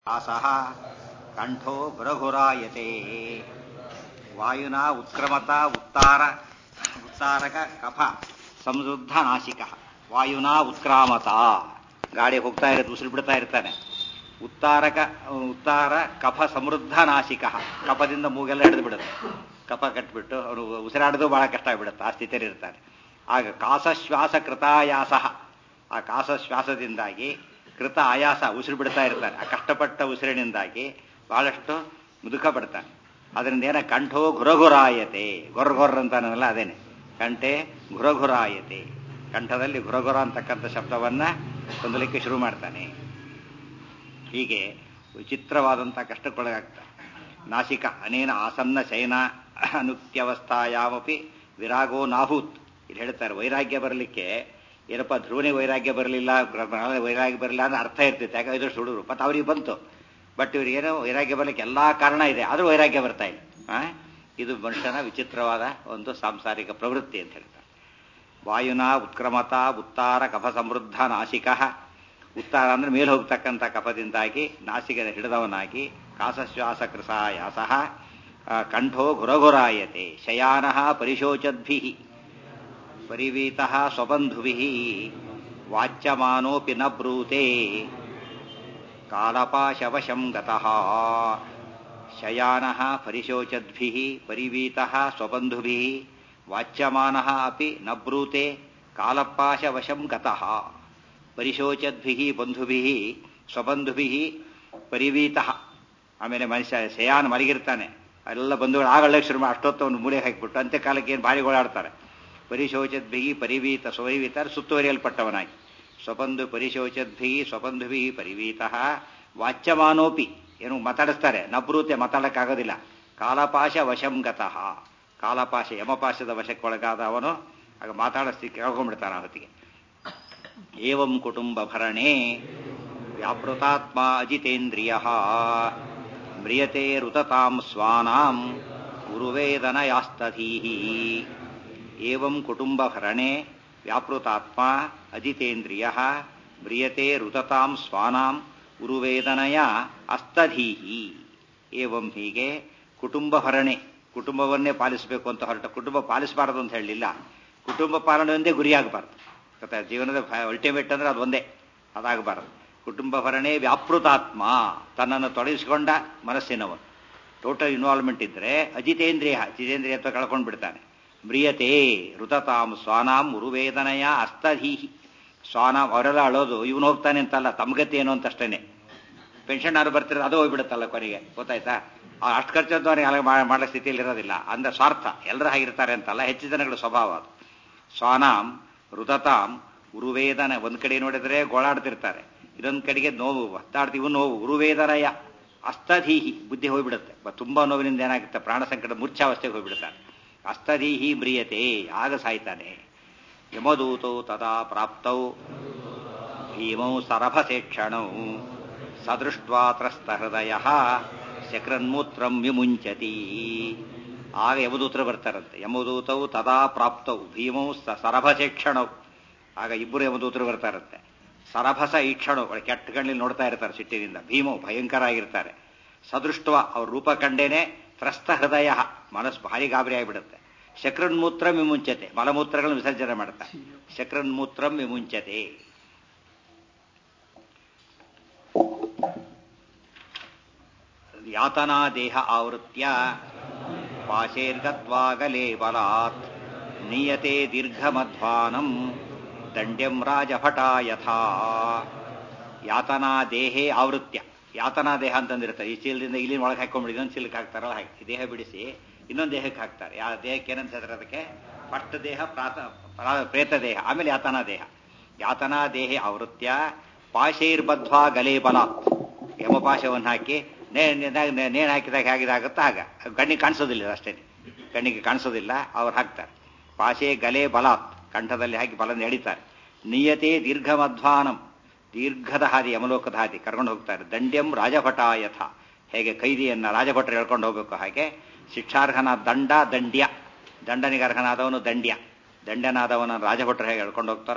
ಆಸಃ ಕಂಠೋ ಗುರಘುರಾಯತೆ ವಾಯುನಾ ಉತ್ಕ್ರಮತ ಉತ್ತಾರ ಉತ್ತಾರಕ ಕಫ ಸಮೃದ್ಧ ನಾಸಿಕ ವಾಯುನಾ ಉತ್ಕ್ರಾಮತ ಗಾಡಿ ಹೋಗ್ತಾ ಇರುತ್ತೆ ಉಸಿರು ಬಿಡ್ತಾ ಇರ್ತಾನೆ ಉತ್ತಾರಕ ಉತ್ತಾರ ಕಫ ಸಮೃದ್ಧ ನಾಸಿಕ ಕಫದಿಂದ ಮೂಗೆಲ್ಲ ಹಿಡಿದು ಬಿಡುತ್ತೆ ಕಫ ಕಟ್ಬಿಟ್ಟು ಅವನು ಉಸಿರಾಡೋದು ಬಹಳ ಕಷ್ಟ ಆಗಿಬಿಡುತ್ತೆ ಆ ಸ್ಥಿತಿಯಲ್ಲಿ ಇರ್ತಾನೆ ಆಗ ಕಾಸಶ್ವಾಸ ಕೃತಾಯಾಸ ಆ ಕಾಸಶ್ವಾಸದಿಂದಾಗಿ ಕೃತ ಆಯಾಸ ಉಸಿರು ಬಿಡ್ತಾ ಇರ್ತಾನೆ ಆ ಕಷ್ಟಪಟ್ಟ ಉಸಿರಿನಿಂದಾಗಿ ಬಹಳಷ್ಟು ಮುದುಕ ಪಡ್ತಾನೆ ಅದರಿಂದ ಏನ ಕಂಠೋ ಗುರಗುರಾಯತೆ ಗೊರ್ಗೊರ್ ಅಂತಾನಲ್ಲ ಅದೇನೆ ಕಂಠೆ ಗುರಗುರಾಯತೆ ಕಂಠದಲ್ಲಿ ಗುರಗುರ ಅಂತಕ್ಕಂಥ ಶಬ್ದವನ್ನ ಹೊಂದಲಿಕ್ಕೆ ಶುರು ಮಾಡ್ತಾನೆ ಹೀಗೆ ವಿಚಿತ್ರವಾದಂಥ ಕಷ್ಟಕ್ಕೊಳಗಾಗ್ತಾನೆ ನಾಸಿಕ ಅನೇನ ಆಸನ್ನ ಶಯನ ಅನುಕ್ತ್ಯವಸ್ಥಾಯಾಮಪಿ ವಿರಾಗೋ ನಾಭೂತ್ ಇಲ್ಲಿ ಹೇಳ್ತಾರೆ ವೈರಾಗ್ಯ ಬರಲಿಕ್ಕೆ ಏನಪ್ಪ ಧ್ರುವನೇ ವೈರಾಗ್ಯ ಬರಲಿಲ್ಲ ವೈರಾಗ್ಯ ಬರಲಿಲ್ಲ ಅಂದ್ರೆ ಅರ್ಥ ಇರ್ತಿತ್ತು ಯಾಕೆ ಐದು ಸುಡುರು ಮತ್ತು ಅವ್ರಿಗೆ ಬಂತು ಬಟ್ ಇವ್ರಿಗೇನೋ ವೈರಾಗ್ಯ ಬರಲಿಕ್ಕೆ ಎಲ್ಲಾ ಕಾರಣ ಇದೆ ಆದರೂ ವೈರಾಗ್ಯ ಬರ್ತಾ ಇಲ್ಲ ಇದು ಮನುಷ್ಯನ ವಿಚಿತ್ರವಾದ ಒಂದು ಸಾಂಸಾರಿಕ ಪ್ರವೃತ್ತಿ ಅಂತ ಹೇಳ್ತಾರೆ ವಾಯುನ ಉತ್ಕ್ರಮತ ಉತ್ತಾರ ಕಫ ಸಮೃದ್ಧ ನಾಸಿಕ ಉತ್ತಾರ ಅಂದ್ರೆ ಮೇಲೆ ಹೋಗ್ತಕ್ಕಂಥ ಕಫದಿಂದಾಗಿ ನಾಸಿಕದ ಹಿಡಿದವನಾಗಿ ಕಾಸಶ್ವಾಸ ಕೃಸಾಯಾಸ ಕಂಠೋ ಗುರಗುರಾಯತೆ ಶಯಾನ ಪರಿಶೋಚದ್ಭಿ ಪರಿವೀತ ಸ್ವಬಂಧುಭಿ ವಾಚ್ಯಮಾನೋಪಿ ನ ಬ್ರೂತೆ ಕಾಲಪಾಶವಶಂ ಗತಃ ಶಯಾನ ಪರಿಶೋಚದ್ಭಿ ಪರಿವೀತ ಸ್ವಬಂಧುಭಿ ವಾಚ್ಯಮಾನ ಅಪಿ ನ ಬ್ರೂತೆ ಕಾಲಪಾಶವಶಂ ಗತಃ ಪರಿಶೋಚದ್ಭಿ ಬಂಧುಭಿ ಸ್ವಬಂಧುಭಿ ಪರಿವೀತ ಆಮೇಲೆ ಮನುಷ್ಯ ಶಯಾನ ಮಲಗಿರ್ತಾನೆ ಎಲ್ಲ ಬಂಧುಗಳು ಆಗಳಕ್ಕೆ ಶುರು ಮಾಡಿ ಅಷ್ಟೊತ್ತು ಒಂದು ಮೂಲೆ ಹಾಕಿಬಿಟ್ಟು ಅಂತ್ಯಕಾಲಕ್ಕೆ ಏನು ಭಾರಿ ಓಡಾಡ್ತಾರೆ ಪರಿಶೋಚದ್ಭಿ ಪರಿವೀತ ಸ್ವೈವೀತ ಸುತ್ತುವರಿಯಲ್ಪಟ್ಟವನಾಗಿ ಸ್ವಬಂಧು ಪರಿಶೋಚದ್ಭಿ ಸ್ವಬಂಧುಭಿ ಪರಿವೀತ ವಾಚ್ಯಮಾನೋಪಿ ಏನು ಮಾತಾಡಿಸ್ತಾರೆ ನಬ್ರೂತೆ ಮಾತಾಡಕ್ಕಾಗೋದಿಲ್ಲ ಕಾಲಪಾಶ ವಶಂ ಗತಃ ಕಾಲಪಾಶ ಯಮಪಾಶದ ವಶಕ್ಕೊಳಗಾದ ಅವನು ಆಗ ಮಾತಾಡಿಸ್ತಿ ಕೇಳ್ಕೊಂಡ್ಬಿಡ್ತಾನೆ ಹೊತ್ತಿಗೆ ಏವಂ ಕುಟುಂಬ ಭರಣೆ ವ್ಯಾಪೃತಾತ್ಮ ಅಜಿತೇಂದ್ರಿಯ ಮ್ರಿಯತೆ ರುತತಾಂ ಸ್ವಾನಾಂ ಗುರುವೇದನಯಾಸ್ತಧೀಹಿ ಏವಂ ಕುಟುಂಬ ಭರಣೆ ವ್ಯಾಪೃತಾತ್ಮ ಅಜಿತೇಂದ್ರಿಯ ಮ್ರಿಯತೆ ರುತತಾಂ ಸ್ವಾನಾಂ ಉರುವೇದನಯ ಅಸ್ತಧೀಹಿ ಏವಂ ಹೀಗೆ ಕುಟುಂಬ ಭರಣೆ ಕುಟುಂಬವನ್ನೇ ಪಾಲಿಸಬೇಕು ಅಂತ ಹೊರಟ ಕುಟುಂಬ ಪಾಲಿಸಬಾರದು ಅಂತ ಹೇಳಲಿಲ್ಲ ಕುಟುಂಬ ಪಾಲನೆ ಒಂದೇ ಗುರಿಯಾಗಬಾರ್ದು ಗೊತ್ತಾ ಜೀವನದ ಅಲ್ಟಿಮೇಟ್ ಅಂದ್ರೆ ಅದು ಒಂದೇ ಅದಾಗಬಾರದು ಕುಟುಂಬ ಭರಣೆ ವ್ಯಾಪೃತಾತ್ಮ ತನ್ನನ್ನು ತೊಡಗಿಸಿಕೊಂಡ ಮನಸ್ಸಿನವನು ಟೋಟಲ್ ಇನ್ವಾಲ್ವ್ಮೆಂಟ್ ಇದ್ರೆ ಅಜಿತೇಂದ್ರಿಯ ಜಿತೇಂದ್ರಿಯ ಅಂತ ಕಳ್ಕೊಂಡು ಬಿಡ್ತಾನೆ ಮ್ರಿಯತೆ ಋತತಾಂ ಸ್ವಾನಾಂ ಉರುವೇದನೆಯ ಅಸ್ತಧೀಹಿ ಸ್ವಾನಾಂ ಅವರೆಲ್ಲ ಅಳೋದು ಇವನು ಹೋಗ್ತಾನೆ ಅಂತಲ್ಲ ತಮ್ಗತಿ ಏನು ಅಂತ ಅಷ್ಟೇನೆ ಪೆನ್ಷನ್ ಯಾರು ಬರ್ತಿರೋದು ಅದು ಹೋಗ್ಬಿಡುತ್ತಲ್ಲ ಕೊನೆಗೆ ಗೊತ್ತಾಯ್ತಾ ಅಷ್ಟು ಖರ್ಚಂತೂ ಅವ್ರಿಗೆ ಮಾಡೋ ಸ್ಥಿತಿಯಲ್ಲಿ ಇರೋದಿಲ್ಲ ಅಂದ್ರೆ ಸ್ವಾರ್ಥ ಎಲ್ಲರೂ ಹಾಗಿರ್ತಾರೆ ಅಂತಲ್ಲ ಹೆಚ್ಚು ಜನಗಳ ಸ್ವಭಾವ ಅದು ಸ್ವಾನಾಂ ಋತತಾಂ ಉರುವೇದನ ಒಂದ್ ಕಡೆ ನೋಡಿದ್ರೆ ಗೋಳಾಡ್ತಿರ್ತಾರೆ ಇದೊಂದ್ ಕಡೆಗೆ ನೋವು ಒತ್ತಾಡ್ತೀವಿ ನೋವು ಉರುವೇದನಯ ಅಸ್ತಧೀಹಿ ಬುದ್ಧಿ ಹೋಗ್ಬಿಡುತ್ತೆ ತುಂಬಾ ನೋವಿನಿಂದ ಏನಾಗುತ್ತೆ ಪ್ರಾಣ ಸಂಕಟ ಮೂರ್ಛಾವಸ್ಥೆಗೆ ಹೋಗ್ಬಿಡ್ತಾನೆ ಅಸ್ತಧೀಹಿ ಮ್ರಿಯತೆ ಆಗ ಸಾಯ್ತಾನೆ ಯಮದೂತೌ ತದಾ ಪ್ರಾಪ್ತೌ ಭೀಮೌ ಸರಭಸೇಕ್ಷಣೌ ಸದೃಷ್ಟ್ವಾ ತ್ರಸ್ತ ಹೃದಯ ಶಕ್ರನ್ಮೂತ್ರಂ ವಿಮುಂಚತಿ ಆಗ ಯಮದೂತರು ಬರ್ತಾರಂತೆ ಯಮದೂತವು ತದಾ ಪ್ರಾಪ್ತವು ಭೀಮೌ ಸರಭಸೇಕ್ಷಣವು ಆಗ ಇಬ್ಬರು ಯಮದೂತರು ಬರ್ತಾರಂತೆ ಸರಭಸ ಈಕ್ಷಣು ಕೆಟ್ಟ ಕಣ್ಣಲ್ಲಿ ನೋಡ್ತಾ ಇರ್ತಾರೆ ಸಿಟ್ಟಿನಿಂದ ಭೀಮವು ಭಯಂಕರ ಆಗಿರ್ತಾರೆ ಸದೃಷ್ಟವ ಅವ್ರ ರೂಪ ಕಂಡೇನೆ ತ್ರಸ್ತ ಹೃದಯ ಮನಸ್ಸು ಭಾರಿ ಗಾಬರಿ ಆಗಿಬಿಡುತ್ತೆ ಶಕ್ರನ್ಮೂತ್ರ ವಿಮುಂಚತೆ ಮಲಮೂತ್ರಗಳನ್ನು ವಿಸರ್ಜನೆ ಮಾಡ್ತಾರೆ ಶಕ್ರನ್ಮೂತ್ರಂ ವಿಮುಂಚತೆ ಯಾತನಾ ದೇಹ ಆವೃತ್ಯ ಪಾಶೇರ್ಗತ್ವಾಗಲೇ ಬಲಾತ್ ನಿಯತೆ ದೀರ್ಘಮಧ್ವಾನಂ ದಂಡ್ಯಂ ರಾಜಭಟ ಯಥಾ ಯಾತನಾ ದೇಹೇ ಆವೃತ್ಯ ಯಾತನಾ ದೇಹ ಅಂತಂದಿರ್ತಾರೆ ಈ ಚೀಲದಿಂದ ಇಲ್ಲಿನ ಒಳಗೆ ಹಾಕೊಂಡ್ಬಿಡಿ ಇನ್ನೊಂದು ಚೀಲಕ್ಕೆ ಹಾಕ್ತಾರಲ್ಲ ಹಾಕಿ ದೇಹ ಬಿಡಿಸಿ ಇನ್ನೊಂದು ದೇಹಕ್ಕೆ ಹಾಕ್ತಾರೆ ಯಾವ ದೇಹಕ್ಕೆ ಏನಂತ ಹೇಳ್ತಾರೆ ಅದಕ್ಕೆ ಫಸ್ಟ್ ದೇಹ ಪ್ರಾತ ಪ್ರೇತ ದೇಹ ಆಮೇಲೆ ಯಾತನಾ ದೇಹ ಯಾತನಾ ದೇಹೆ ಆವೃತ್ಯ ಪಾಶೈರ್ಬದ್ವಾ ಗಲೇ ಬಲ ಯಮಪಾಶವನ್ನು ಹಾಕಿ ನೇಣು ಹಾಕಿದಾಗ ಹೇಗಿದಾಗುತ್ತೋ ಆಗ ಕಣ್ಣಿಗೆ ಕಾಣಿಸೋದಿಲ್ಲ ಅಷ್ಟೇ ಕಣ್ಣಿಗೆ ಕಾಣಿಸೋದಿಲ್ಲ ಅವ್ರು ಹಾಕ್ತಾರೆ ಪಾಶೆ ಗಲೆ ಬಲಾತ್ ಕಂಠದಲ್ಲಿ ಹಾಕಿ ಬಲನ ಎಳಿತಾರೆ ನಿಯತೆ ದೀರ್ಘಮಧ್ವಾನಂ ದೀರ್ಘದ ಹಾದಿ ಯಮಲೋಕದ ಹಾದಿ ಕರ್ಕೊಂಡು ಹೋಗ್ತಾರೆ ದಂಡ್ಯಂ ರಾಜಭಟ ಯಥ ಹೇಗೆ ಕೈದಿಯನ್ನ ರಾಜಭಟರು ಹೇಳ್ಕೊಂಡು ಹೋಗಬೇಕು ಹಾಗೆ ಶಿಕ್ಷಾರ್ಹನ ದಂಡ ದಂಡ್ಯ ದಂಡನಿಗೆ ಅರ್ಹನಾದವನು ದಂಡ್ಯ ದಂಡ್ಯನಾದವನ ರಾಜಭಟರು ಹೇಗೆ ಹೇಳ್ಕೊಂಡು ಹೋಗ್ತಾರೆ ಹಾಗೆ ಹೇಳ್ಕೊಂಡು ಹೋಗ್ತಾರೆ ತಯೋರ್ ನಿರ್ಭಿನ್ನ ಹೃದಯ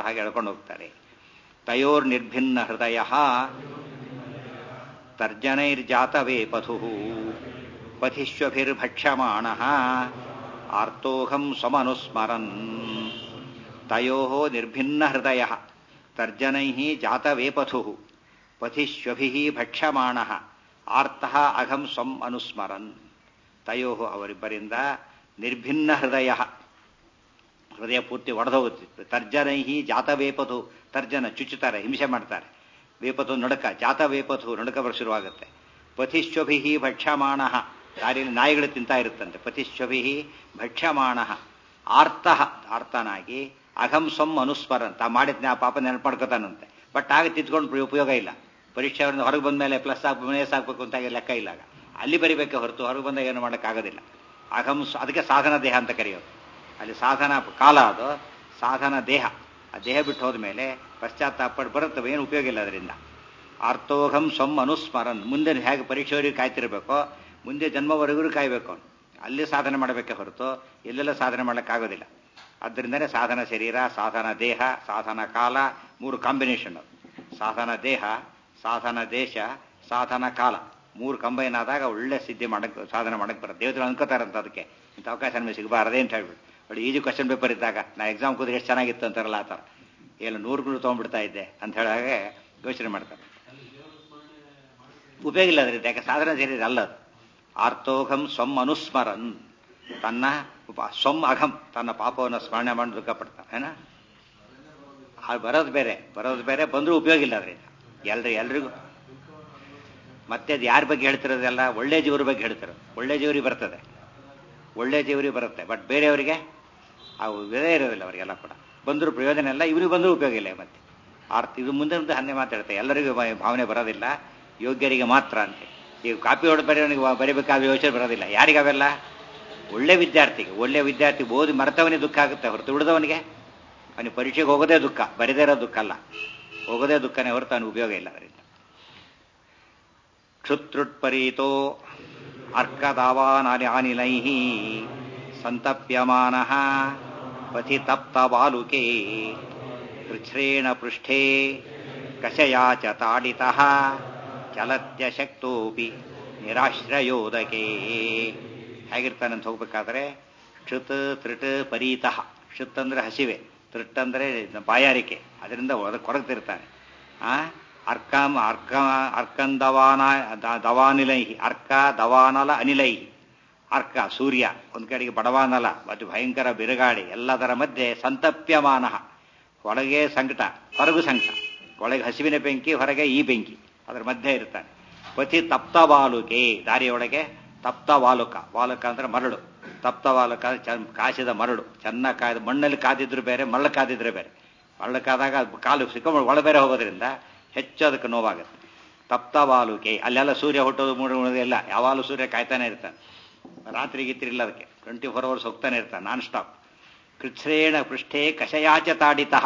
ತರ್ಜನೈರ್ಜಾತವೇ ಪಥು ಪಥಿಷ್ವಭಿರ್ಭಕ್ಷ್ಯಮಾಣ ಆರ್ತೋಹಂ ಸ್ವಮನುಸ್ಮರನ್ ತಯೋ ನಿರ್ಭಿನ್ನ ಹೃದಯ ತರ್ಜನೈ ಜಾತವೇ ಪಥು ಪಥಿಷ್ವಭಿ ಭಕ್ಷ್ಯಮಾಣ ಆರ್ತಃ ಅಘಂ ಸ್ವಂ ಅನುಸ್ಮರನ್ ತಯೋ ಅವರಿಬ್ಬರಿಂದ ನಿರ್ಭಿನ್ನ ಹೃದಯ ಹೃದಯ ಪೂರ್ತಿ ಒಡೆದೋಗುತ್ತೆ ತರ್ಜನೈ ಜಾತವೇಪಥು ತರ್ಜನ ಚುಚ್ಚುತ್ತಾರೆ ಹಿಂಸೆ ಮಾಡ್ತಾರೆ ವೇಪಥು ನಡುಕ ಜಾತ ವೇಪಥು ನಡುಕ ಶುರುವಾಗುತ್ತೆ ಪಥಿಶ್ವಭಿ ಭಕ್ಷ್ಯಮಾಣ ದಾರಿಯಲ್ಲಿ ನಾಯಿಗಳು ತಿಂತಾ ಇರುತ್ತಂತೆ ಪಥಿಶ್ವಭಿ ಭಕ್ಷ್ಯಮಾಣ ಆರ್ತಃ ಆರ್ತನಾಗಿ ಅಘಂ ಸ್ವಂ ಅನುಸ್ಮರನ್ ತಾ ಮಾಡಿದ್ನ ಆ ಪಾಪ ನೆನಪು ಮಾಡ್ಕೋತಾನಂತೆ ಬಟ್ ಆಗ ತಿದ್ಕೊಂಡು ಉಪಯೋಗ ಇಲ್ಲ ಪರೀಕ್ಷೆ ಹೊರಗೆ ಬಂದ ಮೇಲೆ ಪ್ಲಸ್ ಹಾಕ್ಬೇಕು ಮೈನಸ್ ಹಾಕ್ಬೇಕು ಅಂತ ಲೆಕ್ಕ ಇಲ್ಲ ಆಗ ಅಲ್ಲಿ ಬರಿಬೇಕೆ ಹೊರತು ಹೊರಗೆ ಬಂದಾಗ ಏನು ಮಾಡೋಕ್ಕಾಗೋದಿಲ್ಲ ಅಘಂ ಅದಕ್ಕೆ ಸಾಧನ ದೇಹ ಅಂತ ಕರೆಯೋದು ಅಲ್ಲಿ ಸಾಧನ ಕಾಲ ಅದು ಸಾಧನ ದೇಹ ಆ ದೇಹ ಬಿಟ್ಟು ಹೋದ ಮೇಲೆ ಪಶ್ಚಾತ್ತಾಪ ಬರುತ್ತೆ ಏನು ಉಪಯೋಗ ಇಲ್ಲ ಅದರಿಂದ ಆರ್ತೋಘಂ ಸ್ವಂ ಅನುಸ್ಮರನ್ ಮುಂದೆ ಹೇಗೆ ಪರೀಕ್ಷೆವರೆಗೂ ಕಾಯ್ತಿರ್ಬೇಕೋ ಮುಂದೆ ಜನ್ಮವರೆಗೂ ಕಾಯಬೇಕು ಅವನು ಅಲ್ಲಿ ಸಾಧನೆ ಮಾಡಬೇಕೆ ಹೊರತು ಎಲ್ಲೆಲ್ಲ ಸಾಧನೆ ಮಾಡೋಕ್ಕಾಗೋದಿಲ್ಲ ಆದ್ದರಿಂದನೇ ಸಾಧನ ಶರೀರ ಸಾಧನ ದೇಹ ಸಾಧನ ಕಾಲ ಮೂರು ಕಾಂಬಿನೇಷನ್ ಸಾಧನ ದೇಹ ಸಾಧನ ದೇಶ ಸಾಧನ ಕಾಲ ಮೂರು ಕಂಬೈನ್ ಆದಾಗ ಒಳ್ಳೆ ಸಿದ್ಧಿ ಮಾಡಕ್ ಸಾಧನೆ ಮಾಡಕ್ ಬರುತ್ತೆ ದೇವತೆಗಳು ಅನ್ಕೋತಾರಂತ ಅದಕ್ಕೆ ಇಂಥ ಅವಕಾಶ ನಮಗೆ ಸಿಗಬಾರದೆ ಅಂತ ಹೇಳ್ಬಿಟ್ಟು ನೋಡಿ ಈಜು ಕ್ವಶನ್ ಪೇಪರ್ ಇದ್ದಾಗ ನಾ ಎಕ್ಸಾಮ್ ಕೂದ್ರೆ ಎಷ್ಟು ಚೆನ್ನಾಗಿತ್ತು ಅಂತಾರಲ್ಲ ಆ ಥರ ಏನು ನೂರು ಗುರು ತೊಗೊಂಡ್ಬಿಡ್ತಾ ಇದ್ದೆ ಅಂತ ಹೇಳಾಗೆ ಯೋಚನೆ ಮಾಡ್ತಾರೆ ಉಪಯೋಗ ಇಲ್ಲ ಅದರಿಂದ ಯಾಕೆ ಸಾಧನ ಶರೀರ ಅಲ್ಲ ಅದು ಆರ್ತೋಘಂ ಸ್ವಂ ಅನುಸ್ಮರನ್ ತನ್ನ ಸ್ವಂ ಅಘಂ ತನ್ನ ಪಾಪವನ್ನು ಸ್ಮರಣೆ ಮಾಡಿ ದುಃಖ ಪಡ್ತಾನೆ ಏನ ಬರೋದು ಬೇರೆ ಬರೋದು ಬೇರೆ ಬಂದರೂ ಉಪಯೋಗ ಇಲ್ಲ ಅದರಿಂದ ಎಲ್ರಿ ಎಲ್ರಿಗೂ ಮತ್ತೆ ಅದು ಯಾರ ಬಗ್ಗೆ ಹೇಳ್ತಿರೋದೆಲ್ಲ ಒಳ್ಳೆ ಜೀವರ ಬಗ್ಗೆ ಹೇಳ್ತಿರೋದು ಒಳ್ಳೆ ಜೀವರಿಗೆ ಬರ್ತದೆ ಒಳ್ಳೆ ಜೀವರಿಗೆ ಬರುತ್ತೆ ಬಟ್ ಬೇರೆಯವರಿಗೆ ಅವು ಇದೇ ಇರೋದಿಲ್ಲ ಅವರಿಗೆಲ್ಲ ಕೂಡ ಬಂದರೂ ಪ್ರಯೋಜನ ಇಲ್ಲ ಇವರಿಗೆ ಬಂದರೂ ಉಪಯೋಗ ಇಲ್ಲ ಮತ್ತೆ ಆರ್ತಿ ಇದು ಮುಂದೆ ಮುಂದೆ ಹನ್ನೆ ಮಾತಾಡುತ್ತೆ ಎಲ್ಲರಿಗೂ ಭಾವನೆ ಬರೋದಿಲ್ಲ ಯೋಗ್ಯರಿಗೆ ಮಾತ್ರ ಅಂತ ಈಗ ಕಾಪಿ ಹೊಡೆದು ಬರೆಯೋನಿಗೆ ಬರೀಬೇಕಾದ ಯೋಚನೆ ಬರೋದಿಲ್ಲ ಯಾರಿಗವೆಲ್ಲ ಒಳ್ಳೆ ವಿದ್ಯಾರ್ಥಿಗೆ ಒಳ್ಳೆ ವಿದ್ಯಾರ್ಥಿ ಓದಿ ಮರೆತವನಿಗೆ ದುಃಖ ಆಗುತ್ತೆ ಹೊರತು ಉಳಿದವನಿಗೆ ಅವನಿಗೆ ಪರೀಕ್ಷೆಗೆ ಹೋಗೋದೇ ದುಃಖ ಬರೆದೇ ಇರೋ ದುಃಖ ಅಲ್ಲ ಹೋಗೋದೇ ದುಃಖನೇ ಹೊರತು ಅವನಿಗೆ ಉಪಯೋಗ ಇಲ್ಲ ಅದರಿಂದ ಕ್ಷುತ್ರುಟ್ಪರೀತೋ ಅರ್ಕದಾವಾನಿಲೈ ಸಂತಪ್ಯಮಾನ ಪಥಿ ತಪ್ತ ಬಾಲುಕೆ ಕೃಚ್ಛ್ರೇಣ ಪೃಷ್ಠೇ ಕಷಯಾ ಚ ತಾಡಿತಃ ಚಲತ್ಯಶಕ್ತೋಪಿ ನಿರಾಶ್ರಯೋದಕೆ ಹೇಗಿರ್ತಾನಂತ ಹೋಗ್ಬೇಕಾದ್ರೆ ಕ್ಷುತ್ ತ್ರಿಟ್ ಪರೀತಃ ಕ್ಷುತ್ ಅಂದ್ರೆ ಹಸಿವೆ ತ್ರಿಟ್ ಅಂದ್ರೆ ಬಾಯಾರಿಕೆ ಅದರಿಂದ ಕೊರಗ್ತಿರ್ತಾನೆ ಆ ಅರ್ಕಂ ಅರ್ಕ ಅರ್ಕಂದವಾನ ದವಾನಿಲೈ ಅರ್ಕ ದವಾನಲ ಅನಿಲೈ ಅರ್ಕ ಸೂರ್ಯ ಒಂದ್ ಕಡೆಗೆ ಬಡವಾನಲ ಮತ್ತು ಭಯಂಕರ ಬಿರುಗಾಳಿ ಎಲ್ಲದರ ಮಧ್ಯೆ ಸಂತಪ್ಯಮಾನ ಒಳಗೆ ಸಂಕಟ ಹೊರಗು ಸಂಕಟ ಒಳಗೆ ಹಸಿವಿನ ಬೆಂಕಿ ಹೊರಗೆ ಈ ಬೆಂಕಿ ಅದರ ಮಧ್ಯೆ ಇರ್ತಾನೆ ಪತಿ ತಪ್ತ ವಾಲುಕೆ ದಾರಿಯೊಳಗೆ ತಪ್ತ ವಾಲುಕ ವಾಲುಕ ಅಂದ್ರೆ ಮರಳು ತಪ್ತ ವಾಲುಕ ಕಾಸಿದ ಮರಳು ಚೆನ್ನಾಗಿ ಕಾಯ್ದ ಮಣ್ಣಲ್ಲಿ ಕಾದಿದ್ರು ಬೇರೆ ಮರಳು ಕಾದಿದ್ರೆ ಬೇರೆ ಮರಳು ಕಾದಾಗ ಕಾಲು ಸಿಕ್ಕೊಂಡು ಒಳ ಬೇರೆ ಹೋಗೋದ್ರಿಂದ ಹೆಚ್ಚು ಅದಕ್ಕೆ ನೋವಾಗುತ್ತೆ ತಪ್ತ ವಾಲುಕೆ ಅಲ್ಲೆಲ್ಲ ಸೂರ್ಯ ಹುಟ್ಟೋದು ಮೂಡೋದು ಎಲ್ಲ ಯಾವಾಗಲೂ ಸೂರ್ಯ ಕಾಯ್ತಾನೆ ಇರ್ತಾನೆ ರಾತ್ರಿ ಗೀತ್ರಿ ಇಲ್ಲ ಅದಕ್ಕೆ ಟ್ವೆಂಟಿ ಫೋರ್ ಅವರ್ಸ್ ಹೋಗ್ತಾನೆ ಇರ್ತಾನೆ ನಾನ್ ಸ್ಟಾಪ್ ಕೃಚ್ಛ್ರೇಣ ಪೃಷ್ಠೆ ಕಷಯಾಚ ತಾಡಿತ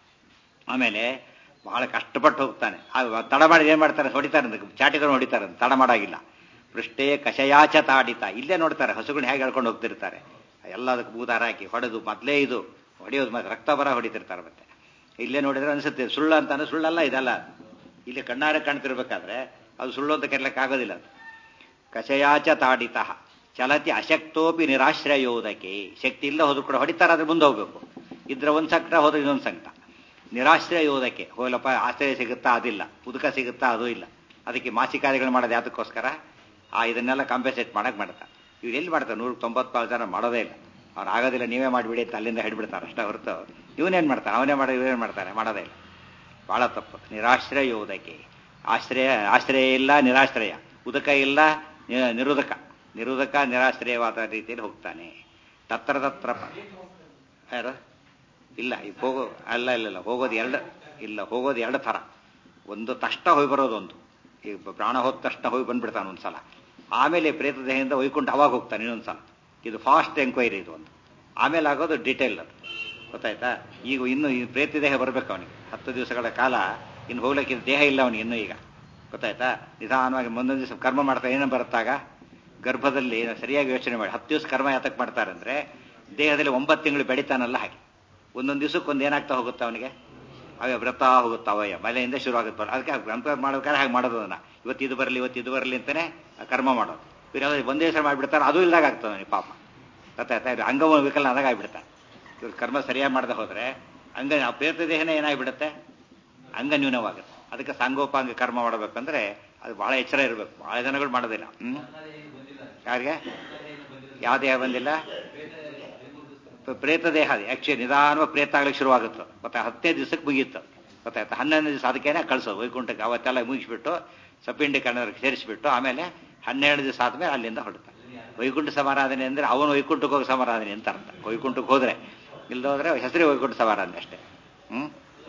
ಆಮೇಲೆ ಬಹಳ ಕಷ್ಟಪಟ್ಟು ಹೋಗ್ತಾನೆ ತಡ ಮಾಡಿ ಏನ್ ಮಾಡ್ತಾರೆ ಹೊಡಿತಾರೆ ಚಾಟಿದ್ರು ಹೊಡಿತಾರೆ ತಡ ಮಾಡಾಗಿಲ್ಲ ಪೃಷ್ಠೆ ಕಷಯಾಚ ತಾಡಿತ ಇಲ್ಲೇ ನೋಡ್ತಾರೆ ಹಸುಗಳು ಹೇಗೆ ಹೇಳ್ಕೊಂಡು ಹೋಗ್ತಿರ್ತಾರೆ ಎಲ್ಲದಕ್ಕೆ ಭೂತಾರ ಹಾಕಿ ಹೊಡೆದು ಮೊದಲೇ ಇದು ಹೊಡೆಯೋದು ಮತ್ತೆ ರಕ್ತ ಬರ ಹೊಡಿತಿರ್ತಾರೆ ಮತ್ತೆ ಇಲ್ಲೇ ನೋಡಿದ್ರೆ ಅನ್ಸುತ್ತೆ ಸುಳ್ಳು ಅಂತಾನೆ ಸುಳ್ಳಲ್ಲ ಇದಲ್ಲ ಇಲ್ಲಿ ಕಣ್ಣಾರೆ ಕಾಣ್ತಿರ್ಬೇಕಾದ್ರೆ ಅದು ಸುಳ್ಳು ಅಂತ ಕರೀಲಕ್ಕೆ ಆಗೋದಿಲ್ಲ ಅದು ಕಷಯಾಚ ತಾಡಿತ ಚಲತಿ ಅಶಕ್ತೋಪಿ ನಿರಾಶ್ರಯೋದಕ್ಕೆ ಶಕ್ತಿ ಇಲ್ಲ ಹೋದ್ರು ಕೂಡ ಹೊಡಿತಾರೆ ಅದ್ರ ಮುಂದೆ ಹೋಗ್ಬೇಕು ಇದ್ರ ಒಂದ್ ಸಂಕಟ ಹೋದ್ರೆ ಇನ್ನೊಂದು ಸಂಕಟ ನಿರಾಶ್ರಯೋದಕ್ಕೆ ಹೋಲಪ್ಪ ಆಶ್ರಯ ಸಿಗುತ್ತಾ ಅದಿಲ್ಲ ಉದಕ ಸಿಗುತ್ತಾ ಅದು ಇಲ್ಲ ಅದಕ್ಕೆ ಮಾಸಿಕಾರ್ಯಗಳು ಮಾಡೋದು ಯಾತಕ್ಕೋಸ್ಕರ ಆ ಇದನ್ನೆಲ್ಲ ಕಾಂಪೆನ್ಸೇಟ್ ಮಾಡಕ್ ಮಾಡ್ತಾರೆ ಇವ್ರು ಎಲ್ಲಿ ಮಾಡ್ತಾರೆ ನೂರ ತೊಂಬತ್ನಾಲ್ಕು ಜನ ಮಾಡೋದೇ ಇಲ್ಲ ಅವ್ರು ಆಗೋದಿಲ್ಲ ನೀವೇ ಮಾಡಿಬಿಡಿ ಅಂತ ಅಲ್ಲಿಂದ ಹಿಡ್ಬಿಡ್ತಾರೆ ಅಷ್ಟೇ ಹೊರತು ಇವನೇನ್ ಮಾಡ್ತಾನೆ ಅವನೇ ಮಾಡಿ ಇವನೇನ್ ಮಾಡ್ತಾನೆ ಮಾಡೋದೇ ಇಲ್ಲ ಬಹಳ ತಪ್ಪು ನಿರಾಶ್ರಯೋದಕ್ಕೆ ಆಶ್ರಯ ಆಶ್ರಯ ಇಲ್ಲ ನಿರಾಶ್ರಯ ಉದಕ ಇಲ್ಲ ನಿರೋಧಕ ನಿರೋಧಕ ನಿರಾಶ್ರಯವಾದ ರೀತಿಯಲ್ಲಿ ಹೋಗ್ತಾನೆ ತತ್ರ ತತ್ರ ಯಾರು ಇಲ್ಲ ಈಗ ಹೋಗೋ ಅಲ್ಲ ಇಲ್ಲ ಇಲ್ಲ ಹೋಗೋದು ಎರಡು ಇಲ್ಲ ಹೋಗೋದು ಎರಡು ಥರ ಒಂದು ತಷ್ಟ ಹೋಗಿ ಬರೋದು ಒಂದು ಈಗ ಪ್ರಾಣ ಹೋದ ತಕ್ಷಣ ಹೋಗಿ ಬಂದ್ಬಿಡ್ತಾನೆ ಒಂದ್ಸಲ ಆಮೇಲೆ ಪ್ರೇತ ದೇಹದಿಂದ ಒಯ್ಕೊಂಡು ಅವಾಗ ಹೋಗ್ತಾನೆ ಇನ್ನೊಂದ್ಸಲ ಇದು ಫಾಸ್ಟ್ ಎಂಕ್ವೈರಿ ಇದು ಒಂದು ಆಮೇಲೆ ಆಗೋದು ಡಿಟೇಲ್ ಅದು ಗೊತ್ತಾಯ್ತಾ ಈಗ ಇನ್ನು ಈ ಪ್ರೇತ ದೇಹ ಬರ್ಬೇಕು ಅವನಿಗೆ ಹತ್ತು ದಿವಸಗಳ ಕಾಲ ಇನ್ನು ಹೋಗ್ಲಿಕ್ಕೆ ದೇಹ ಇಲ್ಲ ಅವನಿಗೆ ಇನ್ನೂ ಈಗ ಗೊತ್ತಾಯ್ತಾ ನಿಧಾನವಾಗಿ ಮುಂದೊಂದು ದಿವಸ ಕರ್ಮ ಮಾಡ್ತಾ ಏನೋ ಬರುತ್ತಾಗ ಗರ್ಭದಲ್ಲಿ ಸರಿಯಾಗಿ ಯೋಚನೆ ಮಾಡಿ ಹತ್ತು ದಿವಸ ಕರ್ಮ ಯಾತಕ್ಕೆ ಮಾಡ್ತಾರೆ ಅಂದ್ರೆ ದೇಹದಲ್ಲಿ ಒಂಬತ್ತು ತಿಂಗಳು ಬೆಳಿತಾನಲ್ಲ ಹಾಗೆ ಒಂದೊಂದು ದಿವಸಕ್ಕೆ ಒಂದು ಏನಾಗ್ತಾ ಹೋಗುತ್ತೆ ಅವನಿಗೆ ಅವೇ ವ್ರತ ಹೋಗುತ್ತೆ ಅವಯ ಮಲೆಯಿಂದ ಶುರು ಆಗುತ್ತೆ ಅದಕ್ಕೆ ಕಂಪೇರ್ ಮಾಡ್ಬೇಕಾದ್ರೆ ಹಾಗೆ ಮಾಡೋದು ಅದನ್ನ ಇವತ್ತು ಇದು ಬರಲಿ ಇವತ್ತು ಇದು ಬರಲಿ ಅಂತಾನೆ ಕರ್ಮ ಮಾಡೋದು ಇವ್ರು ಒಂದೇ ಸಲ ಮಾಡಿಬಿಡ್ತಾರೆ ಅದು ಇಲ್ದಾಗ ಆಗ್ತದೆ ನನಗೆ ಪಾಪ ಗೊತ್ತಾಯ್ತಾ ಇದು ಅಂಗ ವಿಕಲ ಆದಾಗ ಆಗ್ಬಿಡ್ತಾರೆ ಇವ್ರು ಕರ್ಮ ಸರಿಯಾಗಿ ಮಾಡದೆ ಹೋದ್ರೆ ಅಂಗ ಆ ಪ್ರೇತ ದೇಹನೇ ಏನಾಗ್ಬಿಡುತ್ತೆ ಅಂಗ ನ್ಯೂನವಾಗುತ್ತೆ ಅದಕ್ಕೆ ಸಾಂಗೋಪಾಂಗ ಕರ್ಮ ಮಾಡಬೇಕಂದ್ರೆ ಅದು ಬಹಳ ಎಚ್ಚರ ಇರಬೇಕು ಬಹಳ ಜನಗಳು ಮಾಡೋದಿಲ್ಲ ಹ್ಮ್ ಯಾರಿಗೆ ಯಾವ ದೇಹ ಬಂದಿಲ್ಲ ಪ್ರೇತ ದೇಹ ಅದು ಆಕ್ಚುಲಿ ನಿಧಾನವಾಗಿ ಪ್ರೇತ ಆಗ್ಲಿಕ್ಕೆ ಶುರುವಾಗುತ್ತೆ ಮತ್ತೆ ಹತ್ತನೇ ದಿವಸಕ್ಕೆ ಮುಗಿಯುತ್ತೆ ಗೊತ್ತಾಯ್ತಾ ಹನ್ನೊಂದು ದಿವಸ ಅದಕ್ಕೇನೆ ಕಳ್ಸೋದು ವೈಕುಂಠಕ್ಕೆ ಅವತ್ತೆಲ್ಲ ಮುಗಿಸ್ಬಿಟ್ಟು ಸಪಿಂಡಿ ಕನ್ನಡಕ್ಕೆ ಸೇರಿಸ್ಬಿಟ್ಟು ಆಮೇಲೆ ಹನ್ನೆರಡು ದಿವಸ ಆದ್ಮೇಲೆ ಅಲ್ಲಿಂದ ಹೊರಡ್ತಾನೆ ವೈಕುಂಠ ಸಮಾರಾಧನೆ ಅಂದ್ರೆ ಅವನು ವೈಕುಂಠಕ್ಕೆ ಹೋಗಿ ಸಮಾರಾಧನೆ ಅಂತ ಅರ್ಥ ವೈಕುಂಠಕ್ಕೆ ಹೋದ್ರೆ ಇಲ್ದೋದ್ರೆ ಹೆಸರೇ ವೈಕುಂಠ ಸಮಾರಾಧನೆ ಅಷ್ಟೇ ಹ್ಮ್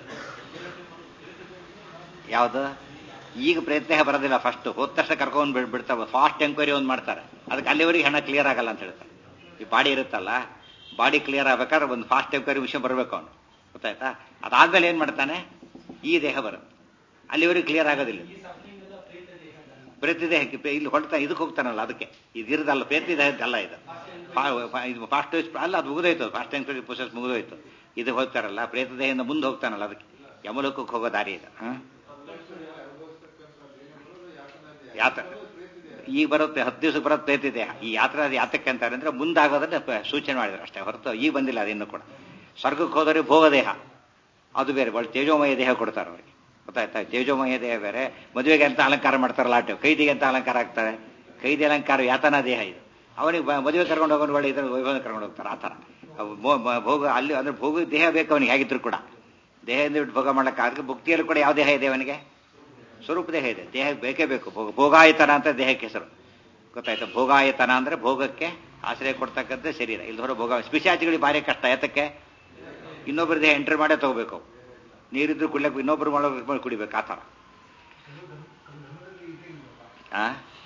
ಯಾವುದು ಈಗ ಪ್ರಯತ್ನ ಬರೋದಿಲ್ಲ ಫಸ್ಟ್ ಹೋದ ತಕ್ಷಣ ಕರ್ಕೊಂಡು ಬಿಡ್ ಬಿಡ್ತಾವೆ ಫಾಸ್ಟ್ ಎಂಕ್ವೈರಿ ಒಂದು ಮಾಡ್ತಾರೆ ಅದಕ್ಕೆ ಅಲ್ಲಿವರೆಗೆ ಹಣ ಕ್ಲಿಯರ್ ಆಗಲ್ಲ ಅಂತ ಹೇಳ್ತಾರೆ ಈ ಬಾಡಿ ಇರುತ್ತಲ್ಲ ಬಾಡಿ ಕ್ಲಿಯರ್ ಆಗ್ಬೇಕಾದ್ರೆ ಒಂದು ಫಾಸ್ಟ್ ಎಂಕ್ವೈರಿ ವಿಷಯ ಬರಬೇಕು ಅವನು ಗೊತ್ತಾಯ್ತಾ ಅದಾದ್ಮೇಲೆ ಏನ್ ಮಾಡ್ತಾನೆ ಈ ದೇಹ ಬರುತ್ತೆ ಅಲ್ಲಿವರೆಗೆ ಕ್ಲಿಯರ್ ಆಗೋದಿಲ್ಲ ಪ್ರೇತ ದೇಹಕ್ಕೆ ಇಲ್ಲಿ ಹೊಡ್ತಾನೆ ಇದಕ್ಕೆ ಹೋಗ್ತಾನಲ್ಲ ಅದಕ್ಕೆ ಇದಿರದಲ್ಲ ಪ್ರೇತ ದೇಹದ್ದಲ್ಲ ಇದು ಇದು ಫಾಸ್ಟ್ ಅಲ್ಲ ಅದು ಮುಗಿದೋಯ್ತು ಫಾಸ್ಟ್ ಎಂಕ್ವೈರಿ ಪ್ರೊಸೆಸ್ ಮುಗಿದೋಯ್ತು ಇದು ಹೋಗ್ತಾರಲ್ಲ ಪ್ರೇತ ದೇಹದಿಂದ ಮುಂದೆ ಹೋಗ್ತಾನಲ್ಲ ಅದಕ್ಕೆ ಯಮಲೋಕಕ್ಕೆ ಹೋಗೋ ದಾರಿ ಇದು ಹಾಂ ಯಾತ ಈಗ ಬರುತ್ತೆ ಹತ್ತು ದಿವಸಕ್ಕೆ ಬರುತ್ತೆ ಪ್ರೇತ ದೇಹ ಈ ಯಾತ್ರೆ ಅದು ಯಾತಕ್ಕೆ ಅಂತಾರೆ ಅಂದ್ರೆ ಮುಂದಾಗೋದನ್ನ ಸೂಚನೆ ಮಾಡಿದ್ರು ಅಷ್ಟೇ ಹೊರತು ಈಗ ಬಂದಿಲ್ಲ ಅದಿನ್ನೂ ಕೂಡ ಸ್ವರ್ಗಕ್ಕೆ ಹೋದರೆ ಭೋಗ ದೇಹ ಅದು ಬೇರೆ ಒಳ್ಳೆ ತೇಜೋಮಯ ದೇಹ ಕೊಡ್ತಾರೆ ಅವರಿಗೆ ಗೊತ್ತಾಯ್ತಾ ತೇಜೋಮಯ ದೇಹ ಬೇರೆ ಮದುವೆಗೆ ಅಂತ ಅಲಂಕಾರ ಮಾಡ್ತಾರಲ್ಲ ಆಟೋ ಕೈದಿಗೆ ಅಂತ ಅಲಂಕಾರ ಆಗ್ತಾರೆ ಕೈದಿ ಅಲಂಕಾರ ಯಾತನ ದೇಹ ಇದು ಅವನಿಗೆ ಮದುವೆ ಕರ್ಕೊಂಡು ಹೋಗೋನು ಒಳ್ಳೆ ಇದ್ರೆ ವೈಭವ ಕರ್ಕೊಂಡು ಹೋಗ್ತಾರೆ ಆ ಥರ ಭೋಗ ಅಲ್ಲಿ ಅಂದ್ರೆ ಭೋಗ ದೇಹ ಬೇಕು ಅವನಿಗೆ ಹೇಗಿದ್ರು ಕೂಡ ದೇಹದಿಂದ ಬಿಟ್ಟು ಭೋಗ ಮಾಡಕ್ಕೆ ಅದಕ್ಕೆ ಭುಕ್ತಿಯಲ್ಲಿ ಕೂಡ ಯಾವ ದೇಹ ಇದೆ ಅವನಿಗೆ ಸ್ವರೂಪ ದೇಹ ಇದೆ ದೇಹಕ್ಕೆ ಬೇಕೇ ಬೇಕು ಭೋಗ ಭೋಗಾಯತನ ಅಂತ ದೇಹಕ್ಕೆ ಹೆಸರು ಗೊತ್ತಾಯ್ತಾ ಭೋಗಾಯತನ ಅಂದ್ರೆ ಭೋಗಕ್ಕೆ ಆಶ್ರಯ ಕೊಡ್ತಕ್ಕಂಥ ಶರೀರ ಇಲ್ಲಿ ಹೊರ ಭೋಗ ಸ್ಪಿಶಾಚಿಗಳಿಗೆ ಭಾರಿ ಕಷ್ಟ ಯಾತಕ್ಕೆ ಇನ್ನೊಬ್ಬರ ದೇಹ ಎಂಟರ್ ಮಾಡೇ ತಗೋಬೇಕು ನೀರಿದ್ರು ಕುಡ್ಲಕ್ಕೆ ಇನ್ನೊಬ್ರು ಮಾಡೋ ಕುಡಿಬೇಕು ಆ ಥರ ಆ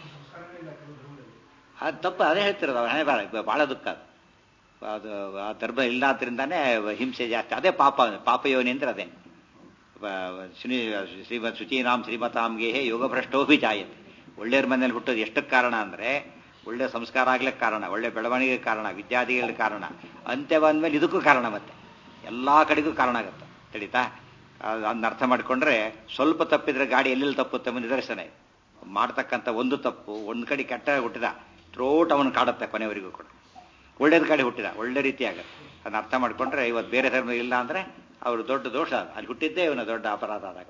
ಅದು ತಪ್ಪು ಅದೇ ಹೇಳ್ತಿರೋದು ಅವ್ರು ಹಣೆ ಬಾಳ ಭಾಳ ದುಃಖ ಅದು ಅದು ಆ ಧರ್ಮ ಇಲ್ಲ ಆದ್ರಿಂದಾನೇ ಹಿಂಸೆ ಜಾಸ್ತಿ ಅದೇ ಪಾಪ ಪಾಪ ಯೋನಿ ಅಂದ್ರೆ ಅದೇ ಶ್ರೀ ಶ್ರೀಮತ್ ಶುಚೀನಾಂ ಶ್ರೀಮತಾಂಗೆ ಯೋಗಭ್ರಷ್ಟೋಭಿ ಜಾಯತೆ ಒಳ್ಳೆಯವ್ರ ಮನೇಲಿ ಹುಟ್ಟೋದು ಎಷ್ಟಕ್ಕೆ ಕಾರಣ ಅಂದ್ರೆ ಒಳ್ಳೆ ಸಂಸ್ಕಾರ ಆಗ್ಲಿಕ್ಕೆ ಕಾರಣ ಒಳ್ಳೆ ಬೆಳವಣಿಗೆ ಕಾರಣ ವಿದ್ಯಾರ್ಥಿಗಳ ಕಾರಣ ಅಂತ್ಯ ಬಂದ್ಮೇಲೆ ಇದಕ್ಕೂ ಕಾರಣ ಮತ್ತೆ ಎಲ್ಲಾ ಕಡೆಗೂ ಕಾರಣ ಆಗುತ್ತೆ ತಿಳಿತಾ ಅದನ್ನ ಅರ್ಥ ಮಾಡ್ಕೊಂಡ್ರೆ ಸ್ವಲ್ಪ ತಪ್ಪಿದ್ರೆ ಗಾಡಿ ಎಲ್ಲೆಲ್ಲಿ ತಪ್ಪುತ್ತೆ ಎಂಬ ನಿದರ್ಶನ ಇದೆ ಮಾಡ್ತಕ್ಕಂಥ ಒಂದು ತಪ್ಪು ಒಂದ್ ಕಡೆ ಕೆಟ್ಟ ಹುಟ್ಟಿದ ಥ್ರೋಟ್ ಅವನು ಕಾಡುತ್ತೆ ಕೊನೆಯವರೆಗೂ ಕೂಡ ಒಳ್ಳೇದ ಕಡೆ ಹುಟ್ಟಿದ ಒಳ್ಳೆ ರೀತಿ ಆಗುತ್ತೆ ಅದನ್ನ ಅರ್ಥ ಮಾಡ್ಕೊಂಡ್ರೆ ಇವತ್ತು ಬೇರೆ ಧರ್ಮ ಇಲ್ಲ ಅಂದ್ರೆ ಅವರು ದೊಡ್ಡ ದೋಷ ಅಲ್ಲಿ ಹುಟ್ಟಿದ್ದೇ ಇವನ ದೊಡ್ಡ ಅಪರಾಧ ಆದಾಗ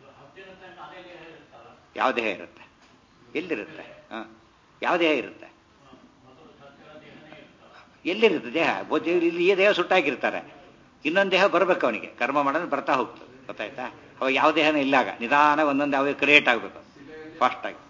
ಯಾವ ದೇಹ ಇರುತ್ತೆ ಎಲ್ಲಿರುತ್ತೆ ಹ ಯಾವ ದೇಹ ಇರುತ್ತೆ ಎಲ್ಲಿರುತ್ತೆ ದೇಹ ಇಲ್ಲಿ ಈ ದೇಹ ಸುಟ್ಟಾಕಿರ್ತಾರೆ ಇನ್ನೊಂದು ದೇಹ ಬರ್ಬೇಕು ಅವನಿಗೆ ಕರ್ಮ ಮಾಡೋದು ಬರ್ತಾ ಹೋಗ್ತದೆ ಗೊತ್ತಾಯ್ತಾ ಅವಾಗ ಯಾವ ದೇಹನ ಇಲ್ಲಾಗ ನಿಧಾನ ಒಂದೊಂದು ಯಾವ ಕ್ರಿಯೇಟ್ ಆಗಬೇಕು ಫಾಸ್ಟ್ ಆಗಿ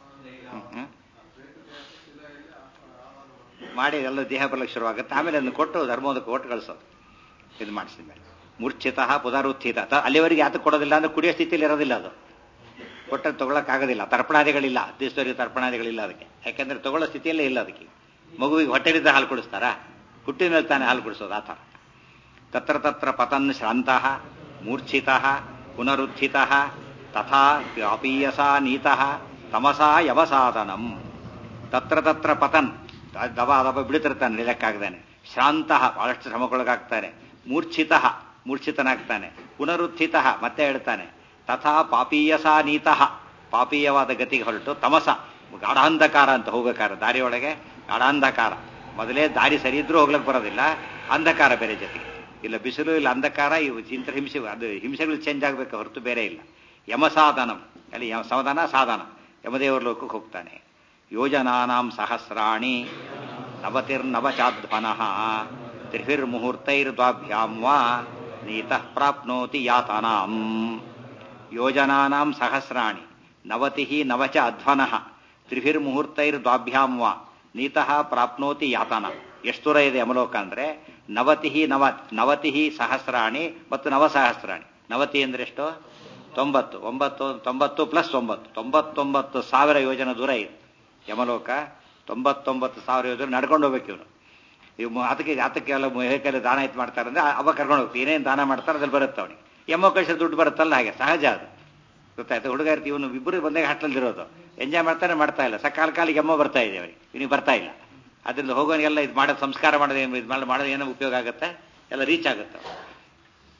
ಮಾಡಿ ಎಲ್ಲ ದೇಹ ಬರ್ಲಿಕ್ಕೆ ಶುರುವಾಗುತ್ತೆ ಆಮೇಲೆ ಅದನ್ನು ಕೊಟ್ಟು ಧರ್ಮೋದಕ್ಕೆ ಕೊಟ್ಟು ಕಳಿಸೋದು ಇದು ಮಾಡಿಸಿದ ಮೇಲೆ ಮೂರ್ಛಿತ ಪುನರುತ್ಥಿತ ಅಲ್ಲಿವರೆಗೆ ಯಾತಕ್ಕೆ ಕೊಡೋದಿಲ್ಲ ಅಂದ್ರೆ ಕುಡಿಯೋ ಸ್ಥಿತಿಯಲ್ಲಿ ಇರೋದಿಲ್ಲ ಅದು ಕೊಟ್ಟರೆ ತಗೊಳಕ್ಕಾಗೋದಿಲ್ಲ ತರ್ಪಣಾದಿಗಳಿಲ್ಲ ಹದಿಸ್ತವರಿಗೆ ತರ್ಪಣಾದಿಗಳಿಲ್ಲ ಅದಕ್ಕೆ ಯಾಕೆಂದ್ರೆ ತಗೊಳ್ಳೋ ಸ್ಥಿತಿಯಲ್ಲೇ ಇಲ್ಲ ಅದಕ್ಕೆ ಮಗುವಿಗೆ ಹೊಟ್ಟೆಲಿದ್ದ ಹಾಲು ಕುಡಿಸ್ತಾರಾ ಹುಟ್ಟಿದ ಮೇಲೆ ತಾನೇ ಹಾಲು ಕುಡಿಸೋದು ಆ ಥರ ತತ್ರ ತತ್ರ ಪತನ್ ಶ್ರಾಂತಃ ಮೂರ್ಛಿತಃ ಪುನರುತ್ಥಿತಃ ತಥಾ ಅಪೀಯಸಾ ನೀತಃ ತಮಸಾ ಯವಸಾದನಂ ತತ್ರ ತತ್ರ ಪತನ್ ದಬ ದಬ ಬಿಡುತ್ತಿರ್ತಾನೆ ನಿಲಕ್ಕಾಗ್ದಾನೆ ಶ್ರಾಂತಃ ಬಹಳಷ್ಟು ಶ್ರಮಕ್ಕೊಳಗಾಗ್ತಾನೆ ಮೂರ್ಛಿತಃ ಮೂರ್ಛಿತನಾಗ್ತಾನೆ ಪುನರುತ್ಥಿತ ಮತ್ತೆ ಹೇಳ್ತಾನೆ ತಥಾ ಪಾಪೀಯಸಾ ನೀತಃ ಪಾಪೀಯವಾದ ಗತಿಗೆ ಹೊರಟು ತಮಸ ಗಾಢಾಂಧಕಾರ ಅಂತ ಹೋಗ್ಬೇಕಾರೆ ದಾರಿಯೊಳಗೆ ಗಾಢಾಂಧಕಾರ ಮೊದಲೇ ದಾರಿ ಸರಿ ಇದ್ರೂ ಹೋಗ್ಲಕ್ಕೆ ಬರೋದಿಲ್ಲ ಅಂಧಕಾರ ಬೇರೆ ಜೊತೆಗೆ ಇಲ್ಲ ಬಿಸಿಲು ಇಲ್ಲ ಅಂಧಕಾರ ಇವು ಚಿಂತ ಹಿಂಸೆ ಅದು ಹಿಂಸೆಗಳು ಚೇಂಜ್ ಆಗಬೇಕು ಹೊರತು ಬೇರೆ ಇಲ್ಲ ಯಮಸಾಧನಂ ಅಲ್ಲಿ ಸಮಾಧಾನ ಸಾಧನ ಯಮದೇವರ ಲೋಕಕ್ಕೆ ಹೋಗ್ತಾನೆ ಯೋಜನಾನಾಂ ಸಹಸ್ರಾಣಿ ನವತಿರ್ನವಚಾಧ್ವನಃ ತ್ರಿಭಿರ್ಮುಹೂರ್ತೈರ್ದ್ವಾಭ್ಯಾಂ ವಾ ನೀತಃ ಪ್ರಾಪ್ನೋತಿ ಯಾತನಾಂ ಯೋಜನಾನಾಂ ಸಹಸ್ರಾಣಿ ನವತಿ ನವಚ ಅಧ್ವನಃ ತ್ರಿಭಿರ್ಮುಹೂರ್ತೈರ್ದ್ವಾಭ್ಯಾಂ ವಾ ನೀತಃ ಪ್ರಾಪ್ನೋತಿ ಯಾತನ ಎಷ್ಟು ದೂರ ಇದೆ ಯಮಲೋಕ ಅಂದ್ರೆ ನವತಿ ನವ ನವತಿ ಸಹಸ್ರಾಣಿ ಮತ್ತು ನವಸಹಸ್ರಾಣಿ ನವತಿ ಅಂದ್ರೆ ಎಷ್ಟು ತೊಂಬತ್ತು ಒಂಬತ್ತು ತೊಂಬತ್ತು ಪ್ಲಸ್ ಒಂಬತ್ತು ತೊಂಬತ್ತೊಂಬತ್ತು ಸಾವಿರ ಯೋಜನೆ ದೂರ ಇದೆ ಯಮಲೋಕ ತೊಂಬತ್ತೊಂಬತ್ತು ಸಾವಿರ ಯೋಜನೆ ನಡ್ಕೊಂಡು ಹೋಗ್ಬೇಕು ಇವನು ಇವ್ ಅದಕ್ಕೆ ಅದಕ್ಕೆ ಎಲ್ಲ ಹೇಗೆಲ್ಲ ದಾನ ಇದು ಮಾಡ್ತಾರೆ ಅಂದ್ರೆ ಅವ ಕರ್ಕೊಂಡು ಹೋಗ್ತೀವಿ ಏನೇನು ದಾನ ಮಾಡ್ತಾರೆ ಅದ್ರಲ್ಲಿ ಬರುತ್ತೆ ಅವನಿಗೆ ಎಮ್ಮೋ ಕಳಿಸಿದ್ರೆ ದುಡ್ಡು ಬರುತ್ತಲ್ಲ ಹಾಗೆ ಸಹಜ ಅದು ಗೊತ್ತಾಯ್ತು ಹುಡುಗ ಇರ್ತೀವಿ ಇವನು ಇಬ್ಬರು ಬಂದಾಗ ಹಾಟ್ಲಲ್ಲಿರೋದು ಎಂಜಾಯ್ ಮಾಡ್ತಾನೆ ಮಾಡ್ತಾ ಇಲ್ಲ ಸಕಾಲ ಕಾಲಿಗೆ ಎಮ್ಮೋ ಬರ್ತಾ ಇದೆ ಅವನಿಗೆ ಇವನಿಗೆ ಬರ್ತಾ ಇಲ್ಲ ಅದರಿಂದ ಹೋಗೋನಿಗೆಲ್ಲ ಇದು ಮಾಡೋದು ಸಂಸ್ಕಾರ ಮಾಡೋದು ಏನು ಇದು ಮಾಡೋದು ಮಾಡೋದು ಏನೋ ಉಪಯೋಗ ಆಗುತ್ತೆ ಎಲ್ಲ ರೀಚ್ ಆಗುತ್ತೆ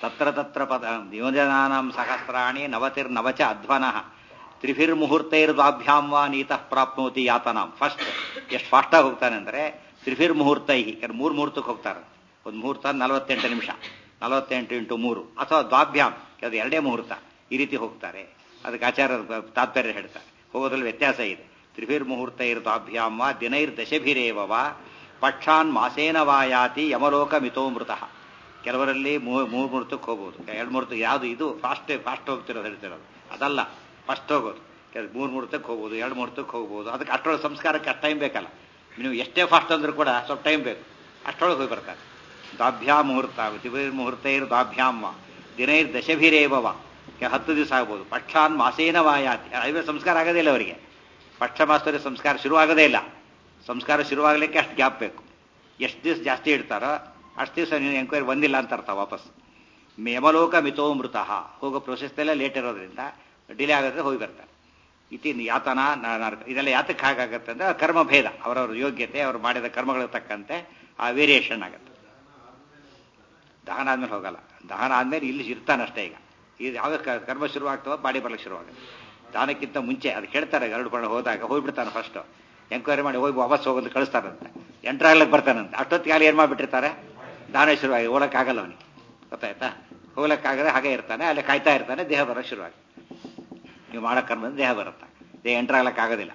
ತತ್ರ ತತ್ರ ಪದ ಯೋಜನಾನಾಂ ಸಹಸ್ರಾಣಿ ನವತಿರ್ನವಚ ಅಧ್ವನಃ ತ್ರಿಭಿರ್ಮುಹೂರ್ತೈರ್ದ್ವಾಭ್ಯಾಂ ವಾ ನೀತಃ ಪ್ರಾಪ್ನೋತಿ ಯಾತನಾಂ ಫಸ್ಟ್ ಎಷ್ಟು ಫಾಸ್ಟಾಗಿ ಹೋಗ್ತಾನೆ ಅಂದರೆ ತ್ರಿಭಿರ್ ಮುಹೂರ್ತೈ ಯಾರು ಮೂರು ಮುಹೂರ್ತಕ್ಕೆ ಹೋಗ್ತಾರೆ ಒಂದು ಮುಹೂರ್ತ ನಲವತ್ತೆಂಟು ನಿಮಿಷ ನಲವತ್ತೆಂಟು ಇಂಟು ಮೂರು ಅಥವಾ ದ್ವಾಭ್ಯಾಮ್ ಅದು ಎರಡೇ ಮುಹೂರ್ತ ಈ ರೀತಿ ಹೋಗ್ತಾರೆ ಅದಕ್ಕೆ ಆಚಾರ ತಾತ್ಪರ್ಯ ಹೇಳ್ತಾರೆ ಹೋಗೋದ್ರಲ್ಲಿ ವ್ಯತ್ಯಾಸ ಇದೆ ತ್ರಿಭಿರ್ ಮುಹೂರ್ತೈರ್ ದ್ವಾಭ್ಯಾಂ ವಾ ದಿನೈರ್ ದಶಭಿರೇವ ವಾ ಪಕ್ಷಾನ್ ಮಾಸೇನ ವಾಯಾತಿ ಯಮಲೋಕ ಮಿತೋಮೃತ ಕೆಲವರಲ್ಲಿ ಮೂರು ಮೂರು ಮುಹೂರ್ತಕ್ಕೆ ಹೋಗ್ಬೋದು ಎರಡು ಮುಹೂರ್ತ ಯಾವುದು ಇದು ಫಾಸ್ಟ್ ಫಾಸ್ಟ್ ಹೋಗ್ತಿರೋದು ಹೇಳ್ತಿರೋದು ಅದಲ್ಲ ಫಸ್ಟ್ ಹೋಗೋದು ಕೆಲವು ಮೂರು ಮುಹೂರ್ತಕ್ಕೆ ಹೋಗ್ಬೋದು ಎರಡು ಮುಹೂರ್ತಕ್ಕೆ ಹೋಗ್ಬೋದು ಅದಕ್ಕೆ ಅಷ್ಟರೊಳಗೆ ಸಂಸ್ಕಾರಕ್ಕೆ ಅಷ್ಟು ಟೈಮ್ ಬೇಕಲ್ಲ ನೀವು ಎಷ್ಟೇ ಫಾಸ್ಟ್ ಅಂದ್ರೂ ಕೂಡ ಸ್ವಲ್ಪ ಟೈಮ್ ಬೇಕು ಅಷ್ಟರೊಳಗೆ ಹೋಗಿ ಬರ್ತಾರೆ ದಾಭ್ಯಾ ಮುಹೂರ್ತ ದಿವೈರ್ ಮುಹೂರ್ತೈರ್ ದಾಭ್ಯಾಂ ವಾ ದಿನೈರ್ ದಶಭಿರೇವ ವಾ ಹತ್ತು ದಿವಸ ಆಗ್ಬೋದು ಪಕ್ಷಾನ್ ಮಾಸೇನ ವಾಯಾತಿ ಐವತ್ತು ಸಂಸ್ಕಾರ ಆಗೋದೇ ಇಲ್ಲ ಅವರಿಗೆ ಪಕ್ಷ ಮಾಸ್ತರಿ ಸಂಸ್ಕಾರ ಶುರುವಾಗೋದೇ ಇಲ್ಲ ಸಂಸ್ಕಾರ ಶುರುವಾಗಲಿಕ್ಕೆ ಅಷ್ಟು ಗ್ಯಾಪ್ ಬೇಕು ಎಷ್ಟು ದಿವಸ ಜಾಸ್ತಿ ಇಡ್ತಾರೋ ಅಷ್ಟು ದಿವಸ ನೀವು ಎಂಕ್ವೈರಿ ಬಂದಿಲ್ಲ ಅಂತ ಅರ್ಥ ವಾಪಸ್ ಯಮಲೋಕ ಮಿತೋ ಮೃತ ಹೋಗೋ ಪ್ರೊಸೆಸ್ದೆಲ್ಲ ಲೇಟ್ ಇರೋದ್ರಿಂದ ಡಿಲೇ ಆಗೋದ್ರೆ ಹೋಗಿ ಬರ್ತಾರೆ ಇತಿ ಯಾತನ ನರಕ ಇದೆಲ್ಲ ಯಾತಕ್ಕೆ ಹಾಗಾಗತ್ತೆ ಅಂದ್ರೆ ಕರ್ಮಭೇದ ಅವರವ್ರ ಯೋಗ್ಯತೆ ಅವರು ಮಾಡಿದ ಕರ್ಮಗಳಿಗೆ ತಕ್ಕಂತೆ ಆ ವೇರಿಯೇಷನ್ ಆಗುತ್ತೆ ದಹನ ಆದ್ಮೇಲೆ ಹೋಗಲ್ಲ ದಹನ ಆದ್ಮೇಲೆ ಇಲ್ಲಿ ಇರ್ತಾನಷ್ಟೇ ಈಗ ಇದು ಯಾವ ಕರ್ಮ ಶುರುವಾಗ್ತವೋ ಬಾಡಿ ಬರ್ಲಿಕ್ಕೆ ಶುರುವಾಗುತ್ತೆ ದಾನಕ್ಕಿಂತ ಮುಂಚೆ ಅದು ಕೇಳ್ತಾರೆ ಗರುಡು ಬಣ್ಣ ಹೋದಾಗ ಹೋಗ್ಬಿಡ್ತಾನೆ ಫಸ್ಟ್ ಎಂಕ್ವೈರಿ ಮಾಡಿ ಹೋಗಿ ವಾಪಸ್ ಹೋಗೋದು ಕಳಿಸ್ತಾರಂತೆ ಎಂಟ್ರಾಗ್ಲಕ್ಕೆ ಬರ್ತಾನಂತೆ ಅಷ್ಟೊತ್ತಿಗೆ ಅಲ್ಲಿ ಏನು ಮಾಡಿಬಿಟ್ಟಿರ್ತಾರೆ ದಾನ ಶುರುವಾಗಿ ಹೋಗಕ್ಕಾಗಲ್ಲ ಅವನಿಗೆ ಗೊತ್ತಾಯ್ತಾ ಹೋಗ್ಲಕ್ಕಾಗದೆ ಹಾಗೆ ಇರ್ತಾನೆ ಅಲ್ಲಿ ಕಾಯ್ತಾ ಇರ್ತಾನೆ ದೇಹ ಬರೋಕ್ಕೆ ಶುರುವಾಗಿ ನೀವು ಮಾಡೋ ಕರ್ಮದಿಂದ ದೇಹ ಬರುತ್ತೆ ದೇಹ ಎಂಟ್ರಾಗ್ಲಕ್ಕಾಗೋದಿಲ್ಲ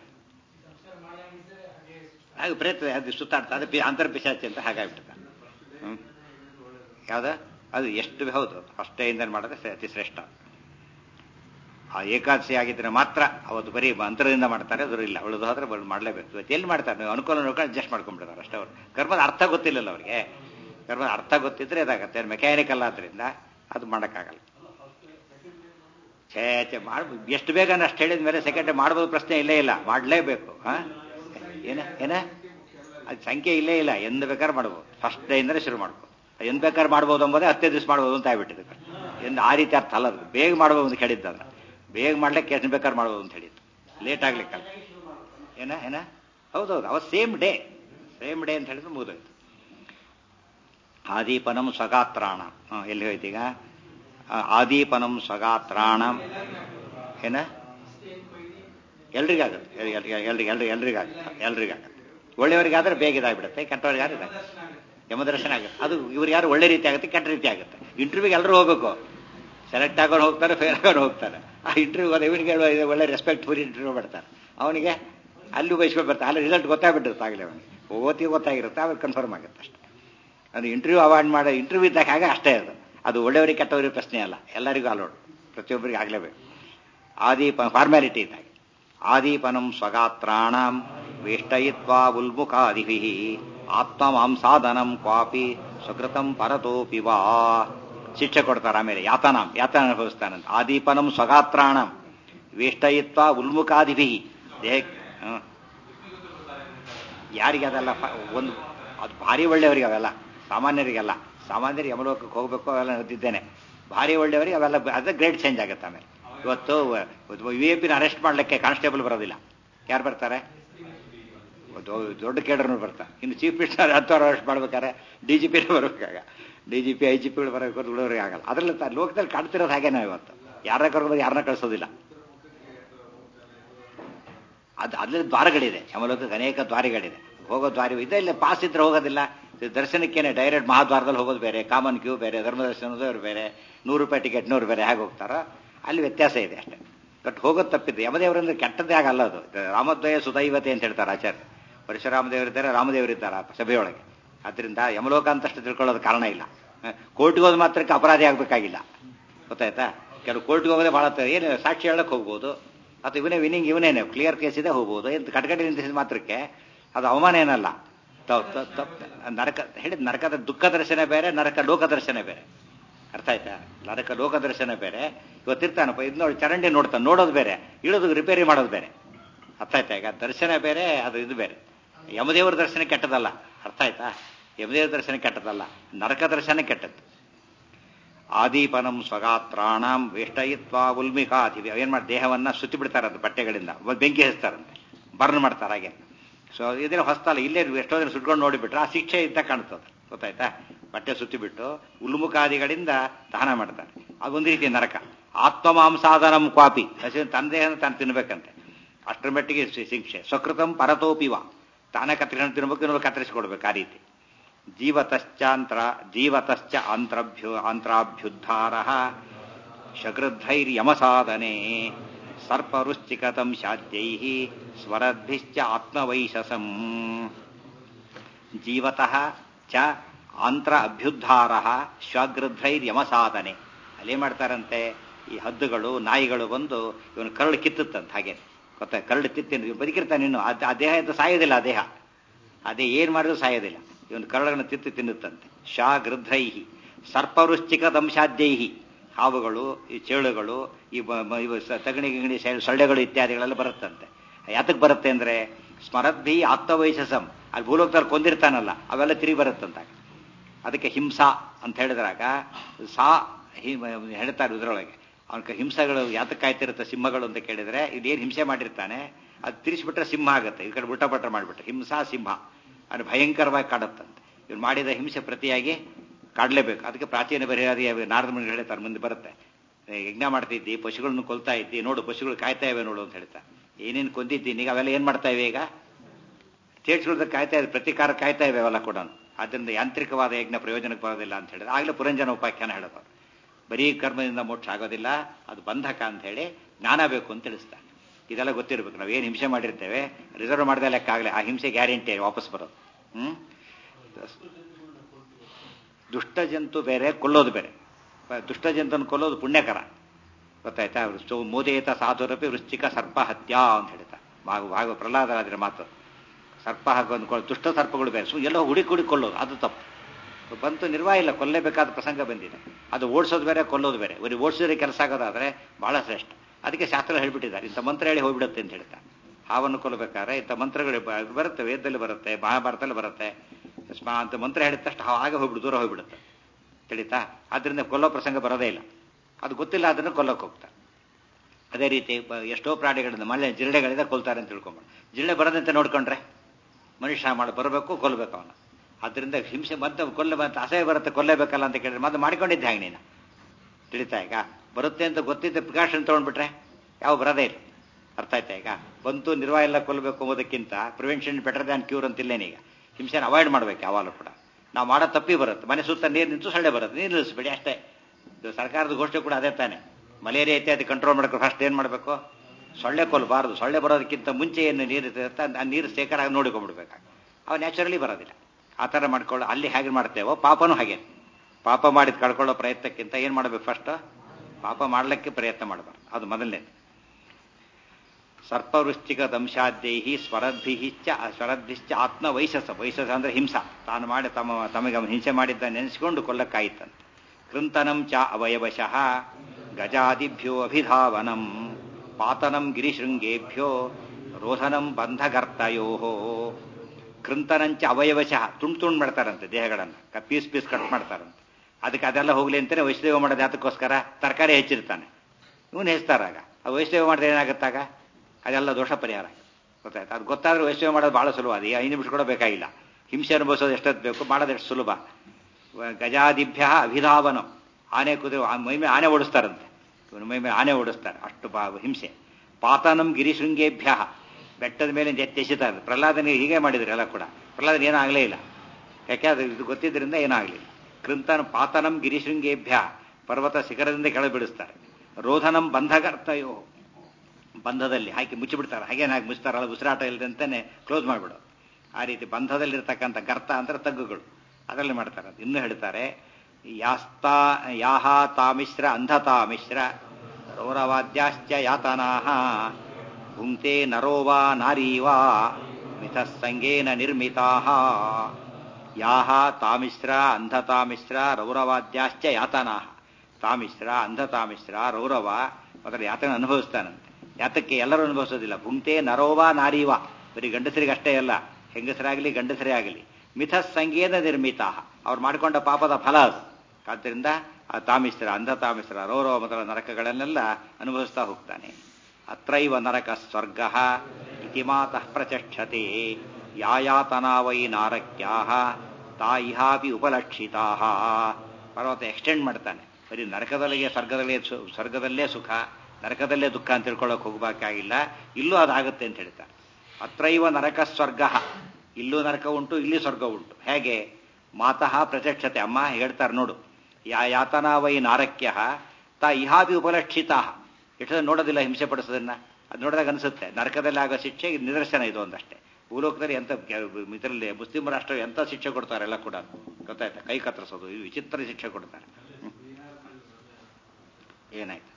ಹಾಗೆ ಪ್ರಯತ್ನ ಅದು ಸುತ್ತಾಡ್ತಾ ಅದು ಪಿ ಅಂತರ್ ಪಿಶಾಚಿ ಅಂತ ಹಾಗಾಗ್ಬಿಡ್ತಾನೆ ಹ್ಞೂ ಯಾವ್ದು ಅದು ಎಷ್ಟು ಹೌದು ಅಷ್ಟೇಯಿಂದ ಮಾಡಿದ್ರೆ ಅತಿ ಶ್ರೇಷ್ಠ ಆ ಏಕಾದಶಿ ಆಗಿದ್ರೆ ಮಾತ್ರ ಅವತ್ತು ಬರೀ ಅಂತರದಿಂದ ಮಾಡ್ತಾರೆ ಅದ್ರ ಇಲ್ಲ ಉಳಿದು ಹೋದ್ರೆ ಬಲ್ ಮಾಡಲೇಬೇಕು ಇವತ್ತು ಎಲ್ಲಿ ಮಾಡ್ತಾರೆ ನೀವು ಅನುಕೂಲ ನೋಡ್ಕೊಂಡು ಅಡ್ಜಸ್ಟ್ ಮಾಡ್ಕೊಂಡ್ಬಿಡ್ತಾರೆ ಅಷ್ಟೇ ಅವ್ರು ಕರ್ಮದ ಅರ್ಥ ಗೊತ್ತಿಲ್ಲಲ್ಲ ಅವ್ರಿಗೆ ಕರ್ಮದ ಅರ್ಥ ಗೊತ್ತಿದ್ರೆ ಇದಾಗತ್ತೆ ಮೆಕ್ಯಾನಿಕಲ್ ಆದ್ರಿಂದ ಅದು ಮಾಡೋಕ್ಕಾಗಲ್ಲ ಛೇ ಛೇ ಮಾಡ್ ಎಷ್ಟು ಬೇಗ ಅಷ್ಟು ಹೇಳಿದ ಮೇಲೆ ಸೆಕೆಂಡ್ ಮಾಡ್ಬೋದು ಪ್ರಶ್ನೆ ಇಲ್ಲೇ ಇಲ್ಲ ಮಾಡಲೇಬೇಕು ಹಾಂ ಏನ ಏನ ಅದು ಸಂಖ್ಯೆ ಇಲ್ಲೇ ಇಲ್ಲ ಎಂದು ಬೇಕಾದ್ರೆ ಮಾಡ್ಬೋದು ಫಸ್ಟ್ ಡೇಯಿಂದಲೇ ಶುರು ಮಾಡ್ಬೋದು ಎಂದು ಬೇಕಾದ್ರೆ ಮಾಡ್ಬೋದು ಅಂಬೋದೇ ಹತ್ತೇ ದಿವಸ ಮಾಡ್ಬೋದು ಅಂತ ಆಗ್ಬಿಟ್ಟಿದೆ ಎಂದು ಆ ರೀತಿ ಅರ್ಥ ಅಲ್ಲ ಅದು ಬೇಗ ಮಾಡ್ಬೋದು ಅಂತ ಹೇಳಿದ್ದಲ್ಲ ಬೇಗ ಮಾಡ್ಲಿಕ್ಕೆ ಎಷ್ಟು ಬೇಕಾದ್ರೆ ಮಾಡ್ಬೋದು ಅಂತ ಹೇಳಿದ್ದು ಲೇಟ್ ಆಗ್ಲಿಕ್ಕಲ್ಲ ಏನ ಏನ ಹೌದೌದು ಅವ ಸೇಮ್ ಡೇ ಸೇಮ್ ಡೇ ಅಂತ ಹೇಳಿದ್ರೆ ಮುಗಿದೋಯ್ತು ಆದೀಪನಂ ಸ್ವಗಾತ್ರಾಣ ಎಲ್ಲಿ ಹೋಯ್ತೀಗ ಆದೀಪನಂ ಸ್ವಗಾತ್ರಾಣ ಏನ ಎಲ್ರಿಗಾಗುತ್ತೆ ಎಲ್ರಿಗೆ ಎಲ್ರಿಗೆ ಎಲ್ರಿಗೆ ಎಲ್ರಿಗಾಗುತ್ತೆ ಎಲ್ರಿಗಾಗುತ್ತೆ ಒಳ್ಳೆಯವರಿಗಾದ್ರೆ ಬೇಗ ಇದಾಗ್ಬಿಡುತ್ತೆ ಕೆಟ್ಟವರಿಗಾದ್ರೆ ಇದಾಗುತ್ತೆ ಯಮದರ್ಶನ ಆಗುತ್ತೆ ಅದು ಇವ್ರಿಗೆ ಯಾರು ಒಳ್ಳೆ ರೀತಿ ಆಗುತ್ತೆ ಕೆಟ್ಟ ರೀತಿ ಆಗುತ್ತೆ ಇಂಟರ್ವ್ಯೂಗೆ ಎಲ್ಲರೂ ಹೋಗ್ಬೇಕು ಸೆಲೆಕ್ಟ್ ಆಗೋನು ಹೋಗ್ತಾರೆ ಫೇಲ್ ಆಗೋನು ಹೋಗ್ತಾರೆ ಆ ಇಂಟರ್ವ್ಯೂ ಹೋದ ಇವನಿಗೆ ಒಳ್ಳೆ ರೆಸ್ಪೆಕ್ಟ್ಫುಲ್ ಇಂಟರ್ವ್ಯೂ ಮಾಡ್ತಾರೆ ಅವನಿಗೆ ಅಲ್ಲಿ ಬಯಸ್ಕೊಂಡು ಬರ್ತಾರೆ ಅಲ್ಲಿ ರಿಸಲ್ಟ್ ಗೊತ್ತಾಗ್ಬಿಟ್ಟಿರುತ್ತೆ ಆಗಲೇ ಅವನಿಗೆ ಓತಿ ಗೊತ್ತಾಗಿರುತ್ತೆ ಆಮೇಲೆ ಕನ್ಫರ್ಮ್ ಆಗುತ್ತೆ ಅಷ್ಟೇ ಅದು ಇಂಟರ್ವ್ಯೂ ಅವಾಯ್ಡ್ ಮಾಡೋ ಇಂಟರ್ವ್ಯೂ ಇದ್ದಾಗ ಹಾಗೆ ಅಷ್ಟೇ ಅದು ಅದು ಒಳ್ಳೆಯವರಿಗೆ ಕೆಟ್ಟವರಿಗೆ ಪ್ರಶ್ನೆ ಅಲ್ಲ ಎಲ್ಲರಿಗೂ ಅಲೋಡ್ ಪ್ರತಿಯೊಬ್ಬರಿಗೆ ಆಗಲೇಬೇಕು ಆದೀಪ ಫಾರ್ಮ್ಯಾಲಿಟಿ ಇದ್ದಾಗ ಆದೀಪನಂ ಸ್ವಗಾತ್ರಾಣಂ ವೇಷ್ಟಯಿತ್ವಾ ಉಲ್ಮುಖಾದಿಭಿ ಆತ್ಮಮಾಂಸಾದನಂ ಕ್ವಾಪಿ ಸ್ವಕೃತಂ ಪರತೋಪಿ ವಾ ಶಿಕ್ಷೆ ಕೊಡ್ತಾರೆ ಆಮೇಲೆ ಯಾತನಾಂ ಯಾತನ ಅನುಭವಿಸ್ತಾನಂತ ಆದೀಪನಂ ಸ್ವಗಾತ್ರಾಣಂ ವೇಷ್ಟಯಿತ್ವ ಉಲ್ಮುಖಾದಿಭಿ ದೇಹ ಯಾರಿಗೆ ಅದೆಲ್ಲ ಒಂದು ಅದು ಭಾರಿ ಒಳ್ಳೆಯವರಿಗೆ ಅವೆಲ್ಲ ಸಾಮಾನ್ಯರಿಗೆಲ್ಲ ಸಾಮಾನ್ಯರಿಗೆ ಯಮಲೋಕಕ್ಕೆ ಹೋಗಬೇಕು ಅವೆಲ್ಲ ಓದಿದ್ದೇನೆ ಭಾರಿ ಒಳ್ಳೆಯವರಿಗೆ ಅವೆಲ್ಲ ಅದೇ ಗ್ರೇಟ್ ಚೇಂಜ್ ಆಗುತ್ತೆ ಆಮೇಲೆ ಇವತ್ತು ವಿ ಎ ಪಿನ ಅರೆಸ್ಟ್ ಮಾಡಲಿಕ್ಕೆ ಕಾನ್ಸ್ಟೇಬಲ್ ಬರೋದಿಲ್ಲ ಯಾರು ಬರ್ತಾರೆ ದೊಡ್ಡ ಕೇಡರ್ನು ಬರ್ತಾರೆ ಇನ್ನು ಚೀಫ್ ಮಿನಿಸ್ಟರ್ ಹತ್ತವರು ಅರೆಸ್ಟ್ ಮಾಡ್ಬೇಕಾದ್ರೆ ಡಿ ಜಿ ಪಿನೇ ಬರ್ಬೇಕಾಗ D G P I G ಪಿಗಳು ಬರೋಕೆ ಉಳಿದವ್ರಿಗೆ ಆಗಲ್ಲ ಅದರಲ್ಲಿ ಲೋಕದಲ್ಲಿ ಕಾಣ್ತಿರೋದು ಹಾಗೆ ನಾವು ಇವತ್ತು ಯಾರನ್ನ ಕರ್ಕೊಂಡು ಯಾರನ್ನ ಕಳಿಸೋದಿಲ್ಲ ಅದು ಅದ್ರಲ್ಲಿ ದ್ವಾರಗಳಿದೆ ಯಮಲೋಕಕ್ಕೆ ಅನೇಕ ದ್ವಾರಗಳಿದೆ ಹೋಗೋ ದ್ವಾರ ಇದೆ ಇಲ್ಲ ಪಾಸ್ ಇದ್ರೆ ಹೋಗೋದಿಲ್ಲ ದರ್ಶನಕ್ಕೇನೆ ಡೈರೆಕ್ಟ್ ಮಹಾದ್ವಾರದಲ್ಲಿ ಹೋಗೋದು ಬೇರೆ ಕಾಮನ್ ಕ್ಯೂ ಬೇರೆ ಧರ್ಮದರ್ಶನದವ್ರು ಬೇರೆ ನೂರು ರೂಪಾಯಿ ಟಿಕೆಟ್ನವ್ರು ಬೇರೆ ಹೇಗೆ ಹೋಗ್ತಾರೋ ಅಲ್ಲಿ ವ್ಯತ್ಯಾಸ ಇದೆ ಅಷ್ಟೇ ಬಟ್ ಹೋಗೋದು ತಪ್ಪಿದೆ ಯಮದೇವರಂದ್ರೆ ಕೆಟ್ಟದ್ದೇ ಆಗಲ್ಲ ಅದು ರಾಮದ್ವಯ ಸುದೈವತೆ ಅಂತ ಹೇಳ್ತಾರೆ ಆಚಾರ್ಯ ಪರಶುರಾಮದೇವರಿದ್ದಾರೆ ರಾಮದೇವರಿದ್ದಾರೆ ಸಭೆಯೊಳಗೆ ಅದರಿಂದ ಯಮಲೋಕ ಅಂತಷ್ಟು ತಿಳ್ಕೊಳ್ಳೋದು ಕಾರಣ ಇಲ್ಲ ಕೋರ್ಟ್ಗೆ ಹೋದ ಮಾತ್ರಕ್ಕೆ ಅಪರಾಧಿ ಆಗಬೇಕಾಗಿಲ್ಲ ಗೊತ್ತಾಯ್ತಾ ಕೆಲವು ಕೋರ್ಟ್ಗೆ ಹೋಗೋದೇ ಭಾಳ ಏನು ಸಾಕ್ಷಿ ಹೇಳಕ್ಕೆ ಹೋಗ್ಬೋದು ಅಥವಾ ಇವನೇ ವಿನಿಂಗ್ ಇವನೇನೆ ಕ್ಲಿಯರ್ ಕೇಸ್ ಇದೆ ಹೋಗ್ಬೋದು ಎಂತ ಕಟಕಟಿ ನಿಂತಿಸಿದ ಮಾತ್ರಕ್ಕೆ ಅದು ಅವಮಾನ ಏನಲ್ಲ ನರಕ ಹೇಳಿದ ನರಕದ ದುಃಖ ದರ್ಶನ ಬೇರೆ ನರಕ ಲೋಕ ದರ್ಶನ ಬೇರೆ ಅರ್ಥ ಆಯ್ತಾ ನರಕ ಲೋಕ ದರ್ಶನ ಬೇರೆ ಇವತ್ತಿರ್ತಾನಪ್ಪ ಇದು ನೋಡಿ ಚರಂಡಿ ನೋಡ್ತಾನೆ ನೋಡೋದು ಬೇರೆ ಇಳೋದು ರಿಪೇರಿ ಮಾಡೋದು ಬೇರೆ ಅರ್ಥ ಆಯ್ತಾ ಈಗ ದರ್ಶನ ಬೇರೆ ಅದು ಇದು ಬೇರೆ ಯಮದೇವರ ದರ್ಶನ ಕೆಟ್ಟದಲ್ಲ ಅರ್ಥ ಆಯ್ತಾ ಯಮದೇವರ ದರ್ಶನ ಕೆಟ್ಟದಲ್ಲ ನರಕ ದರ್ಶನ ಕೆಟ್ಟದ್ದು ಆದೀಪನಂ ಸ್ವಗಾತ್ರಾಣಂ ವೇಷ್ಟಯಿತ್ವ ಉಲ್ಮಿಕಾಧಿವಿ ಏನ್ ಮಾಡಿ ದೇಹವನ್ನ ಸುತ್ತಿ ಬಿಡ್ತಾರೆ ಅದು ಬಟ್ಟೆಗಳಿಂದ ಬೆಂಕಿ ಹಚ್ತಾರಂತೆ ಬರ್ನ್ ಮಾಡ್ತಾರೆ ಹಾಗೆ ಸೊ ಇದೆಲ್ಲ ಹೊಸ್ತಲ್ಲ ಇಲ್ಲೇ ಎಷ್ಟೋ ದಿನ ಸುಟ್ಕೊಂಡು ನೋಡಿಬಿಟ್ರೆ ಆ ಶಿಕ್ಷೆ ಇದ್ದ ಕಾಣ್ತದೆ ಗೊತ್ತಾಯ್ತಾ ಬಟ್ಟೆ ಸುತ್ತಿಬಿಟ್ಟು ಉಲ್ಮುಖಾದಿಗಳಿಂದ ದಹನ ಮಾಡ್ತಾರೆ ಅದೊಂದು ರೀತಿ ನರಕ ಆತ್ಮಮಾಂಸಾದನಂ ಕ್ವಾಪಿ ಹಸಿರು ತನ್ನ ದೇಹನ ತಾನು ತಿನ್ಬೇಕಂತೆ ಅಷ್ಟರ ಮಟ್ಟಿಗೆ ಶಿ- ಶಿಕ್ಷೆ ಸ್ವಕೃತಂ ಪರತೋಪಿವ ತಾನೇ ಕತ್ತರಿಸ್ಕೊಂಡು ತಿನ್ಬೇಕು ಇನ್ನೊಬ್ಬರು ಕತ್ತರಿಸ್ಕೊಡ್ಬೇಕು ಆ ರೀತಿ ಜೀವತಶ್ಚಾಂತ್ರ ಜೀವತಶ್ಚ ಆಂತ್ರಭ್ಯು ಆಂತ್ರಾಭ್ಯುದ್ಧಾರ ಶಗೃದ್ಧೈರ್ಯಮಸಾಧನೆ ಸರ್ಪರುಶ್ಚಿಕತಂ ಶಾದ್ಯೈ ಸ್ವರದ್ಭಿಶ್ಚ ಆತ್ಮವೈಶಸಂ ಜೀವತಃ ಚ ಆಂತ್ರ ಅಭ್ಯುದ್ಧಾರ ಶ್ವಗೃದ್ಧೈರ್ಯಮಸಾಧನೆ ಅಲ್ಲೇ ಮಾಡ್ತಾರಂತೆ ಈ ಹದ್ದುಗಳು ನಾಯಿಗಳು ಬಂದು ಇವನು ಕರಳು ಕಿತ್ತುತ್ತಂತ ಹಾಗೆ ಗೊತ್ತಾ ಕರಳು ಕಿತ್ತಿ ಬದುಕಿರ್ತಾನೆ ಇನ್ನು ಆ ಆ ದೇಹ ಇದು ಸಾಯೋದಿಲ್ಲ ಆ ದೇಹ ಅದೇ ಏನು ಮಾಡಿದ್ರು ಸಾಯೋದಿಲ್ಲ ಇವನು ಕರಳನ್ನು ತಿತ್ತು ತಿನ್ನುತ್ತಂತೆ ಶಾ ಗೃಧ್ರೈಹಿ ಸರ್ಪವೃಶ್ಚಿಕ ದಂಶಾದ್ಯೈಹಿ ಹಾವುಗಳು ಈ ಚೇಳುಗಳು ಈ ಬ- ಬ- ಇವು ಸ- ತಗಣಿ ಗಿಗಣಿ ಸೆ- ಸೊಳ್ಳೆಗಳು ಇತ್ಯಾದಿಗಳೆಲ್ಲ ಬರುತ್ತಂತೆ ಯಾತಕ್ಕೆ ಬರುತ್ತೆ ಅಂದ್ರೆ ಸ್ಮರದ್ಭಿ ಆತ್ಮವೈಶಸಂ ಅಲ್ಲಿ ಭೂಲೋಕದಲ್ಲಿ ಕೊಂದಿರ್ತಾನಲ್ಲ ಅವೆಲ್ಲ ತಿರುಗಿ ಬರುತ್ತಂತ ಅದಕ್ಕೆ ಹಿಂಸಾ ಅಂತ ಹೇಳಿದ್ರಾಗ ಸಾ ಹಿ- ಹೇಳ್ತಾರೆ ಇದರೊಳಗೆ ಅವನ ಹಿಂಸೆಗಳು ಯಾತಕ್ಕೆ ಕಾಯ್ತಿರುತ್ತೆ ಸಿಂಹಗಳು ಅಂತ ಕೇಳಿದ್ರೆ ಇದೇನು ಹಿಂಸೆ ಮಾಡಿರ್ತಾನೆ ಅದು ತಿರ್ಸ್ಬಿಟ್ರೆ ಸಿಂಹ ಆಗುತ್ತೆ ಈ ಕಡೆ ಬುಟ್ಟಪಟ್ಟ ಮಾಡಿಬಿಟ್ರೆ ಹಿಂಸಾ ಸಿಂಹ ಅದು ಭಯಂಕರವಾಗಿ ಕಾಡುತ್ತಂತೆ ಇವ್ರು ಮಾಡಿದ ಹಿಂಸೆ ಪ್ರತಿಯಾಗಿ ಕಾಡಲೇಬೇಕು ಅದಕ್ಕೆ ಪ್ರಾಚೀನ ಬರೆಯಾದಿ ನಾರದ ಮುನಿಗಳು ಹೇಳ್ತಾರೆ ಮುಂದೆ ಬರುತ್ತೆ ಏ, ಯಜ್ಞ ಮಾಡ್ತಿದ್ದಿ ಪಶುಗಳನ್ನು ಕೊಲ್ತಾ ಇದ್ದಿ ನೋಡು ಪಶುಗಳು ಕಾಯ್ತಾ ಇವೆ ನೋಡು ಅಂತ ಹೇಳ್ತಾರೆ ಏನೇನು ಕೊಂದಿದ್ದೀನಿ ಈಗ ಅವೆಲ್ಲ ಏನು ಮಾಡ್ತಾ ಇವೆ ಈಗ ತೀರ್ಸ್ಕೊಳ್ದ ಕಾಯ್ತಾ ಇದೆ ಪ್ರತಿಕಾರ ಕಾಯ್ತಾ ಇವೆ ಅವೆಲ್ಲ ಕೂಡ ಆದ್ದರಿಂದ ಯಾಂತ್ರಿಕವಾದ ಯಜ್ಞ ಪ್ರಯೋಜನಕ್ಕೆ ಬರೋದಿಲ್ಲ ಅಂತ ಹೇಳಿದ್ರೆ ಆಗಲೇ ಪುರಂಜನ ಉಪಾಖ್ಯಾನ ಹೇಳೋದು ಬರೀ ಕರ್ಮದಿಂದ ಮೋಕ್ಷ ಆಗೋದಿಲ್ಲ ಅದು ಬಂಧಕ ಅಂತ ಹೇಳಿ ಜ್ಞಾನ ಬೇಕು ಅಂತ ತಿಳಿಸ್ತಾನೆ ಇದೆಲ್ಲ ಗೊತ್ತಿರಬೇಕು ನಾವು ಏನು ಹಿಂಸೆ ಮಾಡಿರ್ತೇವೆ ರಿಸರ್ವ್ ಮಾಡಿದ ಲೆಕ್ಕ ಆಗಲೇ ಆ ಹಿಂಸೆ ಗ್ಯಾರಂಟಿ ವಾಪಸ್ ಬರೋದು ಹ್ಮ್ ದುಷ್ಟ ಜಂತು ಬೇರೆ ಕೊಲ್ಲೋದು ಬೇರೆ ಪ- ದುಷ್ಟ ಜಂತನ್ನು ಕೊಲ್ಲೋದು ಪುಣ್ಯಕರ ಗೊತ್ತಾಯ್ತಾ ಸೊ ಮೋದೇತ ಸಾಧುರಪಿ ವೃಶ್ಚಿಕ ಸರ್ಪ ಹತ್ಯಾ ಅಂತ ಹೇಳ್ತಾ ಭಾಗ ಭಾಗ ಪ್ರಹ್ಲಾದರಾಜರ ಮಾತು ಸರ್ಪ ಹಾಕೊಂಡು ಕೊಲ್- ದುಷ್ಟ ಸರ್ಪಗಳು ಬೇರೆ ಸೊ ಎಲ್ಲೋ ಹುಡುಕಿ ಹುಡುಕಿ ಕೊಲ್ಲೋದು ಅದು ತಪ್ಪು ಬಂತು ನಿರ್ವಾಹ ಇಲ್ಲ ಕೊಲ್ಲೇಬೇಕಾದ ಪ್ರಸಂಗ ಬಂದಿದೆ ಅದು ಓಡಿಸೋದು ಬೇರೆ ಕೊಲ್ಲೋದು ಬೇರೆ ಬರೀ ಓಡಿಸಿದ್ರೆ ಕೆಲಸ ಆಗೋದಾದ್ರೆ ಬಹಳ ಶ್ರೇಷ್ಠ ಅದಕ್ಕೆ ಶಾಸ್ತ್ರ ಹೇಳ್ಬಿಟ್ಟಿದ್ದಾರೆ ಇಂಥ ಮಂತ್ರ ಹೇಳಿ ಹೋಗ್ಬಿಡುತ್ತೆ ಅಂತ ಹೇಳ್ತಾ ಹಾವನ್ನು ಕೊಲ್ಲಬೇಕಾದ್ರೆ ಇಂಥ ಮಂತ್ರಗಳು ಬ- ಬರುತ್ತೆ ವೇದದಲ್ಲಿ ಬರುತ್ತೆ ಮಹಾಭಾರತದಲ್ಲಿ ಬರುತ್ತೆ ಸ್ಮ ಅಂತ ಮಂತ್ರ ಹೇಳಿದ ತಕ್ಷಣ ಹಾಗೆ ಹೋಗ್ಬಿಡು ದೂರ ಹೋಗ್ಬಿಡುತ್ತೆ ತಿಳಿತಾ ಅದರಿಂದ ಕೊಲ್ಲೋ ಪ್ರಸಂಗ ಬರೋದೇ ಇಲ್ಲ ಅದು ಗೊತ್ತಿಲ್ಲ ಅದನ್ನು ಕೊಲ್ಲೋಕೆ ಹೋಗ್ತಾರೆ ಅದೇ ರೀತಿ ಬ- ಎಷ್ಟೋ ಪ್ರಾಣಿಗಳಿಂದ ಮಳೆ ಜಿರಳೆಗಳಿಂದ ಕೊಲ್ತಾರೆ ಅಂತ ತಿಳ್ಕೊಂಬಿಡು ಜಿರಳೆ ಬರದಂತೆ ನೋಡ್ಕೊಂಡ್ರೆ ಮನುಷ್ಯ ಮಾಡಿ ಬರಬೇಕು ಕೊಲ್ಲಬೇಕು ಅವನು ಅದರಿಂದ ಹಿಂಸೆ ಮತ್ತೆ ಕೊಲ್ಲ ಮತ್ತೆ ಅಸಹ್ಯ ಬರುತ್ತೆ ಕೊಲ್ಲೇಬೇಕಲ್ಲ ಅಂತ ಕೇಳಿದ್ರೆ ಮತ್ತೆ ಮಾಡ್ಕೊಂಡಿದ್ದೆ ಹಾಗೆ ನೀನು ತಿಳಿತಾ ಈಗ ಬರುತ್ತೆ ಅಂತ ಗೊತ್ತಿದ್ದ ಪ್ರಿಕಾಷನ್ ತೊಗೊಂಡ್ಬಿಟ್ರೆ ಯಾವ ಬರೋದೇ ಇಲ್ಲ ಅರ್ಥ ಆಯ್ತಾ ಈಗ ಬಂತು ನಿರ್ವಾಹ ಎಲ್ಲ ಕೊಲ್ಲಬೇಕು ಅನ್ನೋದಕ್ಕಿಂತ ಪ್ರಿವೆನ್ಷನ್ ಬೆಟರ್ ದ್ಯಾನ್ ಕ್ಯೂರ್ ಅಂತಿಲ್ಲೇನೀಗ ಹಿಂಸೆನ ಅವಾಯ್ಡ್ ಮಾಡ್ಬೇಕು ಯಾವಾಗಲೂ ಕೂಡ ನಾವು ಮಾಡೋ ತಪ್ಪಿ ಬರುತ್ತೆ ಮನೆ ಸುತ್ತ ನೀರು ನಿಂತು ಸೊಳ್ಳೆ ಬರುತ್ತೆ ನೀರು ನಿಲ್ಲಿಸ್ಬೇಡಿ ಅಷ್ಟೇ ಇದು ಸರ್ಕಾರದ ಗೋಷ್ಠಿ ಕೂಡ ಅದೇ ತಾನೆ ಮಲೇರಿಯಾ ಇತ್ಯಾದಿ ಕಂಟ್ರೋಲ್ ಮಾಡಬೇಕು ಫಸ್ಟ್ ಏನು ಮಾಡಬೇಕು ಸೊಳ್ಳೆ ಕೊಲ್ಲಬಾರದು ಸೊಳ್ಳೆ ಬರೋದಕ್ಕಿಂತ ಮುಂಚೆ ಏನು ನೀರು ಇರುತ್ತೆ ಆ ನೀರು ಶೇಖರ ಆಗಿ ನೋಡಿಕೊಂಡ್ಬಿಡ್ಬೇಕು ಅವು ನ್ಯಾಚುರಲಿ ಬರೋದಿಲ್ಲ ಆ ಥರ ಮಾಡ್ಕೊಳ್ಳೋ ಅಲ್ಲಿ ಹೇಗೆ ಮಾಡ್ತೇವೋ ಪಾಪನೂ ಹಾಗೆ ಪಾಪ ಮಾಡಿದ್ ಕಳ್ಕೊಳ್ಳೋ ಪ್ರಯತ್ನಕ್ಕಿಂತ ಏನು ಮಾಡಬೇಕು ಫಸ್ಟ್ ಪಾಪ ಮಾಡಲಿಕ್ಕೆ ಪ್ರಯತ್ನ ಮಾಡಬಾರ್ದು ಅದು ಮೊದಲನೇದು ಸರ್ಪವೃಶ್ಚಿಕ ದಂಶಾದ್ಯೈಹಿ ಸ್ವರದ್ಭಿಶ್ಚ ಸ್ವರದ್ಭಿಶ್ಚ ಆತ್ಮ ವೈಶಸ ವೈಶಸ ಅಂದ್ರೆ ಹಿಂಸ ತಾನು ಮಾಡಿ ತಮ್ಮ ತಮಗೆ ಅವನು ಹಿಂಸೆ ಮಾಡಿದ್ದ ನೆನೆಸಿಕೊಂಡು ಕೊಲ್ಲಕ್ಕಾಯಿತಂತೆ ಕೃಂತನಂ ಚ ಅವಯವಶಃ ಗಜಾದಿಭ್ಯೋ ಅಭಿಧಾವನಂ ಪಾತನಂ ಗಿರಿಶೃಂಗೇಭ್ಯೋ ರೋಧನಂ ಬಂಧಗರ್ತಯೋ ಕೃಂತನಂಚ ಅವಯವಶಃ ತುಂಡು ತುಂಡು ಮಾಡ್ತಾರಂತೆ ದೇಹಗಳನ್ನು ಪೀಸ್ ಪೀಸ್ ಕಟ್ ಮಾಡ್ತಾರಂತೆ ಅದಕ್ಕೆ ಅದೆಲ್ಲ ಹೋಗ್ಲಿ ಅಂತಾನೆ ವೈಷ್ಣವ ಮಾಡೋದು ಯಾತಕ್ಕೋಸ್ಕರ ತರಕಾರಿ ಹೆಚ್ಚಿರ್ತಾನೆ ಇವನು ಹೆಚ್ಚುತ್ತಾರಾಗ ಆ ವೈಷ್ಣವ ಮಾಡಿದ್ರೆ ಏನಾಗುತ್ತಾಗ ಅದೆಲ್ಲ ದೋಷ ಪರಿಹಾರ ಗೊತ್ತಾಯ್ತು ಅದು ಗೊತ್ತಾದ್ರೆ ವೈಷ್ಣವ ಮಾಡೋದು ಬಹಳ ಸುಲಭ ಅದು ಐದು ನಿಮಿಷ ಕೂಡ ಬೇಕಾಗಿಲ್ಲ ಹಿಂಸೆ ಅನುಭವಿಸೋದು ಎಷ್ಟೊತ್ತು ಬೇಕು ಮಾಡೋದು ಎಷ್ಟು ಸುಲಭ ಗಜಾದಿಭ್ಯ ಅಭಿಧಾವನ ಆನೆ ಕುದುರೆ ಆ ಮೈಮೇಲೆ ಆನೆ ಓಡಿಸ್ತಾರಂತೆ ಇವನ ಮೈಮೇಲೆ ಆನೆ ಓಡಿಸ್ತಾರೆ ಅಷ್ಟು ಬಾ ಹಿಂಸೆ ಪಾತನಂ ಗಿರಿಶೃಂಗೇಭ್ಯ ಬೆಟ್ಟದ ಮೇಲೆ ಎತ್ತೆಸಿತಾರೆ ಪ್ರಹ್ಲಾದನಿಗೆ ಹೀಗೆ ಮಾಡಿದ್ರು ಎಲ್ಲ ಕೂಡ ಪ್ರಹ್ಲಾದನ ಏನೂ ಆಗಲೇ ಇಲ್ಲ ಯಾಕೆ ಅದು ಇದು ಗೊತ್ತಿದ್ದರಿಂದ ಏನೂ ಆಗಲಿಲ್ಲ ಕೃಂತನ ಪಾತನಂ ಗಿರಿಶೃಂಗೇಭ್ಯ ಪರ್ವತ ಶಿಖರದಿಂದ ಕೆಳ ಬಿಡಿಸ್ತಾರೆ ರೋಧನಂ ಬಂಧಗರ್ತಯೋ ಬಂಧದಲ್ಲಿ ಹಾಕಿ ಮುಚ್ಚಿಬಿಡ್ತಾರೆ ಹಾಗೇನು ಹಾಕಿ ಮುಚ್ತಾರಲ್ಲ ಉಸಿರಾಟ ಇಲ್ಲದಂತಾನೆ ಕ್ಲೋಸ್ ಮಾಡಿಬಿಡೋದು ಆ ರೀತಿ ಬಂಧದಲ್ಲಿರ್ತಕ್ಕಂಥ ಗರ್ತ ಅಂದ್ರೆ ತಗ್ಗುಗಳು ಅದರಲ್ಲಿ ಮಾಡ್ತಾರೆ ಅದು ಇನ್ನೂ ಹೇಳ್ತಾರೆ ಯಾಸ್ತಾ ಯಾಹ ತಾಮಿಶ್ರ ಅಂಧತಾ ಮಿಶ್ರ ರೌರವಾದ್ಯಾಶ್ಚ ಯಾತನಾಹ ಭುಂಕ್ತೆ ನರೋ ವಾ ನಾರೀ ವಾ ಮಿತಸ್ಸಂಗೇನ ನಿರ್ಮಿತಾ ಯಾಹ ತಾಮಿಶ್ರ ಅಂಧತಾಮಿಶ್ರ ರೌರವಾದ್ಯಾಶ್ಚ ಯಾತನಾಹ ತಾಮಿಶ್ರ ಅಂಧತಾಮಿಶ್ರ ರೌರವ ಅದರ ಯಾತನ ಅನುಭವಿಸ್ತಾನಂತೆ ಯಾತಕ್ಕೆ ಎಲ್ಲರೂ ಅನುಭವಿಸೋದಿಲ್ಲ ಭುಂಕ್ತೆ ನರೋವಾ ನಾರೀವಾ ಬರೀ ಗಂಡಸರಿಗೆ ಅಷ್ಟೇ ಅಲ್ಲ ಹೆಂಗಸರಾಗಲಿ ಗಂಡಸರೇ ಆಗಲಿ ಮಿಥ ಸಂಗೇನ ನಿರ್ಮಿತ ಅವ್ರು ಮಾಡಿಕೊಂಡ ಪಾಪದ ಫಲ ಅದು ಆದ್ದರಿಂದ ಆ ತಾಮಿಶ್ರ ಅಂಧ ತಾಮಿಶ್ರ ರೌರವ ಮೊದಲ ನರಕಗಳನ್ನೆಲ್ಲ ಅನುಭವಿಸ್ತಾ ಹೋಗ್ತಾನೆ ಅತ್ರೈವ ನರಕ ಸ್ವರ್ಗ ಇತಿ ಮಾತಃ ಪ್ರಚಕ್ಷತೆ ಯಾಯಾತನಾ ವೈ ನಾರಕ್ಯಾ ತಾ ಇಹಾಪಿ ಉಪಲಕ್ಷಿತಾ ಪರ್ವತ ಎಕ್ಸ್ಟೆಂಡ್ ಮಾಡ್ತಾನೆ ಬರೀ ನರಕದಲ್ಲಿಗೆ ಸ್ವರ್ಗದಲ್ಲೇ ಸು- ಸ್ವರ್ಗದಲ್ಲೇ ಸುಖ ನರಕದಲ್ಲೇ ದುಃಖ ಅಂತ ತಿಳ್ಕೊಳ್ಳೋಕೆ ಹೋಗಬೇಕಾಗಿಲ್ಲ ಇಲ್ಲೂ ಅದಾಗುತ್ತೆ ಅಂತ ಹೇಳ್ತಾರೆ ಅತ್ರೈವ ನರಕ ಸ್ವರ್ಗ ಇಲ್ಲೂ ನರಕ ಉಂಟು ಇಲ್ಲಿ ಸ್ವರ್ಗ ಉಂಟು ಹೇಗೆ ಮಾತಃ ಪ್ರತ್ಯಕ್ಷತೆ ಅಮ್ಮ ಹೇಳ್ತಾರೆ ನೋಡು ಯಾ ಯಾತನಾ ವೈ ನಾರಕ್ಯ ತಾ ಇಹಾಪಿ ಉಪಲಕ್ಷಿತಾ ಎಷ್ಟು ನೋಡೋದಿಲ್ಲ ಹಿಂಸೆ ಪಡಿಸೋದನ್ನ ಅದು ನೋಡಿದಾಗ ಅನಿಸುತ್ತೆ ನರಕದಲ್ಲಿ ಆಗೋ ಶಿಕ್ಷೆ ಇದು ನಿದರ್ಶನ ಇದು ಒಂದಷ್ಟೇ ಭೂಲೋಕದಲ್ಲಿ ಎಂತ ಇದರಲ್ಲಿ ಮುಸ್ಲಿಂ ರಾಷ್ಟ್ರ ಎಂತ ಶಿಕ್ಷೆ ಕೊಡ್ತಾರೆ ಎಲ್ಲ ಕೂಡ ಗೊತ್ತಾಯ್ತಾ ಕೈ ಕತ್ತರಿಸೋದು ಇದು ವಿಚಿತ್ರ ಶಿಕ್ಷೆ ಕೊಡ್ತಾರೆ ಹ್ಮ್. ಏನಾಯ್ತು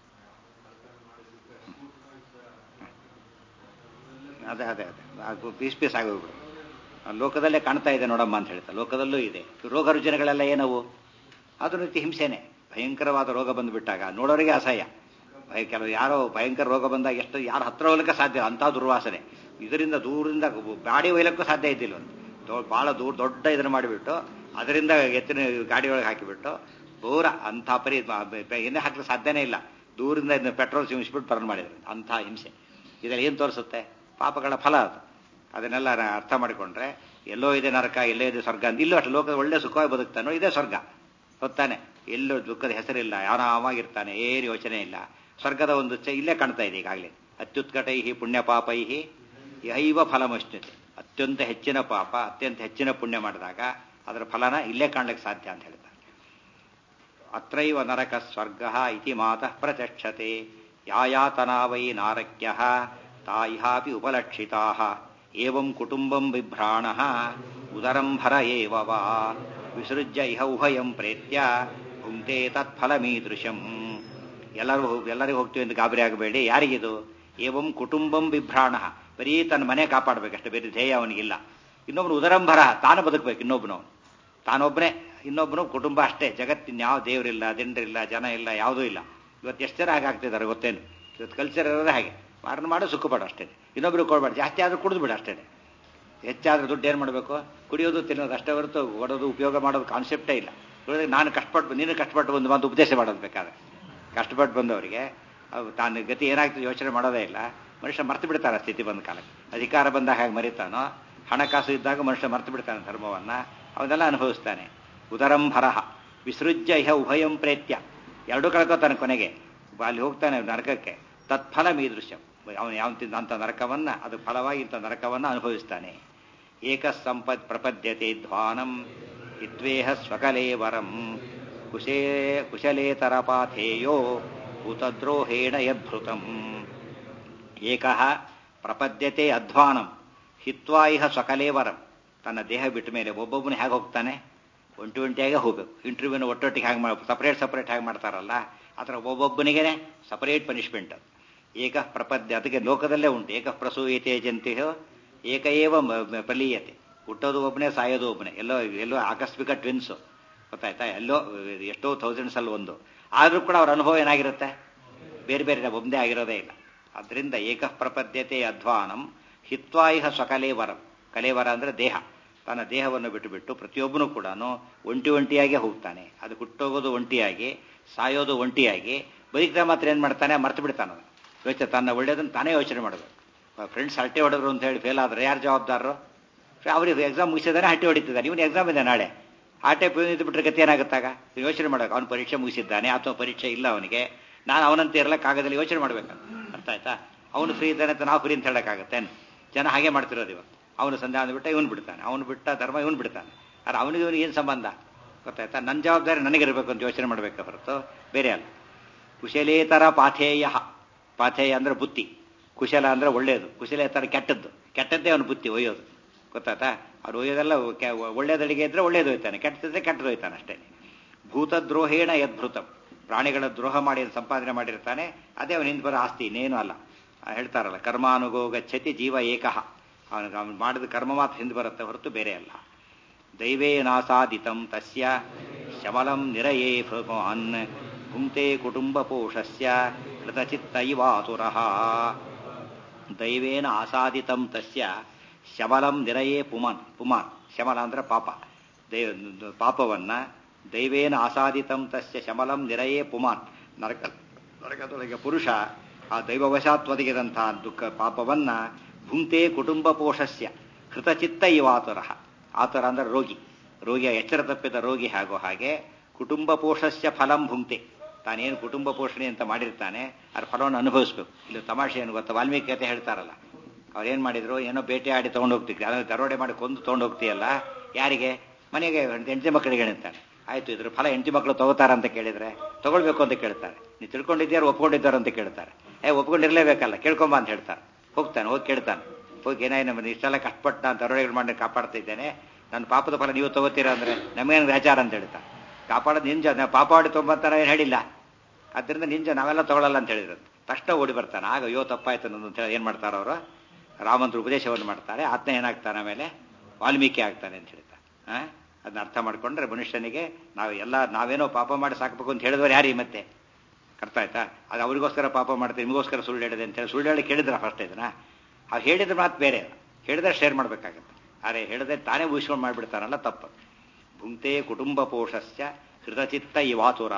ಅದೇ ಅದೇ ಅದೇ ಅದು ಪೀಸ್ ಪೀಸ್ ಆಗೋಗ್ಬಿಡು ಆ ಲೋಕದಲ್ಲೇ ಕಾಣ್ತಾ ಇದೆ ನೋಡಮ್ಮ ಅಂತ ಹೇಳ್ತಾ ಲೋಕದಲ್ಲೂ ಇದೆ ರೋಗ ರುಜಿನಗಳೆಲ್ಲ ಏನವು ಅದು ರೀತಿ ಹಿಂಸೆನೆ ಭಯಂಕರವಾದ ರೋಗ ಬಂದುಬಿಟ್ಟಾಗ ನೋಡೋರಿಗೆ ಅಸಹ್ಯ ಭಯ- ಕೆಲವು ಯಾರೋ ಭಯಂಕರ ರೋಗ ಬಂದಾಗ ಎಷ್ಟು ಯಾರು ಹತ್ರ ಹೋಗ್ಲಿಕ್ಕೆ ಸಾಧ್ಯ ಇಲ್ಲ, ಅಂಥ ದುರ್ವಾಸನೆ ಇದರಿಂದ ದೂರದಿಂದ ಗಾಡಿ ಒಯ್ಯಲಿಕ್ಕೂ ಸಾಧ್ಯ ಇದ್ದಿಲ್ಲ ಒಂದು ದೊ- ಬಹಳ ದೂರ ದೊಡ್ಡ ಇದನ್ನು ಮಾಡಿಬಿಟ್ಟು ಅದರಿಂದ ಎತ್ತಿನ ಗಾಡಿ ಒಳಗೆ ಹಾಕಿಬಿಟ್ಟು ದೂರ ಅಂಥ ಪರಿ ಏನೇ ಹಾಕ್ಲಿಕ್ಕೆ ಸಾಧ್ಯನೇ ಇಲ್ಲ ದೂರಿಂದ ಇದನ್ನ ಪೆಟ್ರೋಲ್ ಸಿಮಿಸ್ಬಿಟ್ಟು ಬರ್ನ್ ಮಾಡಿದ್ರು ಅಂಥ ಹಿಂಸೆ ಇದರಲ್ಲಿ ಏನು ತೋರಿಸುತ್ತೆ ಪಾಪಗಳ ಫಲ ಅದು ಅದನ್ನೆಲ್ಲ ನ- ಅರ್ಥ ಮಾಡಿಕೊಂಡ್ರೆ ಎಲ್ಲೋ ಇದೆ ನರಕ ಎಲ್ಲೋ ಇದೆ ಸ್ವರ್ಗ ಅಂತ ಇಲ್ಲೂ ಅಷ್ಟು ಲೋಕದ ಒಳ್ಳೆ ಸುಖವಾಗಿ ಬದುಕ್ತಾನೋ ಇದೇ ಸ್ವರ್ಗ ಹೊತ್ತಾನೆ ಎಲ್ಲೂ ದುಃಖದ ಹೆಸರಿಲ್ಲ ಯಾರಾಮಾಗಿರ್ತಾನೆ ಏನು ಯೋಚನೆ ಇಲ್ಲ ಸ್ವರ್ಗದ ಒಂದು ಚ ಇಲ್ಲೇ ಕಾಣ್ತಾ ಇದೆ ಈಗಾಗಲೇ ಅತ್ಯುತ್ಕಟೈ ಪುಣ್ಯ ಪಾಪೈ ಯೈವ ಫಲಮಶ್ನುತೆ ಅತ್ಯಂತ ಹೆಚ್ಚಿನ ಪಾಪ ಅತ್ಯಂತ ಹೆಚ್ಚಿನ ಪುಣ್ಯ ಮಾಡಿದಾಗ ಅದರ ಫಲನ ಇಲ್ಲೇ ಕಾಣ್ಲಿಕ್ಕೆ ಸಾಧ್ಯ ಅಂತ ಹೇಳ್ತಾರೆ ಅತ್ರೈವ ನರಕ ಸ್ವರ್ಗ ಇತಿ ಮಾತಃ ಪ್ರಚಕ್ಷತೆ ಯಾಯಾತನಾ ವೈ ನಾರಕ್ಯ ತಾ ಇಹಾಪಿ ಉಪಲಕ್ಷಿತಾ ಏವಂ ಕುಟುಂಬಂ ಬಿಭ್ರಾಣ ಉದರಂ ಭರ ಏವ ವಾ ವಿಸೃಜ್ಯ ಇಹ ಉಭಯಂ ಪ್ರೇತ್ಯ ಭುಂಕ್ತೆ ತತ್ಫಲಮೀದೃಶಂ ಎಲ್ಲರೂ ಎಲ್ಲರಿಗೂ ಹೋಗ್ತೀವಿ ಅಂತ ಗಾಬರಿ ಆಗಬೇಡಿ ಯಾರಿಗಿದು ಏವಂ ಕುಟುಂಬಂ ಬಿಭ್ರಾಣ ಬರೀ ತನ್ನ ಮನೆ ಕಾಪಾಡಬೇಕಷ್ಟೇ ಬೇರೆ ಧ್ಯೇಯ ಅವನಿಗಿಲ್ಲ ಇನ್ನೊಬ್ನು ಉದರಂಭರ ತಾನು ಬದುಕಬೇಕು ಇನ್ನೊಬ್ಬನವನು ತಾನೊಬ್ಬನೇ ಇನ್ನೊಬ್ಬನು ಕುಟುಂಬ ಅಷ್ಟೇ ಜಗತ್ತಿನ ಯಾವ ದೇವರಿಲ್ಲ ದಿಂಡ್ರಿಲ್ಲ ಜನ ಇಲ್ಲ ಯಾವುದೂ ಇಲ್ಲ ಇವತ್ತು ಎಷ್ಟು ಜನ ಹಾಗಾಗ್ತಿದ್ದಾರೆ ಗೊತ್ತೇನು ಇವತ್ತು ಕಲ್ಚರ್ ಇರೋದೇ ಹಾಗೆ ಮಾರಣ ಮಾಡು ಸುಖ ಪಡು ಅಷ್ಟೇ ಇನ್ನೊಬ್ರಿಗೆ ಕೊಡ್ಬೇಡ ಜಾಸ್ತಿ ಆದ್ರೂ ಕುಡಿದು ಬಿಡು ಅಷ್ಟೇ ಹೆಚ್ಚಾದ್ರೆ ದುಡ್ಡು ಏನು ಮಾಡಬೇಕು ಕುಡಿಯೋದು ತಿನ್ನೋದು ಅಷ್ಟೇ ಹೊರತು ಹೊಡೋದು ಉಪಯೋಗ ಮಾಡೋದು ಕಾನ್ಸೆಪ್ಟೇ ಇಲ್ಲ ಉಳಿದ್ರೆ ನಾನು ಕಷ್ಟಪಟ್ಟು ನೀನು ಕಷ್ಟಪಟ್ಟು ಬಂದು ಬಂದು ಉಪದೇಶ ಮಾಡೋದು ಬೇಕಾದ್ರೆ ಕಷ್ಟಪಟ್ಟು ಬಂದವರಿಗೆ ಅವು ತಾನು ಗತಿ ಏನಾಗ್ತದೆ ಯೋಚನೆ ಮಾಡೋದೇ ಇಲ್ಲ ಮನುಷ್ಯ ಮರ್ತು ಬಿಡ್ತಾನೆ ಸ್ಥಿತಿ ಬಂದ ಕಾಲಕ್ಕೆ ಅಧಿಕಾರ ಬಂದಾಗ ಹೇಗೆ ಮರಿತಾನೋ ಹಣಕಾಸು ಇದ್ದಾಗ ಮನುಷ್ಯ ಮರ್ತು ಬಿಡ್ತಾನೆ ಧರ್ಮವನ್ನ ಅವನ್ನೆಲ್ಲ ಅನುಭವಿಸ್ತಾನೆ ಉದರಂಭರಹ ವಿಸೃಜ್ಯ ಇಹ ಉಭಯಂ ಪ್ರೇತ್ಯ ಎರಡೂ ಕಳ್ಕೊತಾನೆ ಕೊನೆಗೆ ಅಲ್ಲಿ ಹೋಗ್ತಾನೆ ನರಕಕ್ಕೆ ತತ್ಫಲ ಮೀದೃಶ್ಯಂ ಅವನು ಯಾವ ತಿಂದಂಥ ನರಕವನ್ನ ಅದು ಫಲವಾಗಿ ಇಂಥ ನರಕವನ್ನ ಅನುಭವಿಸ್ತಾನೆ ಏಕ ಸಂಪತ್ ಪ್ರಪದ್ಯತೆ ಧ್ವಾನಂ ಇದ್ವೇಹ ಸ್ವಕಲೇವರಂ ಕುಶೇ ಕುಶಲೇತರ ಪಾಥೇಯೋ ಭೂತದ್ರೋಹೇಣ ಯದ್ಭೃತಂ ಏಕಃ ಪ್ರಪದ್ಯತೆ ಅಧ್ವಾನಂ ಹಿತ್ವಾ ಇಹ ಸ್ವಕಲೇವರಂ ತನ್ನ ದೇಹ ಬಿಟ್ಟ ಮೇಲೆ ಒಬ್ಬೊಬ್ಬನು ಹೇಗೆ ಹೋಗ್ತಾನೆ ಒಂಟಿ ಒಂಟಿಯಾಗೆ ಹೋಗ್ಬೇಕು ಇಂಟರ್ವ್ಯೂನ ಒಟ್ಟೊಟ್ಟಿಗೆ ಹೇಗೆ ಮಾಡಿ ಸಪರೇಟ್ ಸಪರೇಟ್ ಹೇಗೆ ಮಾಡ್ತಾರಲ್ಲ ಆ ಥರ ಒಬ್ಬೊಬ್ಬನಿಗೆ ಸಪರೇಟ್ ಪನಿಷ್ಮೆಂಟ್ ಅದು ಏಕ ಪ್ರಪದ್ಯ ಅದಕ್ಕೆ ಲೋಕದಲ್ಲೇ ಉಂಟು ಏಕ ಪ್ರಸೂಯತೆ ಜಂತಿಯೋ ಏಕ ಏವ ಮ- ಮ- ಪ್ರಲೀಯತೆ ಹುಟ್ಟೋದು ಒಬ್ಬನೇ ಸಾಯೋದು ಒಬ್ಬನೇ ಎಲ್ಲೋ ಎಲ್ಲೋ ಆಕಸ್ಮಿಕ ಟ್ವಿನ್ಸು ಗೊತ್ತಾಯ್ತಾ ಎಲ್ಲೋ ಎಷ್ಟೋ ಥೌಸಂಡ್ಸ್ ಅಲ್ಲಿ ಒಂದು ಆದರೂ ಕೂಡ ಅವ್ರ ಅನುಭವ ಏನಾಗಿರುತ್ತೆ ಬೇರೆ ಬೇರೆ ಒಂದೇ ಆಗಿರೋದೇ ಇಲ್ಲ ಅದರಿಂದ ಏಕ ಪ್ರಪದ್ಯತೆ ಅಧ್ವಾನಂ ಹಿತ್ವಾ ಇಹ ಸ್ವಕಲೇವರಂ ಕಲೇವರ ಅಂದ್ರೆ ದೇಹ ತನ್ನ ದೇಹವನ್ನು ಬಿಟ್ಟು ಬಿಟ್ಟು ಪ್ರತಿಯೊಬ್ಬನು ಕೂಡ ಒಂಟಿ ಒಂಟಿಯಾಗಿ ಹೋಗ್ತಾನೆ ಅದು ಹುಟ್ಟೋಗೋದು ಒಂಟಿಯಾಗಿ ಸಾಯೋದು ಒಂಟಿಯಾಗಿ ಬದುಕಿದ ಮಾತ್ರ ಏನ್ ಮಾಡ್ತಾನೆ ಮರ್ತು ಬಿಡ್ತಾನೆ ಅದನ್ನ. ಯೋಚನೆ ತನ್ನ ಒಳ್ಳೇದನ್ನು ತಾನೇ ಯೋಚನೆ ಮಾಡೋದು ಫ್ರೆಂಡ್ಸ್ ಹರಟೆ ಹೊಡೆದ್ರು ಅಂತ ಹೇಳಿ ಫೇಲ್ ಆದ್ರೆ ಯಾರು ಜವಾಬ್ದಾರರು ಅವ್ರಿಗೆ ಎಕ್ಸಾಮ್ ಮುಗಿಸಿದಾನೆ ಹಟ್ಟಿ ಹೊಡಿತಿದ್ದಾನೆ ಇವನು ಎಕ್ಸಾಮ್ ಇದೆ ನಾಳೆ ಆಟೆ ಇದ್ದು ಬಿಟ್ರೆ ಗತಿ ಏನಾಗುತ್ತಾಗ ಯೋಚನೆ ಮಾಡೋಕೆ ಅವನು ಪರೀಕ್ಷೆ ಮುಗಿಸಿದ್ದಾನೆ ಅಥವಾ ಪರೀಕ್ಷೆ ಇಲ್ಲ ಅವನಿಗೆ ನಾನು ಅವನಂತ ಇರಲಿಕ್ಕಾಗದಲ್ಲಿ ಯೋಚನೆ ಮಾಡ್ಬೇಕು ಅರ್ಥ ಆಯ್ತಾ ಅವನು ಫ್ರೀ ಇದ್ದಾನೆ ಅಂತ ನಾವು ಫ್ರೀ ಅಂತ ಹೇಳಕ್ಕಾಗತ್ತೆ ಜನ ಹಾಗೆ ಮಾಡ್ತಿರೋದು ಇವತ್ತು ಅವನು ಸಂಧ್ಯಾ ಅಂದ್ಬಿಟ್ಟ ಇವನು ಬಿಡ್ತಾನೆ ಅವನು ಬಿಟ್ಟ ಧರ್ಮ ಇವನು ಬಿಡ್ತಾನೆ ಆದ್ರೆ ಅವನಿಗೆ ಇವನಿಗೆ ಏನು ಸಂಬಂಧ ಗೊತ್ತಾಯ್ತಾ ನನ್ನ ಜವಾಬ್ದಾರಿ ನನಗಿರಬೇಕು ಅಂತ ಯೋಚನೆ ಮಾಡಬೇಕೆ ಹೊರತು ಬೇರೆ ಅಲ್ಲ ಕುಶಲೇತರ ಪಾಥೇಯ ಪಾಥೇಯ ಅಂದ್ರೆ ಬುತ್ತಿ ಕುಶಲ ಅಂದ್ರೆ ಒಳ್ಳೆಯದು ಕುಶಲೇತರ ಕೆಟ್ಟದ್ದು ಕೆಟ್ಟದ್ದೇ ಅವನು ಬುತ್ತಿ ಒಯ್ಯೋದು ಗೊತ್ತಾಯ್ತಾ ಅವ್ರು ಒಯ್ಯೋದೆಲ್ಲ ಕೆ- ಒಳ್ಳೇದಡಿಗೆ ಇದ್ರೆ ಒಳ್ಳೇದು ಹೋಯ್ತಾನೆ ಕೆಟ್ಟದಿದ್ರೆ ಕೆಟ್ಟದ್ದು ಹೋಯ್ತಾನೆ ಅಷ್ಟೇ ಭೂತದ್ರೋಹೇಣ ಯದ್ಭೃತಂ ಪ್ರಾಣಿಗಳ ದ್ರೋಹ ಮಾಡಿ ಸಂಪಾದನೆ ಮಾಡಿರ್ತಾನೆ ಅದೇ ಅವನ ಹಿಂದೆ ಬರೋ ಆಸ್ತಿ ಇನ್ನೇನು ಅಲ್ಲ ಆ ಹೇಳ್ತಾರಲ್ಲ ಕರ್ಮಾನುಗೋ ಗಚ್ಚತಿ ಜೀವ ಏಕಃ ಅವನಿಗೆ ಅವನು ಮಾಡಿದ ಕರ್ಮ ಮಾತ್ರ ಹಿಂದೆ ಬರುತ್ತೆ ಹೊರತು ಬೇರೆ ಅಲ್ಲ ದೈವೇನಾಸಾದಿತಂ ತಸ್ಯ ಶಮಲಂ ನಿರಯೇ ಭಗವಾನ್ ಭುಂಕ್ತೆ ಕುಟುಂಬ ಪೋಷಸ್ಯ ಕೃತಚಿತ್ತ ಇವಾತುರಃ ದೈವೇನ ಆಸಾದಿತಂ ತಸ್ಯ ಶಮಲಂ ನಿರಯೇ ಪುಮಾನ್ ಪುಮಾನ್ ಶಮಲ ಅಂದ್ರೆ ಪಾಪ ದೈವ ಪಾಪವನ್ನ ದೈವೇನ ಆಸಾದಿತಂ ತಸ್ಯ ಶಮಲಂ ನಿರಯೇ ಪುಮಾನ್ ನರಕ ನರಕದೊಳಗೆ ಪುರುಷ ಆ ದೈವವಶಾತ್ ಒದಗಿದಂತಹ ದುಃಖ ಪಾಪವನ್ನ ಭುಂಕ್ತೆ ಕುಟುಂಬ ಪೋಷಸ್ಯ ಕೃತಚಿತ್ತ ಇವಾತುರ ಆತುರ ಅಂದ್ರೆ ರೋಗಿ ರೋಗಿಯ ಎಚ್ಚರ ತಪ್ಪಿದ ರೋಗಿ ಹಾಗೋ ಹಾಗೆ ಕುಟುಂಬ ಪೋಷಸ್ಯ ಫಲಂ ಭುಂಕ್ತೆ ತಾನೇನು ಕುಟುಂಬ ಪೋಷಣೆ ಅಂತ ಮಾಡಿರ್ತಾನೆ ಅದ್ರ ಫಲವನ್ನು ಅನುಭವಿಸ್ಬೇಕು ಇಲ್ಲಿ ತಮಾಷೆ ಏನು ಗೊತ್ತಾ ವಾಲ್ಮೀಕಿ ಕತೆ ಹೇಳ್ತಾರಲ್ಲ ಅವ್ರೇನ್ ಮಾಡಿದ್ರು ಏನೋ ಬೇಟೆ ಆಡಿ ತಗೊಂಡು ಹೋಗ್ತಿದ್ರು ಅದನ್ನ ದರೋಡೆ ಮಾಡಿ ಕೊಂದು ತಗೊಂಡು ಹೋಗ್ತೀಯಲ್ಲ ಯಾರಿಗೆ ಮನೆಗೆ ಹೆಂಡತಿ ಮಕ್ಕಳಿಗೆ ಹೇಳ್ತಾನೆ ಆಯ್ತು ಇದ್ರ ಫಲ ಹೆಂಡತಿ ಮಕ್ಕಳು ತಗೋತಾರ ಅಂತ ಕೇಳಿದ್ರೆ ತಗೊಳ್ಬೇಕು ಅಂತ ಕೇಳ್ತಾರೆ ನೀವು ತಿಳ್ಕೊಂಡಿದ್ಯಾರು ಒಪ್ಕೊಂಡಿದ್ದಾರ ಅಂತ ಕೇಳ್ತಾರೆ ಏ ಒಪ್ಕೊಂಡಿರ್ಲೇಬೇಕಲ್ಲ ಕೇಳ್ಕೊಂಬ ಅಂತ ಹೇಳ್ತಾರೆ ಹೋಗ್ತಾನೆ ಹೋಗಿ ಕೇಳ್ತಾನೆ ಹೋಗಿ ಏನಾಯ್ತು ನಮ್ಮ ಇಷ್ಟೆಲ್ಲ ಕಷ್ಟಪಟ್ಟು ನಾನು ದರೋಡೆಗಳು ಮಾಡಿ ಕಾಪಾಡ್ತಾ ಇದ್ದೇನೆ ನನ್ನ ಪಾಪದ ಫಲ ನೀವು ತಗೋತೀರಾ ಅಂದ್ರೆ ನಮಗೇನು ವ್ಯಾಚಾರ ಅಂತ ಹೇಳ್ತಾರೆ ಕಾಪಾಡೋದು ನಿಂಜ ನಾವು ಪಾಪ ಮಾಡಿ ತೊಗೊಂಬಂತಾರ ಏನು ಹೇಳಿಲ್ಲ ಅದರಿಂದ ನಿಂಜ ನಾವೆಲ್ಲ ತಗೊಳ್ಳಲ್ಲ ಅಂತ ಹೇಳಿದ್ರು ತಕ್ಷಣ ಓಡಿ ಬರ್ತಾನೆ ಆಗ ಅಯ್ಯೋ ತಪ್ಪಾಯ್ತು ನನ್ನದು ಅಂತ ಹೇಳಿ ಏನು ಮಾಡ್ತಾರೆ ಅವರು ರಾಮಂತ್ರ ಉಪದೇಶವನ್ನು ಮಾಡ್ತಾರೆ ಆತ್ಮ ಏನಾಗ್ತಾನೆ ಆಮೇಲೆ ವಾಲ್ಮೀಕಿ ಆಗ್ತಾನೆ ಅಂತ ಹೇಳ್ತಾರೆ ಆ? ಅದನ್ನ ಅರ್ಥ ಮಾಡ್ಕೊಂಡ್ರೆ ಮನುಷ್ಯನಿಗೆ ನಾವು ಎಲ್ಲ ನಾವೇನೋ ಪಾಪ ಮಾಡಿ ಸಾಕಬೇಕು ಅಂತ ಹೇಳಿದವರು ಯಾರೀ ಮತ್ತೆ ಅರ್ಥ ಆಯ್ತಾ ಅದು ಅವ್ರಿಗೋಸ್ಕರ ಪಾಪ ಮಾಡ್ತೀವಿ ನಿಮಗೋಸ್ಕರ ಸುಳ್ಳು ಹೇಳಿದೆ ಅಂತ ಹೇಳಿ ಸುಳ್ಳು ಹೇಳಿ ಕೇಳಿದ್ರ ಫಸ್ಟ್ ಇದನ್ನ ಅವ್ರು ಹೇಳಿದ್ರೆ ಮಾತು ಬೇರೆ ಹೇಳಿದ್ರೆ ಶೇರ್ ಮಾಡ್ಬೇಕಾಗತ್ತೆ ಆದರೆ ಹೇಳಿದ್ರೆ ತಾನೇ ಊಹಿಸ್ಕೊಂಡು ಮಾಡಿಬಿಡ್ತಾರಲ್ಲ ತಪ್ಪು ಭುಂಕ್ತೆ ಕುಟುಂಬ ಪೋಷಸ್ಯ ಹೃತಚಿತ್ತ ಇವಾತುರ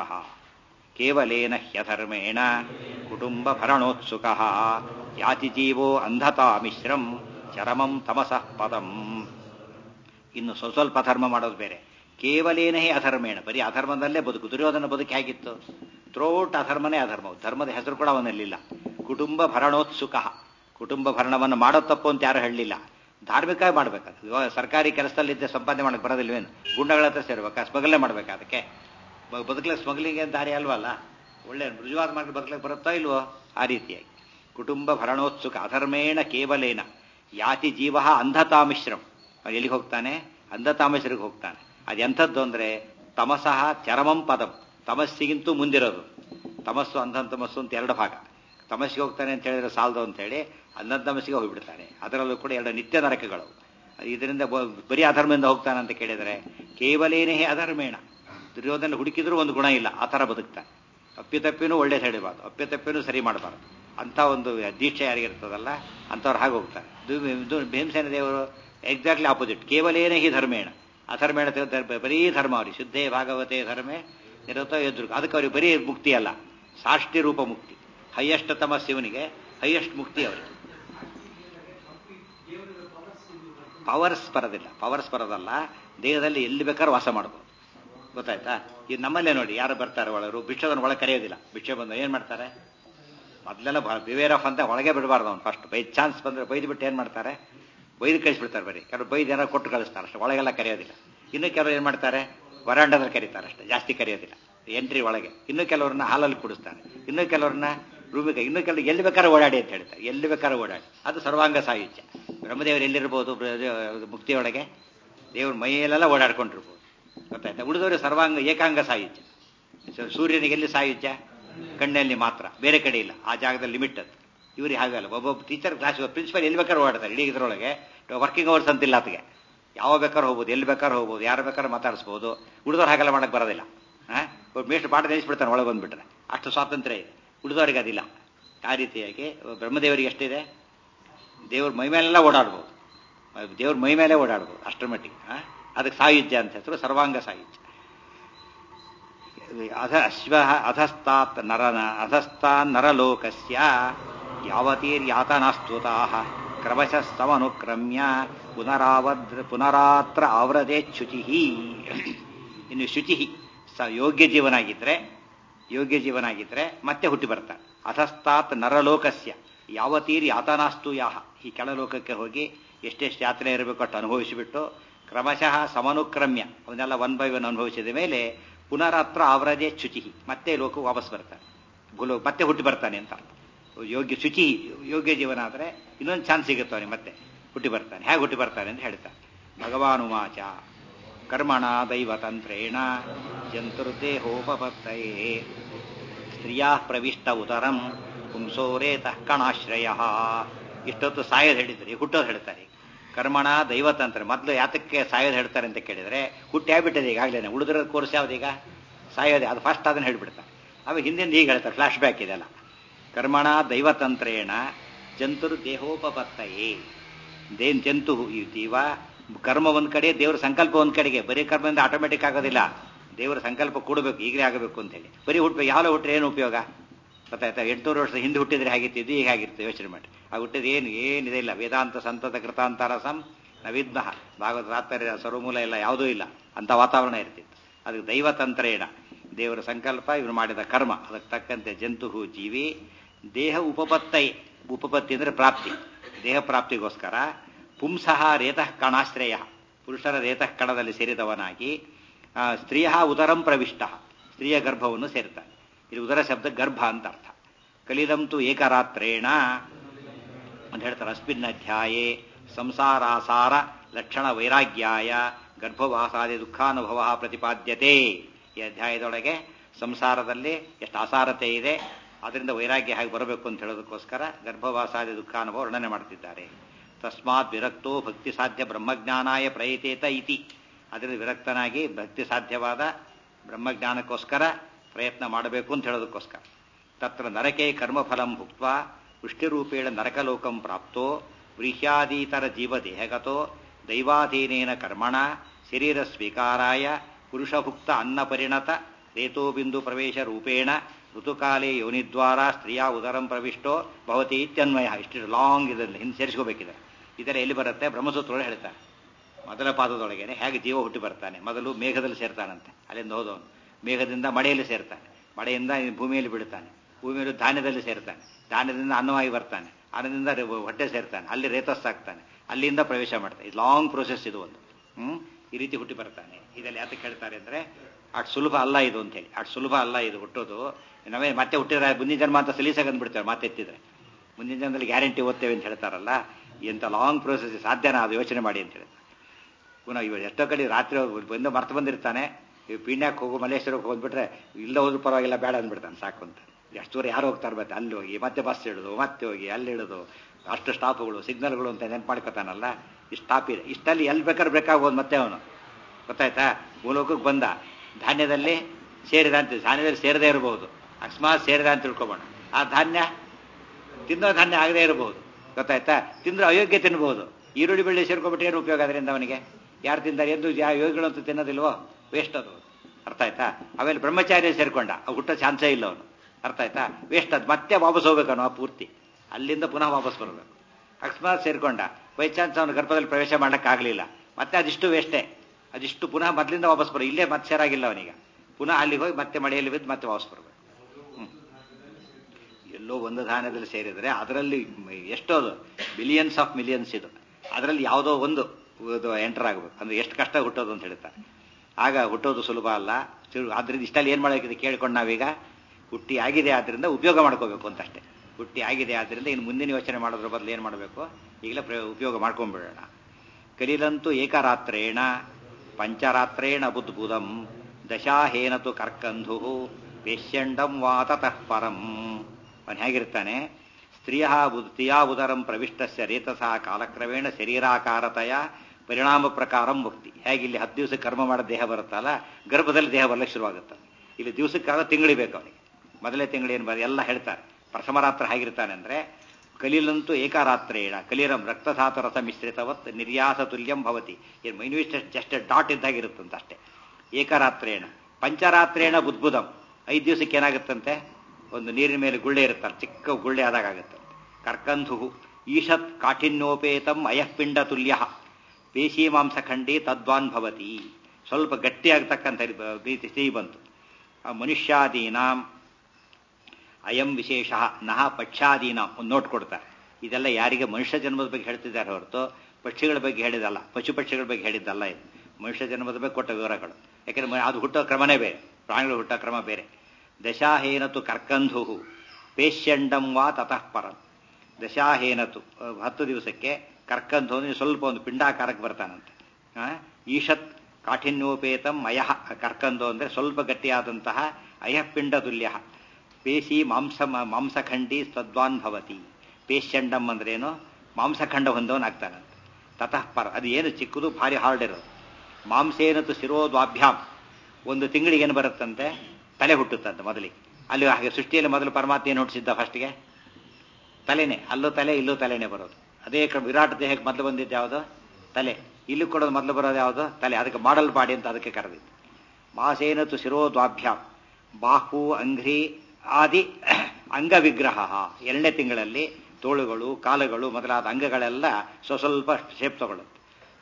ಕೇವಲೇನ ಹ್ಯಧರ್ಮೇಣ ಕುಟುಂಬ ಭರಣೋತ್ಸುಕ ಯಾತಿ ಜೀವೋ ಅಂಧತಾ ಮಿಶ್ರಂ ಚರಮಂ ತಮಸಃ ಪದಂ ಇನ್ನು ಸ್ವ ಸ್ವಲ್ಪ ಧರ್ಮ ಮಾಡೋದು ಬೇರೆ ಕೇವಲೇನ ಹಿ ಅಧರ್ಮೇಣ ಬರೀ ಅಧರ್ಮದಲ್ಲೇ ಬದುಕು ದುರ್ಯೋಧನ ಬದುಕು ಹೇಗಿತ್ತು ಥ್ರೋಟ್ ಅಧರ್ಮನೇ ಅಧರ್ಮ ಧರ್ಮದ ಹೆಸರು ಕೂಡ ಅವನಲ್ಲಿಲ್ಲ ಕುಟುಂಬ ಭರಣೋತ್ಸುಕ ಕುಟುಂಬ ಭರಣವನ್ನು ಮಾಡೋ ತಪ್ಪು ಅಂತ ಯಾರು ಹೇಳಲಿಲ್ಲ ಧಾರ್ಮಿಕ ಮಾಡ್ಬೇಕು ಇವಾಗ ಸರ್ಕಾರಿ ಕೆಲಸದಲ್ಲಿದ್ದ ಸಂಪಾದನೆ ಮಾಡಕ್ಕೆ ಬರೋದಿಲ್ವೇನು ಗುಂಡಗಳ ಹತ್ರ ಸೇರ್ಬೇಕಾ ಸ್ಮಗ್ಲೇ ಮಾಡ್ಬೇಕಾ ಅದಕ್ಕೆ ಬದುಕಲಿಕ್ಕೆ ಸ್ಮಗ್ಲಿಂಗ್ ಏನು ದಾರಿ ಅಲ್ವಲ್ಲ ಒಳ್ಳೆ ರುಜುವಾದ ಮಾಡಿ ಬದುಕಲಿಕ್ಕೆ ಬರುತ್ತಾ ಇಲ್ವೋ ಆ ರೀತಿಯಾಗಿ ಕುಟುಂಬ ಭರಣೋತ್ಸುಕ ಅಧರ್ಮೇಣ ಕೇವಲೇನ ಯಾತಿ ಜೀವ ಅಂಧತಾಮಿಶ್ರಂ ಅವ್ನು ಎಲ್ಲಿಗೆ ಹೋಗ್ತಾನೆ ಅಂಧತಾಮಿಶ್ರಿಗೆ ಹೋಗ್ತಾನೆ ಅದು ಎಂಥದ್ದು ಅಂದರೆ ತಮಸಃ ಚರಮಂ ಪದಂ ತಮಸ್ಸಿಗಿಂತೂ ಮುಂದಿರೋದು ತಮಸ್ಸು ಅಂಧನ್ ತಮಸ್ಸು ಅಂತ ಎರಡು ಭಾಗ ತಮಸ್ಸಿಗೆ ಹೋಗ್ತಾನೆ ಅಂತ ಹೇಳಿದ್ರೆ ಸಾಲದು ಅಂತ ಹೇಳಿ ಅಂಧನ್ ತಮಸ್ಸಿಗೆ ಹೋಗಿಬಿಡ್ತಾನೆ ಅದರಲ್ಲೂ ಕೂಡ ಎರಡು ನಿತ್ಯ ನರಕಗಳು ಇದರಿಂದ ಬ- ಬರೀ ಅಧರ್ಮದಿಂದ ಹೋಗ್ತಾನೆ ಅಂತ ಕೇಳಿದರೆ ಕೇವಲೇನೇ ಅಧರ್ಮೇಣ ದುರ್ಯೋಧನ ಹುಡುಕಿದ್ರೂ ಒಂದು ಗುಣ ಇಲ್ಲ ಆ ಥರ ಬದುಕ್ತಾನೆ ಅಪ್ಪಿತಪ್ಪಿನೂ ಒಳ್ಳೆ ಹೇಳಿಬಾರ್ದು ಅಪ್ಪಿತಪ್ಪಿನೂ ಸರಿ ಮಾಡಬಾರ್ದು ಅಂಥ ಒಂದು ದೀಕ್ಷೆ ಯಾರಿಗಿರ್ತದಲ್ಲ ಅಂಥವ್ರು ಹಾಗೆ ಹೋಗ್ತಾರೆ ಇದು ಇದು ಭೀಮಸೇನ ದೇವರು ಎಕ್ಸಾಕ್ಟ್ಲಿ ಆಪೋಸಿಟ್ ಕೇವಲೇನೇ ಹಿ ಧರ್ಮೇಣ ಅಧರ್ಮೇಣ ತ- ಧರ್ಮ- ಬರೀ ಧರ್ಮ ಅವ್ರಿಗೆ ಶುದ್ಧೇ ಭಾಗವತೆ ಧರ್ಮೇ ನಿರತ ಎದ್ರು ಅದಕ್ಕೆ ಅವ್ರಿಗೆ ಬರೀ ಮುಕ್ತಿ ಅಲ್ಲ ಸಾಷ್ಟಿ ರೂಪ ಮುಕ್ತಿ ಹೈಯೆಸ್ಟ್ ತಮ ಶಿವನಿಗೆ ಹೈಯೆಸ್ಟ್ ಮುಕ್ತಿ ಅವರಿಗೆ ಪವರ್ಸ್ ಬರೋದಿಲ್ಲ ಪವರ್ಸ್ ಬರೋದಲ್ಲ ದೇಹದಲ್ಲಿ ಎಲ್ಲಿ ಬೇಕಾದ್ರೂ ವಾಸ ಮಾಡ್ಬೋದು ಗೊತ್ತಾಯ್ತಾ ಈಗ ನಮ್ಮಲ್ಲೇ ನೋಡಿ ಯಾರು ಬರ್ತಾರೆ ಒಳರು ಭಿಕ್ಷದನ್ನು ಒಳಗೆ ಕರೆಯೋದಿಲ್ಲ ಭಿಕ್ಷೆ ಬಂದು ಏನು ಮಾಡ್ತಾರೆ ಮೊದಲೆಲ್ಲ ಬಿವೇರ್ ಆಫ್ ಅಂತ ಒಳಗೆ ಬಿಡಬಾರ್ದು ಅವ್ನು ಫಸ್ಟ್ ಬೈ ಚಾನ್ಸ್ ಬಂದರೆ ಬೈದು ಬಿಟ್ಟು ಏನು ಮಾಡ್ತಾರೆ ಬೈದು ಕಳಿಸ್ಬಿಡ್ತಾರೆ ಬರೀ ಕೆಲವು ಬೈದು ಏನಾರು ಕೊಟ್ಟು ಕಳಿಸ್ತಾರೆ ಅಷ್ಟೇ ಒಳಗೆಲ್ಲ ಕರೆಯೋದಿಲ್ಲ ಇನ್ನು ಕೆಲವರು ಏನು ಮಾಡ್ತಾರೆ ವರಾಂಡದಲ್ಲಿ ಕರೀತಾರೆ ಅಷ್ಟೇ ಜಾಸ್ತಿ ಕರೆಯೋದಿಲ್ಲ ಎಂಟ್ರಿ ಒಳಗೆ ಇನ್ನು ಕೆಲವ್ರನ್ನ ಹಾಲಲ್ಲಿ ಕುಡಿಸ್ತಾರೆ ಇನ್ನು ಕೆಲವ್ರನ್ನ ರೂಮಿಗೆ ಇನ್ನು ಕೆಲವು ಎಲ್ಲಿ ಬೇಕಾದ್ರೆ ಓಡಾಡಿ ಅಂತ ಹೇಳ್ತಾರೆ ಎಲ್ಲಿ ಬೇಕಾದ್ರೆ ಓಡಾಡಿ ಅದು ಸರ್ವಾಂಗ ಸಾಹಿತ್ಯ ಬ್ರಹ್ಮದೇವರು ಎಲ್ಲಿರ್ಬೋದು ಬ್ರ- ಮುಕ್ತಿಯೊಳಗೆ ದೇವ್ರ ಮೈಯಲ್ಲೆಲ್ಲ ಓಡಾಡ್ಕೊಂಡಿರ್ಬೋದು ಗೊತ್ತಾಯ್ತಾ ಉಳಿದವರು ಸರ್ವಾಂಗ ಏಕಾಂಗ ಸಾಹಿತ್ಯ ಸೊ ಸೂರ್ಯನಿಗೆ ಎಲ್ಲಿ ಸಾಯುಜ್ಯ ಕಣ್ಣಲ್ಲಿ ಮಾತ್ರ ಬೇರೆ ಕಡೆ ಇಲ್ಲ ಆ ಜಾಗದಲ್ಲಿ ಲಿಮಿಟ್ ಅದು ಇವ್ರಿಗೆ ಹಾಗಲ್ಲ ಒಬ್ಬೊಬ್ಬ ಟೀಚರ್ ಕ್ಲಾಸ್ ಪ್ರಿನ್ಸಿಪಲ್ ಎಲ್ಲಿ ಬೇಕಾದ್ರೆ ಓಡಾಡ್ತಾರೆ ಇಡೀ ಇದರೊಳಗೆ ವರ್ಕಿಂಗ್ ಅವರ್ಸ್ ಅಂತಿಲ್ಲ ಅದಕ್ಕೆ ಯಾವ ಬೇಕಾದ್ರೂ ಹೋಗ್ಬೋದು ಎಲ್ಲಿ ಬೇಕಾದ್ರೂ ಹೋಗ್ಬೋದು ಯಾರು ಬೇಕಾದ್ರೂ ಮಾತಾಡಿಸ್ಬೋದು ಉಳಿದವ್ರು ಹಾಗೆಲ್ಲ ಮಾಡಕ್ಕೆ ಬರೋದಿಲ್ಲ ಹಾಂ ಮೇಷ್ಟು ಪಾಠ ನೆನೆಸ್ಬಿಡ್ತಾನೆ ಒಳಗೆ ಬಂದ್ಬಿಟ್ರೆ ಅಷ್ಟು ಸ್ವಾತಂತ್ರ್ಯ ಇದೆ ಉಳಿದವರಿಗೆ ಅದಿಲ್ಲ ಆ ರೀತಿಯಾಗಿ ಬ್ರಹ್ಮದೇವರಿಗೆ ಎಷ್ಟಿದೆ ದೇವ್ರ ಮೈ ಮೇಲೆಲ್ಲ ಓಡಾಡ್ಬೋದು ದೇವ್ರ ಮೈ ಮೇಲೆ ಓಡಾಡ್ಬೋದು ಅಷ್ಟರ ಮಟ್ಟಿಗೆ ಆ? ಅದಕ್ಕೆ ಸಾಯುಜ್ಯ ಅಂತ ಹೆಸರು ಸರ್ವಾಂಗ ಸಾಯುಜ್ಯ ಅಧ ಅಶ್ವ ಅಧಸ್ತಾತ್ ನರನ ಅಧಸ್ತಾನ್ ನರಲೋಕಸ್ಯ ಯಾವತೀರ್ಯಾತನಾಸ್ತುತಾ ಕ್ರಮಶಃ ಸಮನುಕ್ರಮ್ಯ ಪುನರಾವದ್ ಪುನರಾತ್ರ ಆವ್ರದೇಚ್ಯುಚಿ ಇನ್ನು ಶುಚಿ ಸ ಯೋಗ್ಯ ಜೀವನಾಗಿದ್ರೆ ಯೋಗ್ಯ ಜೀವನಾಗಿದ್ರೆ ಮತ್ತೆ ಹುಟ್ಟಿ ಬರ್ತಾನೆ ಅಧಸ್ತಾತ್ ನರಲೋಕಸ್ಯ ಯಾವತೀರ್ ಯಾತನಾಸ್ತು ಯಾಹ ಈ ಕೆಳಲೋಕಕ್ಕೆ ಹೋಗಿ ಎಷ್ಟೆಷ್ಟು ಯಾತನೆ ಇರಬೇಕು ಅಷ್ಟು ಅನುಭವಿಸಿಬಿಟ್ಟು ಕ್ರಮಶಃ ಸಮನುಕ್ರಮ್ಯ ಅವನ್ನೆಲ್ಲ ಒನ್ ಬೈ ಒನ್ ಅನುಭವಿಸಿದ ಮೇಲೆ ಪುನರಾತ್ರ ಆವ್ರಜೆ ಶುಚಿ ಮತ್ತೆ ಲೋಕ ವಾಪಸ್ ಬರ್ತಾನೆ ಗುಲು ಮತ್ತೆ ಹುಟ್ಟಿ ಬರ್ತಾನೆ ಅಂತ ಯೋಗ್ಯ ಶುಚಿ ಯೋಗ್ಯ ಜೀವನ ಆದರೆ ಇನ್ನೊಂದು ಚಾನ್ಸ್ ಸಿಗುತ್ತೆ ಅವನಿಗೆ ಮತ್ತೆ ಹುಟ್ಟಿ ಬರ್ತಾನೆ ಹೇಗೆ ಹುಟ್ಟಿ ಬರ್ತಾನೆ ಅಂತ ಹೇಳ್ತಾನೆ ಭಗವಾನುವಾಚ ಕರ್ಮಣ ದೈವತಂತ್ರೇಣ ಜಂತುರ್ದೇಹೋಪತ್ತಯೇ ಸ್ತ್ರೀಯಾ ಪ್ರವಿಷ್ಟ ಉದರಂ ಪುಂಸೋರೇತಃ ಕಣಾಶ್ರಯ ಇಷ್ಟೊತ್ತು ಸಾಯೋದು ಹೇಳಿದ್ರು ಈಗ ಹುಟ್ಟೋದು ಹೇಳ್ತಾರೆ ಕರ್ಮಣ ದೈವತಂತ್ರ ಮೊದಲು ಯಾತಕ್ಕೆ ಸಾಯೋದು ಹೇಳ್ತಾರೆ ಅಂತ ಕೇಳಿದ್ರೆ ಹುಟ್ಟಿ ಆಗ್ಬಿಟ್ಟಿದೆ ಈಗಾಗಲೇ ಉಳಿದಿರೋ ಕೋರ್ಸ್ ಯಾವ್ದೀಗ ಸಾಯೋದೆ ಅದು ಫಸ್ಟ್ ಅದನ್ನು ಹೇಳ್ಬಿಡ್ತಾರೆ ಆಮೇಲೆ ಹಿಂದಿಂದ ಈಗ ಹೇಳ್ತಾರೆ ಫ್ಲಾಶ್ ಬ್ಯಾಕ್ ಇದೆಲ್ಲ ಕರ್ಮಣ ದೈವತಂತ್ರೇಣ ಜಂತುರ್ ದೇಹೋಪತ್ತಯೇ ದೇನ್ ಜಂತು ಈ ಜೀವ ಕರ್ಮ ಒಂದ್ ಕಡೆ ದೇವರ ಸಂಕಲ್ಪ ಒಂದ್ ಕಡೆಗೆ ಬರೀ ಕರ್ಮದಿಂದ ಆಟೋಮೆಟಿಕ್ ಆಗೋದಿಲ್ಲ ದೇವರ ಸಂಕಲ್ಪ ಕೂಡಬೇಕು ಈಗಲೇ ಆಗಬೇಕು ಅಂತ ಹೇಳಿ ಬರೀ ಹುಟ್ಟಬೇಕು ಯಾವ ಹುಟ್ಟರೆ ಏನು ಉಪಯೋಗ ಗೊತ್ತಾಯ್ತಾ ಎಂಟುನೂರು ವರ್ಷದ ಹಿಂದೆ ಹುಟ್ಟಿದ್ರೆ ಹೇಗಿತ್ತು ಇದು ಈಗ ಆಗಿರುತ್ತೆ ಯೋಚನೆ ಮಾಡಿ ಆ ಹುಟ್ಟಿದ ಏನು ಏನಿದೆ ಇಲ್ಲ ವೇದಾಂತ ಸಂತತ ಕೃತಾಂತರ ಸಂ ನವಿದ್ನ ಭಾಗವತ ತಾತ್ಪರ್ಯ ಸರ್ವಮೂಲ ಇಲ್ಲ ಯಾವುದೂ ಇಲ್ಲ ಅಂತ ವಾತಾವರಣ ಇರ್ತಿತ್ತು ಅದಕ್ಕೆ ದೈವತಂತ್ರೇಣ ದೇವರ ಸಂಕಲ್ಪ ಇವನು ಮಾಡಿದ ಕರ್ಮ ಅದಕ್ಕೆ ತಕ್ಕಂತೆ ಜಂತು ಜೀವಿ ದೇಹ ಉಪಪತ್ತೈ ಉಪಪತ್ತಿ ಅಂದರೆ ಪ್ರಾಪ್ತಿ ದೇಹ ಪ್ರಾಪ್ತಿಗೋಸ್ಕರ ಪುಂಸಃ ರೇತಃ ಕಣಾಶ್ರಯ ಪುರುಷರ ರೇತಃ ಕಣದಲ್ಲಿ ಸೇರಿದವನಾಗಿ ಆ, ಸ್ತ್ರೀಯ ಉದರಂ ಪ್ರವಿಷ್ಟ ಸ್ತ್ರೀಯ ಗರ್ಭವನ್ನು ಸೇರ್ತಾನೆ ಇದು ಉದರ ಶಬ್ದ ಗರ್ಭ ಅಂತ ಅರ್ಥ ಕಲಿದಂತು ಏಕರಾತ್ರೇಣ ಅಂತ ಹೇಳ್ತಾರೆ ಅಸ್ಮಿನ್ ಅಧ್ಯಾಯೇ ಸಂಸಾರಾಸಾರ ಲಕ್ಷಣ ವೈರಾಗ್ಯಾಯ ಗರ್ಭವಾಸಾದಿ ದುಃಖಾನುಭವ ಪ್ರತಿಪಾದ್ಯತೆ ಈ ಅಧ್ಯಾಯದೊಳಗೆ ಸಂಸಾರದಲ್ಲಿ ಎಷ್ಟು ಅಸಾರತೆ ಇದೆ ಅದರಿಂದ ವೈರಾಗ್ಯ ಹೇಗೆ ಬರಬೇಕು ಅಂತ ಹೇಳೋದಕ್ಕೋಸ್ಕರ ಗರ್ಭವಾಸಾದಿ ದುಃಖಾನುಭವ ವರ್ಣನೆ ಮಾಡ್ತಿದ್ದಾರೆ ತಸ್ಮಾತ್ ವಿರಕ್ತೋ ಭಕ್ತಿ ಸಾಧ್ಯ ಬ್ರಹ್ಮಜ್ಞಾನಾಯ ಪ್ರಯತೇತ ಇತಿ ಅದರಿಂದ ವಿರಕ್ತನಾಗಿ ಭಕ್ತಿ ಸಾಧ್ಯವಾದ ಬ್ರಹ್ಮಜ್ಞಾನಕ್ಕೋಸ್ಕರ ಪ್ರಯತ್ನ ಮಾಡಬೇಕು ಅಂತ ಹೇಳೋದಕ್ಕೋಸ್ಕರ ತತ್ರ ನರಕೆ ಕರ್ಮಫಲಂ ಭುಕ್ತ ವೃಷ್ಟಿರೂಪೇಣ ನರಕಲೋಕಂ ಪ್ರಾಪ್ತೋ ವ್ರೀಹ್ಯಾದೀತರ ಜೀವದೇಹಗತೋ ದೈವಾಧೀನೇನ ಕರ್ಮಣ ಶರೀರ ಸ್ವೀಕಾರಾಯ ಪುರುಷಭುಕ್ತ ಅನ್ನಪರಿಣತ ರೇತೋಬಿಂದು ಪ್ರವೇಶ ರೂಪೇಣ ಋತುಕಾಲೇ ಯೋನಿದ್ವಾರ ಸ್ತ್ರೀಯ ಉದರಂ ಪ್ರವಿಷ್ಟೋ ಭವತಿ ಇತ್ಯನ್ವಯ ಇಷ್ಟು ಲಾಂಗ್ ಇದನ್ನು ಹಿಂದೆ ಸೇರಿಸ್ಕೋಬೇಕಿದೆ ಇದರ ಎಲ್ಲಿ ಬರುತ್ತೆ ಬ್ರಹ್ಮಸೂತ್ರಗಳು ಹೇಳ್ತಾರೆ ಮೊದಲ ಪಾದದೊಳಗೇನೆ ಹೇಗೆ ಜೀವ ಹುಟ್ಟಿ ಬರ್ತಾನೆ ಮೊದಲು ಮೇಘದಲ್ಲಿ ಸೇರ್ತಾನಂತೆ ಅಲ್ಲಿಂದ ಹೋದವನು ಮೇಘದಿಂದ ಮಳೆಯಲ್ಲಿ ಸೇರ್ತಾನೆ ಮಳೆಯಿಂದ ಭೂಮಿಯಲ್ಲಿ ಬಿಡುತ್ತಾನೆ ಭೂಮಿಯಲ್ಲಿ ಧಾನ್ಯದಲ್ಲಿ ಸೇರ್ತಾನೆ ಧಾನ್ಯದಿಂದ ಅನ್ನವಾಗಿ ಬರ್ತಾನೆ ಅನ್ನದಿಂದ ರೆ- ಹೊಟ್ಟೆ ಸೇರ್ತಾನೆ ಅಲ್ಲಿ ರೇತಸ್ಸಾಗ್ತಾನೆ ಅಲ್ಲಿಂದ ಪ್ರವೇಶ ಮಾಡ್ತಾನೆ ಇದು ಲಾಂಗ್ ಪ್ರೋಸೆಸ್ ಇದು ಒಂದು ಹ್ಮ್ ಈ ರೀತಿ ಹುಟ್ಟಿ ಬರ್ತಾನೆ ಇದರಲ್ಲಿ ಯಾತಕ್ಕೆ ಹೇಳ್ತಾರೆ ಅಂದ್ರೆ ಅಷ್ಟು ಸುಲಭ ಅಲ್ಲ ಇದು ಅಂತೇಳಿ ಅಷ್ಟು ಸುಲಭ ಅಲ್ಲ ಇದು ಹುಟ್ಟೋದು ನಾವೇ ಮತ್ತೆ ಹುಟ್ಟಿದ್ರೆ ಮುಂದಿನ ಜನ್ಮ ಅಂತ ಸಲೀಸಾಗಿ ಅಂದ್ಬಿಡ್ತೇವೆ ಮತ್ತೆ ಎತ್ತಿದ್ರೆ ಮುಂದಿನ ಜನ್ಮದಲ್ಲಿ ಗ್ಯಾರಂಟಿ ಓದ್ತೇವೆ ಅಂತ ಹೇಳ್ತಾರಲ್ಲ ಎಂತ ಲಾಂಗ್ ಪ್ರೋಸೆಸ್ ಸಾಧ್ಯನಾ ಅದು ಯೋಚನೆ ಮಾಡಿ ಅಂತ ಹೇಳಿ ಪುನಃ ಇವ ಎಷ್ಟೋ ಕಡೆ ರಾತ್ರಿ ಹೋಗಿ ಬಂದು ಮರ್ತು ಬಂದಿರ್ತಾನೆ ಈ ಪೀಣ್ಯಕ್ಕೆ ಹೋಗು ಮಲ್ಲೇಶ್ವರಕ್ಕೆ ಹೋಗ್ಬಿಟ್ರೆ ಇಲ್ಲ ಹೋದ್ರೂ ಪರವಾಗಿಲ್ಲ ಬೇಡ ಅಂದ್ಬಿಡ್ತಾನೆ ಸಾಕು ಅಂತ ಎಷ್ಟು ದೂರ ಯಾರು ಹೋಗ್ತಾರೆ ಮತ್ತೆ ಅಲ್ಲಿ ಹೋಗಿ ಮತ್ತೆ ಬಸ್ ಇಡೋದು ಮತ್ತೆ ಹೋಗಿ ಅಲ್ಲಿ ಇಡೋದು ಅಷ್ಟು ಸ್ಟಾಪ್ಗಳು ಸಿಗ್ನಲ್ಗಳು ಅಂತ ನೆನ್ಪು ಮಾಡ್ಕೊತಾನಲ್ಲ ಈ ಸ್ಟಾಪ್ ಇದೆ ಇಷ್ಟಲ್ಲಿ ಎಲ್ಲಿ ಬೇಕಾದ್ರೆ ಬೇಕಾಗ್ಬೋದು ಮತ್ತೆ ಅವನು ಗೊತ್ತಾಯ್ತಾ ಮೂಲಕಕ್ಕೆ ಬಂದ ಧಾನ್ಯದಲ್ಲಿ ಸೇರಿದ ಅಂತ ಧಾನ್ಯದಲ್ಲಿ ಸೇರದೇ ಇರಬಹುದು ಅಕಸ್ಮಾತ್ ಸೇರಿದ ಅಂತ ತಿಳ್ಕೊಬೋಣ ಆ ಧಾನ್ಯ ತಿನ್ನೋ ಧಾನ್ಯ ಆಗದೇ ಇರಬಹುದು ಗೊತ್ತಾಯ್ತಾ ತಿಂದ್ರೆ ಅಯೋಗ್ಯ ತಿನ್ಬಹುದು ಈರುಳ್ಳಿ ಬೆಳ್ಳಿ ಸೇರ್ಕೊಬಿಟ್ಟು ಏನು ಉಪಯೋಗ ಅದರಿಂದ ಅವನಿಗೆ ಯಾರು ತಿಂತಾರೆ ಎಂದು ಯಾ ಯೋಗಿಗಳಂತೂ ತಿನ್ನೋದಿಲ್ವೋ ವೇಸ್ಟ್ ಅದು ಅರ್ಥ ಆಯ್ತಾ ಆಮೇಲೆ ಬ್ರಹ್ಮಚಾರ್ಯ ಸೇರ್ಕೊಂಡ ಅವ್ ಹುಟ್ಟೋ ಚಾನ್ಸೇ ಇಲ್ಲ ಅವನು ಅರ್ಥ ಆಯ್ತಾ ವೇಸ್ಟ್ ಅದು ಮತ್ತೆ ವಾಪಸ್ ಹೋಗ್ಬೇಕು ಅವನು ಆ ಪೂರ್ತಿ ಅಲ್ಲಿಂದ ಪುನಃ ವಾಪಸ್ ಬರಬೇಕು ಅಕಸ್ಮಾತ್ ಸೇರ್ಕೊಂಡ ಬೈ ಚಾನ್ಸ್ ಅವನು ಗರ್ಭದಲ್ಲಿ ಪ್ರವೇಶ ಮಾಡಕ್ಕಾಗಲಿಲ್ಲ ಮತ್ತೆ ಅದಿಷ್ಟು ವೇಸ್ಟೇ ಅದಿಷ್ಟು ಪುನಃ ಮೊದಲಿಂದ ವಾಪಸ್ ಬರೋ ಇಲ್ಲೇ ಮತ್ತೆ ಸೇರಾಗಿಲ್ಲ ಅವನಿಗೆ ಪುನಃ ಅಲ್ಲಿಗೆ ಹೋಗಿ ಮತ್ತೆ ಮಳೆಯಲ್ಲಿ ಬಿದ್ದು ಮತ್ತೆ ವಾಪಸ್ ಬರಬೇಕು ಎಲ್ಲೋ ಒಂದು ಧಾನ್ಯದಲ್ಲಿ ಸೇರಿದರೆ ಅದರಲ್ಲಿ ಎಷ್ಟೋ ಅದು ಬಿಲಿಯನ್ಸ್ ಆಫ್ ಮಿಲಿಯನ್ಸ್ ಇದು ಅದರಲ್ಲಿ ಯಾವುದೋ ಒಂದು ಇದು ಎಂಟರ್ ಆಗಬೇಕು ಅಂದ್ರೆ ಎಷ್ಟು ಕಷ್ಟ ಹುಟ್ಟೋದು ಅಂತ ಹೇಳ್ತಾರೆ ಆಗ ಹುಟ್ಟೋದು ಸುಲಭ ಅಲ್ಲ ತಿರು- ಆದ್ರಿಂದ ಇಷ್ಟಲ್ಲಿ ಏನು ಮಾಡಬೇಕಿದೆ ಕೇಳ್ಕೊಂಡು ನಾವೀಗ ಹುಟ್ಟಿ ಆಗಿದೆ ಆದ್ರಿಂದ ಉಪಯೋಗ ಮಾಡ್ಕೋಬೇಕು ಅಂತ ಅಷ್ಟೇ ಹುಟ್ಟಿ ಆಗಿದೆ ಆದ್ರಿಂದ ಇನ್ನು ಮುಂದಿನ ಯೋಚನೆ ಮಾಡೋದ್ರ ಬದಲು ಏನು ಮಾಡಬೇಕು ಈಗಲೇ ಪ್ರಯೋಗ ಉಪಯೋಗ ಮಾಡ್ಕೊಂಡ್ಬಿಡೋಣ ಕಲಿಲಂತೂ ಏಕರಾತ್ರೇಣ ಪಂಚರಾತ್ರೇಣ ಬುದ್ಬುದಂ ದಶಾಹೇನತು ಕರ್ಕಂಧು ವೇಶ್ಯಂಡಂ ವಾತತಃ ಪರಂ ಅವನು ಹೇಗಿರ್ತಾನೆ ಸ್ತ್ರೀಯ ಸ್ತ್ರೀಯ ಉದರಂ ಪ್ರವಿಷ್ಟಸ್ಯ ರೇತಸಃ ಕಾಲಕ್ರಮೇಣ ಶರೀರಾಕಾರತೆಯ ಪರಿಣಾಮ ಪ್ರಕಾರಂ ಮುಕ್ತಿ ಹೇಗೆ ಇಲ್ಲಿ ಹತ್ತು ದಿವಸ ಕರ್ಮ ಮಾಡೋ ದೇಹ ಬರುತ್ತಲ್ಲ ಗರ್ಭದಲ್ಲಿ ದೇಹ ಬರ್ಲಿಕ್ಕೆ ಶುರುವಾಗುತ್ತೆ ಇಲ್ಲಿ ದಿವಸಕ್ಕಾಗ ತಿಂಗಳಿಬೇಕು ಅವನಿಗೆ ಮೊದಲೇ ತಿಂಗಳು ಏನು ಬರ ಎಲ್ಲ ಹೇಳ್ತಾರೆ ಪ್ರಥಮ ರಾತ್ರ ಹೇಗಿರ್ತಾನೆ ಅಂದ್ರೆ ಕಲೀಲಂತೂ ಏಕರಾತ್ರೇಣ ಕಲೀರಂ ರಕ್ತಧಾತು ರಸ ಮಿಶ್ರಿತವತ್ ನಿರ್ಯಾಸ ತುಲ್ಯಂ ಭವತಿ ಏನು ಮೈನ್ಯೂಸ್ಟ್ ಜಸ್ಟ್ ಡಾಟ್ ಇದ್ದಾಗಿರುತ್ತಂತ ಅಷ್ಟೇ ಏಕರಾತ್ರೇಣ ಪಂಚರಾತ್ರೇಣ ಬುದ್ಬುದಂ ಐದು ದಿವಸಕ್ಕೆ ಏನಾಗುತ್ತಂತೆ ಒಂದು ನೀರಿನ ಮೇಲೆ ಗುಳ್ಳೆ ಇರುತ್ತಲ್ಲ ಚಿಕ್ಕ ಗುಳ್ಳೆ ಆದಾಗುತ್ತೆ ಕರ್ಕಂಧು ಈಶತ್ ಕಾಠಿನ್ಯೋಪೇತಂ ಅಯಃಪಿಂಡ ತುಲ್ಯ ಪೇಶಿ ಮಾಂಸಖಂಡಿ ತದ್ವಾನ್ ಭವತಿ ಸ್ವಲ್ಪ ಗಟ್ಟಿಯಾಗತಕ್ಕಂಥ ರೀತಿ ಸ್ಥಿತಿ ಬಂತು ಆ ಮನುಷ್ಯಾದೀನಾಂ ಅಯಂ ವಿಶೇಷ ನಹ ಪಕ್ಷಾದೀನಾಂ ಒಂದು ನೋಟ್ ಕೊಡ್ತಾರೆ ಇದೆಲ್ಲ ಯಾರಿಗೆ ಮನುಷ್ಯ ಜನ್ಮದ ಬಗ್ಗೆ ಹೇಳ್ತಿದ್ದಾರೆ ಹೊರತು ಪಕ್ಷಿಗಳ ಬಗ್ಗೆ ಹೇಳಿದಲ್ಲ ಪಶು ಪಕ್ಷಿಗಳ ಬಗ್ಗೆ ಹೇಳಿದ್ದಲ್ಲ ಇದು ಮನುಷ್ಯ ಜನ್ಮದ ಬಗ್ಗೆ ಕೊಟ್ಟ ವಿವರಗಳು ಯಾಕೆಂದ್ರೆ ಮ- ಅದು ಹುಟ್ಟೋ ಕ್ರಮನೇ ಬೇರೆ ಪ್ರಾಣಿಗಳು ಹುಟ್ಟೋ ಕ್ರಮ ಬೇರೆ ದಶಾಹೇನತು ಕರ್ಕಂಧು ಪೇಶ್ಯಂಡಂ ವಾ ತತಃ ಪರಂ ದಶಾಹೇನತು ಅಹ್, ಹತ್ತು ದಿವಸಕ್ಕೆ ಕರ್ಕಂಧು ಅಂದ್ರೆ ಸ್ವಲ್ಪ ಒಂದು ಪಿಂಡಾಕಾರಕ್ಕೆ ಬರ್ತಾನಂತೆ ಆ, ಈಶತ್ ಕಾಠಿನ್ಯೋಪೇತಂ ಅಯಃ ಕರ್ಕಂದು ಅಂದ್ರೆ ಸ್ವಲ್ಪ ಗಟ್ಟಿಯಾದಂತಹ ಅಯಃ ಪಿಂಡ ತುಲ್ಯ ಪೇಶಿ ಮಾಂಸ ಮಾಂಸಖಂಡಿ ತದ್ವಾನ್ ಭವತಿ ಪೇಶ್ಯಂಡಂ ಅಂದ್ರೇನು ಮಾಂಸಖಂಡ ಹೊಂದವನಾಗ್ತಾನಂತೆ ತತಃ ಪರ ಅದು ಏನು ಚಿಕ್ಕದು ಭಾರಿ ಹಾರ್ಡ್ ಇರೋದು ಮಾಂಸೇನತು ಶಿರೋದ್ವಾಭ್ಯಾಂ ಒಂದು ತಿಂಗಳಿಗೆ ಏನು ಬರುತ್ತಂತೆ ತಲೆ ಹುಟ್ಟುತ್ತಂತೆ ಮೊದಲಿಗೆ ಅಲ್ಲಿ ಹಾಗೆ ಸೃಷ್ಟಿಯಲ್ಲಿ ಮೊದಲು ಪರಮಾತ್ಮ ಏನು ಹುಟ್ಟಿಸಿದ್ದ ಫಸ್ಟ್ಗೆ ತಲೆನೇ ಅಲ್ಲೂ ತಲೆ ಇಲ್ಲೂ ತಲೆನೇ ಬರೋದು ಅದೇ ಕ್ರಮ ವಿರಾಟ್ ದೇಹಕ್ಕೆ ಮೊದಲು ಬಂದಿದ್ದು ಯಾವುದು ತಲೆ ಇಲ್ಲಿ ಕೊಡೋದು ಮೊದಲು ಬರೋದು ಯಾವುದು ತಲೆ ಅದಕ್ಕೆ ಮಾಡಲ್ ಬಾಡಿ ಅಂತ ಅದಕ್ಕೆ ಕರೆದಿದ್ದು ಮಾಸೇನತು ಶಿರೋದ್ವಾಭ್ಯಾಂ ಬಾಹು ಅಂಘ್ರಿ ಆದಿ ಅಂಗವಿಗ್ರಹ ಎರಡನೇ ತಿಂಗಳಲ್ಲಿ ತೋಳುಗಳು ಕಾಲುಗಳು ಮೊದಲಾದ ಅಂಗಗಳೆಲ್ಲ ಸ್ವ ಸ್ವಲ್ಪ ಶೇಪ್ ತಗೊಳ್ಳುತ್ತೆ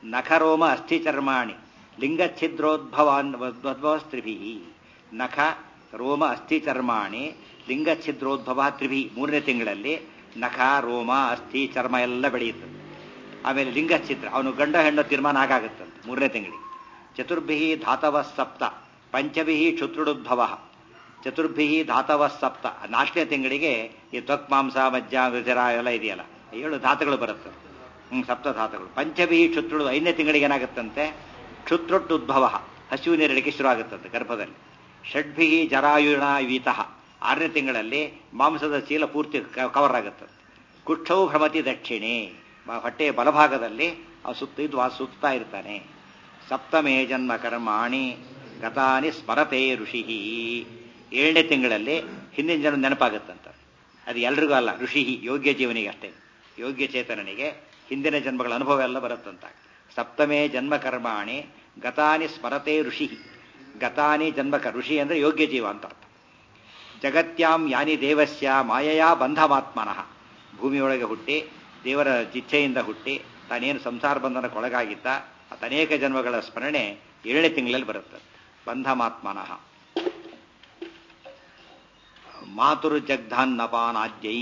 ನಖರೋಮ ಅಸ್ಥಿಚರ್ಮಾಣಿ ಲಿಂಗಛಿದ್ರೋದ್ಭವಾನ್ ಸ್ತ್ರಿಭಿ ನಖ ರೋಮ ಅಸ್ಥಿಚರ್ಮಾಣಿ ಲಿಂಗಛಿದ್ರೋದ್ಭವ ತ್ರಿಭಿ ಮೂರನೇ ತಿಂಗಳಲ್ಲಿ ನಖ ರೋಮ ಅಸ್ಥಿ ಚರ್ಮ ಎಲ್ಲ ಬೆಳೆಯುತ್ತದೆ ಆಮೇಲೆ ಲಿಂಗಛಿದ್ರ ಅವನು ಗಂಡ ಹೆಣ್ಣು ತೀರ್ಮಾನ ಆಗಾಗುತ್ತಂತೆ ಮೂರನೇ ತಿಂಗಳಿಗೆ ಚತುರ್ಭಿ ಧಾತವ ಸಪ್ತ ಪಂಚಭಿ ಕ್ಷುತ್ರುಡುದ್ಭವ ಚತುರ್ಭಿ ಧಾತವ ಸಪ್ತ ನಾಲ್ಕನೇ ತಿಂಗಳಿಗೆ ಈ ತ್ವಕ್ ಮಾಂಸ ಮಜ್ಜ ವಿಜರ ಎಲ್ಲ ಇದೆಯಲ್ಲ ಏಳು ಧಾತುಗಳು ಬರುತ್ತೆ ಹ್ಮ್ ಸಪ್ತ ಧಾತುಗಳು ಪಂಚಭಿ ಕ್ಷುತ್ರುಡು ಐದನೇ ತಿಂಗಳಿಗೆ ಏನಾಗುತ್ತಂತೆ ಕ್ಷುತ್ರುಟ್ ಉದ್ಭವ ಹಸಿವು ನೀರಡಿಕೆ ಶುರು ಆಗುತ್ತಂತೆ ಗರ್ಭದಲ್ಲಿ ಷಡ್ಭಿ ಜರಾಯುಣ ವೀತಃ ಆರನೇ ತಿಂಗಳಲ್ಲಿ ಮಾಂಸದ ಚೀಲ ಪೂರ್ತಿ ಕವರ್ ಆಗುತ್ತದೆ ಕುಕ್ಷೌ ಭ್ರಮತಿ ದಕ್ಷಿಣೆ ಹೊಟ್ಟೆಯ ಬಲಭಾಗದಲ್ಲಿ ಆ ಸುತ್ತ ಇದು ಆ ಸುತ್ತಾ ಇರ್ತಾನೆ ಸಪ್ತಮೇ ಜನ್ಮ ಕರ್ಮಾಣಿ ಗತಾನಿ ಸ್ಮರತೆ ಋಷಿ ಏಳನೇ ತಿಂಗಳಲ್ಲಿ ಹಿಂದಿನ ಜನ ನೆನಪಾಗುತ್ತಂತ ಅದು ಎಲ್ರಿಗೂ ಅಲ್ಲ ಋಷಿ ಯೋಗ್ಯ ಜೀವನಿಗೆ ಅಷ್ಟೇ ಯೋಗ್ಯ ಚೇತನನಿಗೆ ಹಿಂದಿನ ಜನ್ಮಗಳ ಅನುಭವ ಎಲ್ಲ ಬರುತ್ತಂತ ಸಪ್ತಮೇ ಜನ್ಮ ಕರ್ಮಾಣಿ ಗತಾನಿ ಸ್ಮರತೆ ಋಷಿ ಗತಾನಿ ಜನ್ಮಕ ಋಷಿ ಅಂದ್ರೆ ಯೋಗ್ಯ ಜೀವ ಅಂತ ಅರ್ಥ ಜಗತ್ಯಾಂ ಯಾನಿ ದೇವಸ್ಯ ಮಾಯಯಾ ಬಂಧಮಾತ್ಮನಃ ಭೂಮಿಯೊಳಗೆ ಹುಟ್ಟಿ ದೇವರ ಇಚ್ಛೆಯಿಂದ ಹುಟ್ಟಿ ತಾನೇನು ಸಂಸಾರ ಬಂಧನಕ್ಕೊಳಗಾಗಿದ್ದ ಅನೇಕ ಜನ್ಮಗಳ ಸ್ಮರಣೆ ಏಳನೇ ತಿಂಗಳಲ್ಲಿ ಬರುತ್ತೆ ಬಂಧಮಾತ್ಮನಃ ಮಾತುರ್ಜಗ್ಧಾನ್ನಪಾನಾದ್ಯೈ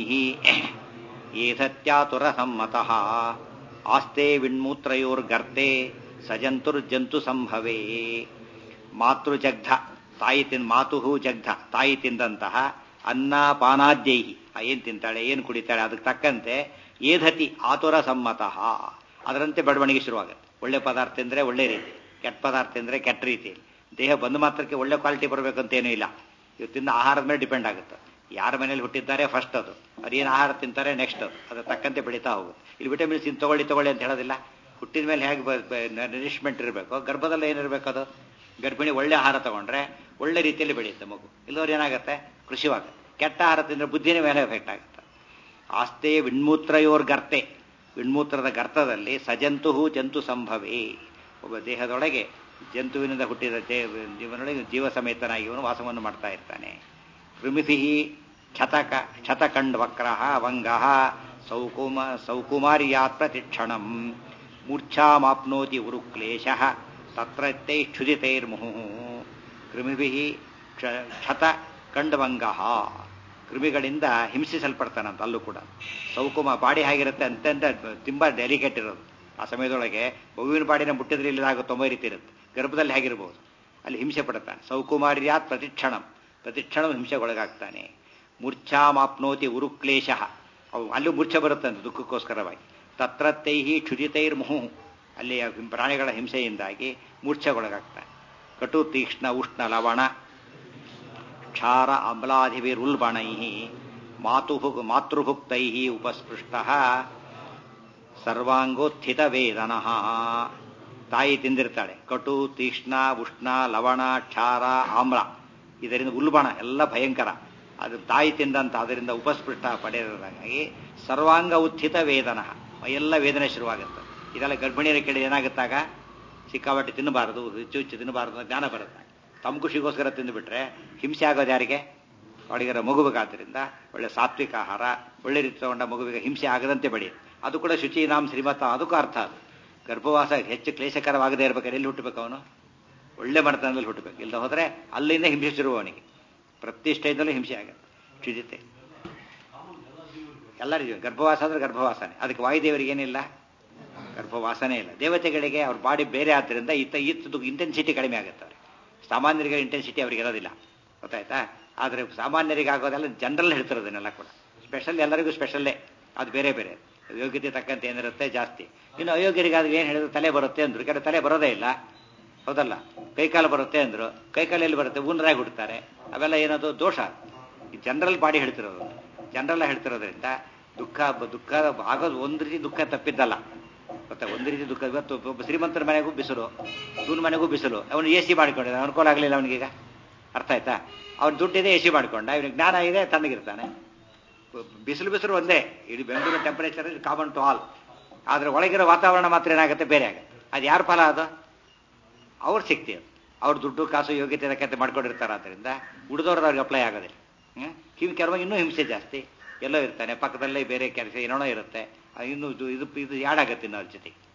ಏಧತ್ಯಾತುರ ಸಮ್ಮತಃ ಆಸ್ತೆ ವಿಣ್ಮೂತ್ರಯೋರ್ಗರ್ತೆ ಸಜಂತುರ್ಜಂತು ಸಂಭವೇ ಮಾತೃಜಗ್ಧ ತಾಯಿ ತಿನ್ ಮಾತುಹು ಜಗ್ಧ ತಾಯಿ ತಿಂದಂತಹ ಅನ್ನ ಪಾನಾದ್ಯೈಹಿ ಏನ್ ತಿಂತಾಳೆ ಏನು ಕುಡಿತಾಳೆ ಅದಕ್ಕೆ ತಕ್ಕಂತೆ ಏಧತಿ ಆತುರ ಸಮ್ಮತಃ ಅದರಂತೆ ಬೆಳವಣಿಗೆ ಶುರುವಾಗುತ್ತೆ ಒಳ್ಳೆ ಪದಾರ್ಥ ತಿಂದ್ರೆ ಒಳ್ಳೆ ರೀತಿ ಕೆಟ್ಟ ಪದಾರ್ಥ ತಿಂದ್ರೆ ಕೆಟ್ಟ ರೀತಿ ದೇಹ ಬಂದ ಮಾತ್ರಕ್ಕೆ ಒಳ್ಳೆ ಕ್ವಾಲಿಟಿ ಬರಬೇಕಂತೇನೂ ಇಲ್ಲ ಇವತ್ತಿನ ಆಹಾರದ ಮೇಲೆ ಡಿಪೆಂಡ್ ಆಗುತ್ತೆ ಯಾರ ಮನೇಲಿ ಹುಟ್ಟಿದ್ದಾರೆ ಫಸ್ಟ್ ಅದು ಅದೇನು ಆಹಾರ ತಿಂತಾರೆ ನೆಕ್ಸ್ಟ್ ಅದು ಅದ್ರ ತಕ್ಕಂತೆ ಬೆಳೀತಾ ಹೋಗುತ್ತೆ ಇಲ್ಲಿ ವಿಟಮಿನ್ಸ್ ಇನ್ ತಗೊಳ್ಳಿ ತಗೊಳ್ಳಿ ಅಂತ ಹೇಳೋದಿಲ್ಲ ಹುಟ್ಟಿದ ಮೇಲೆ ಹೇಗೆ ನರಿಶ್ಮೆಂಟ್ ಇರಬೇಕು ಗರ್ಭದಲ್ಲಿ ಏನಿರಬೇಕು ಅದು ಗರ್ಭಿಣಿ ಒಳ್ಳೆ ಆಹಾರ ತಗೊಂಡ್ರೆ ಒಳ್ಳೆ ರೀತಿಯಲ್ಲಿ ಬೆಳೆಯುತ್ತೆ ಮಗು ಇಲ್ಲವ್ರು ಏನಾಗುತ್ತೆ ಕೃಷಿವಾಗುತ್ತೆ ಕೆಟ್ಟ ಆಹಾರ ತಿಂದ್ರೆ ಬುದ್ಧಿನ ಮೇಲೆ ಎಫೆಕ್ಟ್ ಆಗುತ್ತೆ ಆಸ್ತೆ ವಿಣ್ಮೂತ್ರಯೋರ್ ಗರ್ತೆ ವಿಣ್ಮೂತ್ರದ ಗರ್ತದಲ್ಲಿ ಸಜಂತು ಜಂತು ಸಂಭವೇ ಒಬ್ಬ ದೇಹದೊಳಗೆ ಜಂತುವಿನಿಂದ ಹುಟ್ಟಿದ ಜೀವನೊಳಗೆ ಜೀವ ಸಮೇತನಾಗಿ ಇವನು ವಾಸವನ್ನು ಮಾಡ್ತಾ ಇರ್ತಾನೆ ಕೃಮಿಭಿ ಕ್ಷತಕ ಕ್ಷತಕಂಡ್ವಕ್ರ ವಂಗ ಸೌಕುಮ ಸೌಕುಮಾರ್ಯಾತ್ ಪ್ರತಿಕ್ಷಣಂ ಮೂರ್ಛಾಮಾಪ್ನೋತಿ ಉರುಕ್ಲೇಶ ತತ್ರತ್ತೈ ಕ್ಷುದಿತೈರ್ಮುಹು ಕೃಮಿಭಿ ಕ್ಷತ ಕಂಡವಂಗ ಕೃಮಿಗಳಿಂದ ಹಿಂಸಿಸಲ್ಪಡ್ತಾನಂತ ಅಲ್ಲೂ ಕೂಡ ಸೌಕುಮ ಬಾಡಿ ಹೇಗಿರುತ್ತೆ ಅಂತಂತ ತುಂಬಾ ಡೆಲಿಕೇಟ್ ಇರೋದು ಆ ಸಮಯದೊಳಗೆ ಮಗುವಿನ ಬಾಡಿನ ಮುಟ್ಟಿದ್ರೆ ಇಲ್ಲದಾಗ ತೊಂಬೈ ರೀತಿ ಇರುತ್ತೆ ಗರ್ಭದಲ್ಲಿ ಹೇಗಿರ್ಬೋದು ಅಲ್ಲಿ ಹಿಂಸೆ ಪಡ್ತಾನೆ ಸೌಕುಮಾರ್ಯಾತ್ ಪ್ರತಿಕ್ಷಣಂ ಪ್ರತಿಕ್ಷಣ ಹಿಂಸೆಗೊಳಗಾಗ್ತಾನೆ ಮೂರ್ಛಾಮಾಪ್ನೋತಿ ಉರುಕ್ಲೇಶ ಅವು ಅಲ್ಲೂ ಮೂರ್ಛೆ ಬರುತ್ತಂತೆ ದುಃಖಕ್ಕೋಸ್ಕರವಾಗಿ ತತ್ರತ್ತೈಹಿ ಕ್ಷುಜಿತೈರ್ಮುಹು ಅಲ್ಲಿ ಪ್ರಾಣಿಗಳ ಹಿಂಸೆಯಿಂದಾಗಿ ಮೂರ್ಛೆಗೊಳಗಾಗ್ತಾನೆ ಕಟು ತೀಕ್ಷ್ಣ ಉಷ್ಣ ಲವಣ ಕ್ಷಾರ ಅಮ್ಲಾಧಿವಿರುಲ್ಬಣೈ ಮಾತು ಮಾತೃಭುಕ್ತೈ ಉಪಸ್ಪೃಷ್ಟ ಸರ್ವಾಂಗೋತ್ಥಿತ ವೇದನ ತಾಯಿ ತಿಂದಿರ್ತಾಳೆ ಕಟು ತೀಕ್ಷ್ಣ ಉಷ್ಣ ಲವಣ ಕ್ಷಾರ ಆಮ್ಲ ಇದರಿಂದ ಉಲ್ಬಣ ಎಲ್ಲ ಭಯಂಕರ ಅದು ತಾಯಿ ತಿಂದಂತ ಅದರಿಂದ ಉಪಸ್ಪೃಷ್ಟ ಪಡೆಯೋದಾಗಿ ಸರ್ವಾಂಗ ಉತ್ಥಿತ ವೇದನ ಎಲ್ಲ ವೇದನೆ ಶುರುವಾಗುತ್ತೆ ಇದೆಲ್ಲ ಗರ್ಭಿಣಿಯರ ಕಡೆ ಏನಾಗುತ್ತಾಗ ಸಿಕ್ಕಾಪಟ್ಟೆ ತಿನ್ನಬಾರದು ಹೆಚ್ಚು ಹೆಚ್ಚು ತಿನ್ನಬಾರದು ಜ್ಞಾನ ಬರುತ್ತೆ ತಮ್ಮ ಖುಷಿಗೋಸ್ಕರ ತಿಂದುಬಿಟ್ರೆ ಹಿಂಸೆ ಆಗೋದು ಯಾರಿಗೆ ಅವಳಿಗರ ಮಗುವಿಗಾದ್ರಿಂದ ಒಳ್ಳೆ ಸಾತ್ವಿಕ ಆಹಾರ ಒಳ್ಳೆ ರೀತಿ ತಗೊಂಡ ಮಗುವಿಗೆ ಹಿಂಸೆ ಆಗದಂತೆ ಬೆಳೆಯುತ್ತೆ ಅದು ಕೂಡ ಶುಚಿ ನಾಮ್ ಶ್ರೀಮತ ಅದಕ್ಕೂ ಅರ್ಥ ಅದು ಗರ್ಭವಾಸ ಹೆಚ್ಚು ಕ್ಲೇಶಕರವಾಗದೇ ಇರ್ಬೇಕಾದ್ರೆ ಎಲ್ಲಿ ಹುಟ್ಟಬೇಕು ಅವನು ಒಳ್ಳೆ ಮನೆತನದಲ್ಲಿ ಹುಟ್ಟಬೇಕು ಇಲ್ಲದ ಹೋದರೆ ಅಲ್ಲಿಂದ ಹಿಂಸೆ ಶುರು ಅವನಿಗೆ ಪ್ರತಿ ಸ್ಟೇಜ್ನಲ್ಲೂ ಹಿಂಸೆ ಆಗುತ್ತೆ ಕ್ಷುಜಿತೆ ಎಲ್ಲರಿಗೂ ಗರ್ಭವಾಸ ಅಂದ್ರೆ ಗರ್ಭವಾಸನೆ ಅದಕ್ಕೆ ವಾಯುದೇವರಿಗೆ ಏನಿಲ್ಲ ಗರ್ಭವಾಸನೆ ಇಲ್ಲ ದೇವತೆಗಳಿಗೆ ಅವ್ರ ಬಾಡಿ ಬೇರೆ ಆದ್ದರಿಂದ ಇತ್ತ ಇತ್ತದು ಇಂಟೆನ್ಸಿಟಿ ಕಡಿಮೆ ಆಗುತ್ತೆ ಅವ್ರಿಗೆ ಸಾಮಾನ್ಯರಿಗೆ ಇಂಟೆನ್ಸಿಟಿ ಅವ್ರಿಗೆ ಇರೋದಿಲ್ಲ ಗೊತ್ತಾಯ್ತಾ ಆದರೆ ಸಾಮಾನ್ಯರಿಗೆ ಆಗೋದೆಲ್ಲ ಜನರಲ್ ಹೇಳ್ತಿರೋದನ್ನೆಲ್ಲ ಕೂಡ ಸ್ಪೆಷಲ್ ಎಲ್ಲರಿಗೂ ಸ್ಪೆಷಲ್ಲೇ ಅದು ಬೇರೆ ಬೇರೆ ಯೋಗ್ಯತೆ ತಕ್ಕಂತೆ ಏನಿರುತ್ತೆ ಜಾಸ್ತಿ ಇನ್ನು ಅಯೋಗ್ಯರಿಗಾದ್ರೆ ಏನು ಹೇಳಿದ್ರು ತಲೆ ಬರುತ್ತೆ ಅಂದ್ರು ಕೆಲವು ತಲೆ ಬರೋದೇ ಇಲ್ಲ ಹೌದಲ್ಲ ಕೈಕಾಲು ಬರುತ್ತೆ ಅಂದ್ರು ಕೈಕಾಲು ಎಲ್ಲಿ ಬರುತ್ತೆ ಉಂಡ್ರಾಗಿ ಹುಡ್ತಾರೆ ಅವೆಲ್ಲ ಏನದು ದೋಷ ಈ ಜನರಲ್ ಬಾಡಿ ಹೇಳ್ತಿರೋದು ಜನರಲ್ ಹೇಳ್ತಿರೋದ್ರಿಂದ ದುಃಖ ದುಃಖ ಆಗೋದು ಒಂದು ರೀತಿ ದುಃಖ ತಪ್ಪಿದ್ದಲ್ಲ ಗೊತ್ತಾ ಒಂದು ರೀತಿ ದುಃಖ ಇವತ್ತು ಒಬ್ಬ ಶ್ರೀಮಂತರ ಮನೆಗೂ ಬಿಸಿಲು ಇವನ ಮನೆಗೂ ಬಿಸಿಲು ಅವನು ಎ ಸಿ ಮಾಡಿಕೊಂಡಿದ್ದ ಅನುಕೂಲ ಆಗಲಿಲ್ಲ ಅವನಿಗೀಗ ಅರ್ಥ ಆಯ್ತಾ ಅವ್ನು ದುಡ್ಡಿದೆ ಎ ಸಿ ಮಾಡಿಕೊಂಡ ಇವನಿಗೆ ಜ್ಞಾನ ಇದೆ ತಣ್ಣಗಿರ್ತಾನೆ ಬಿಸಿಲು ಬಿಸಿಲು ಒಂದೇ ಇಡೀ Bengaluru temperature is common to all ಆದರೆ ಒಳಗಿರೋ ವಾತಾವರಣ ಮಾತ್ರ ಏನಾಗುತ್ತೆ ಬೇರೆ ಆಗುತ್ತೆ ಅದು ಯಾರ ಫಲ ಅದು ಅವ್ರ ಶಕ್ತಿ ಅದು ಅವ್ರ ದುಡ್ಡು ಕಾಸು ಯೋಗ್ಯತೆ ತಕ್ಕಂತೆ ಮಾಡ್ಕೊಂಡಿರ್ತಾರೆ ಆದ್ದರಿಂದ ಉಳಿದವ್ರದ್ದು ಅವ್ರಿಗೆ ಅಪ್ಲೈ ಆಗೋದಿಲ್ಲ ಕಿವಿ ಕೆಲವಾಗ ಇನ್ನೂ ಹಿಂಸೆ ಜಾಸ್ತಿ ಎಲ್ಲೋ ಇರ್ತಾನೆ ಪಕ್ಕದಲ್ಲೇ ಬೇರೆ ಕೆಲಸ ಏನೋ ಇರುತ್ತೆ ಇನ್ನು ಇದು ಇದು ಇದು ಯಾಡಾಗತ್ತೆ ಇನ್ನು ಅವ್ರ ಜೊತೆಗೆ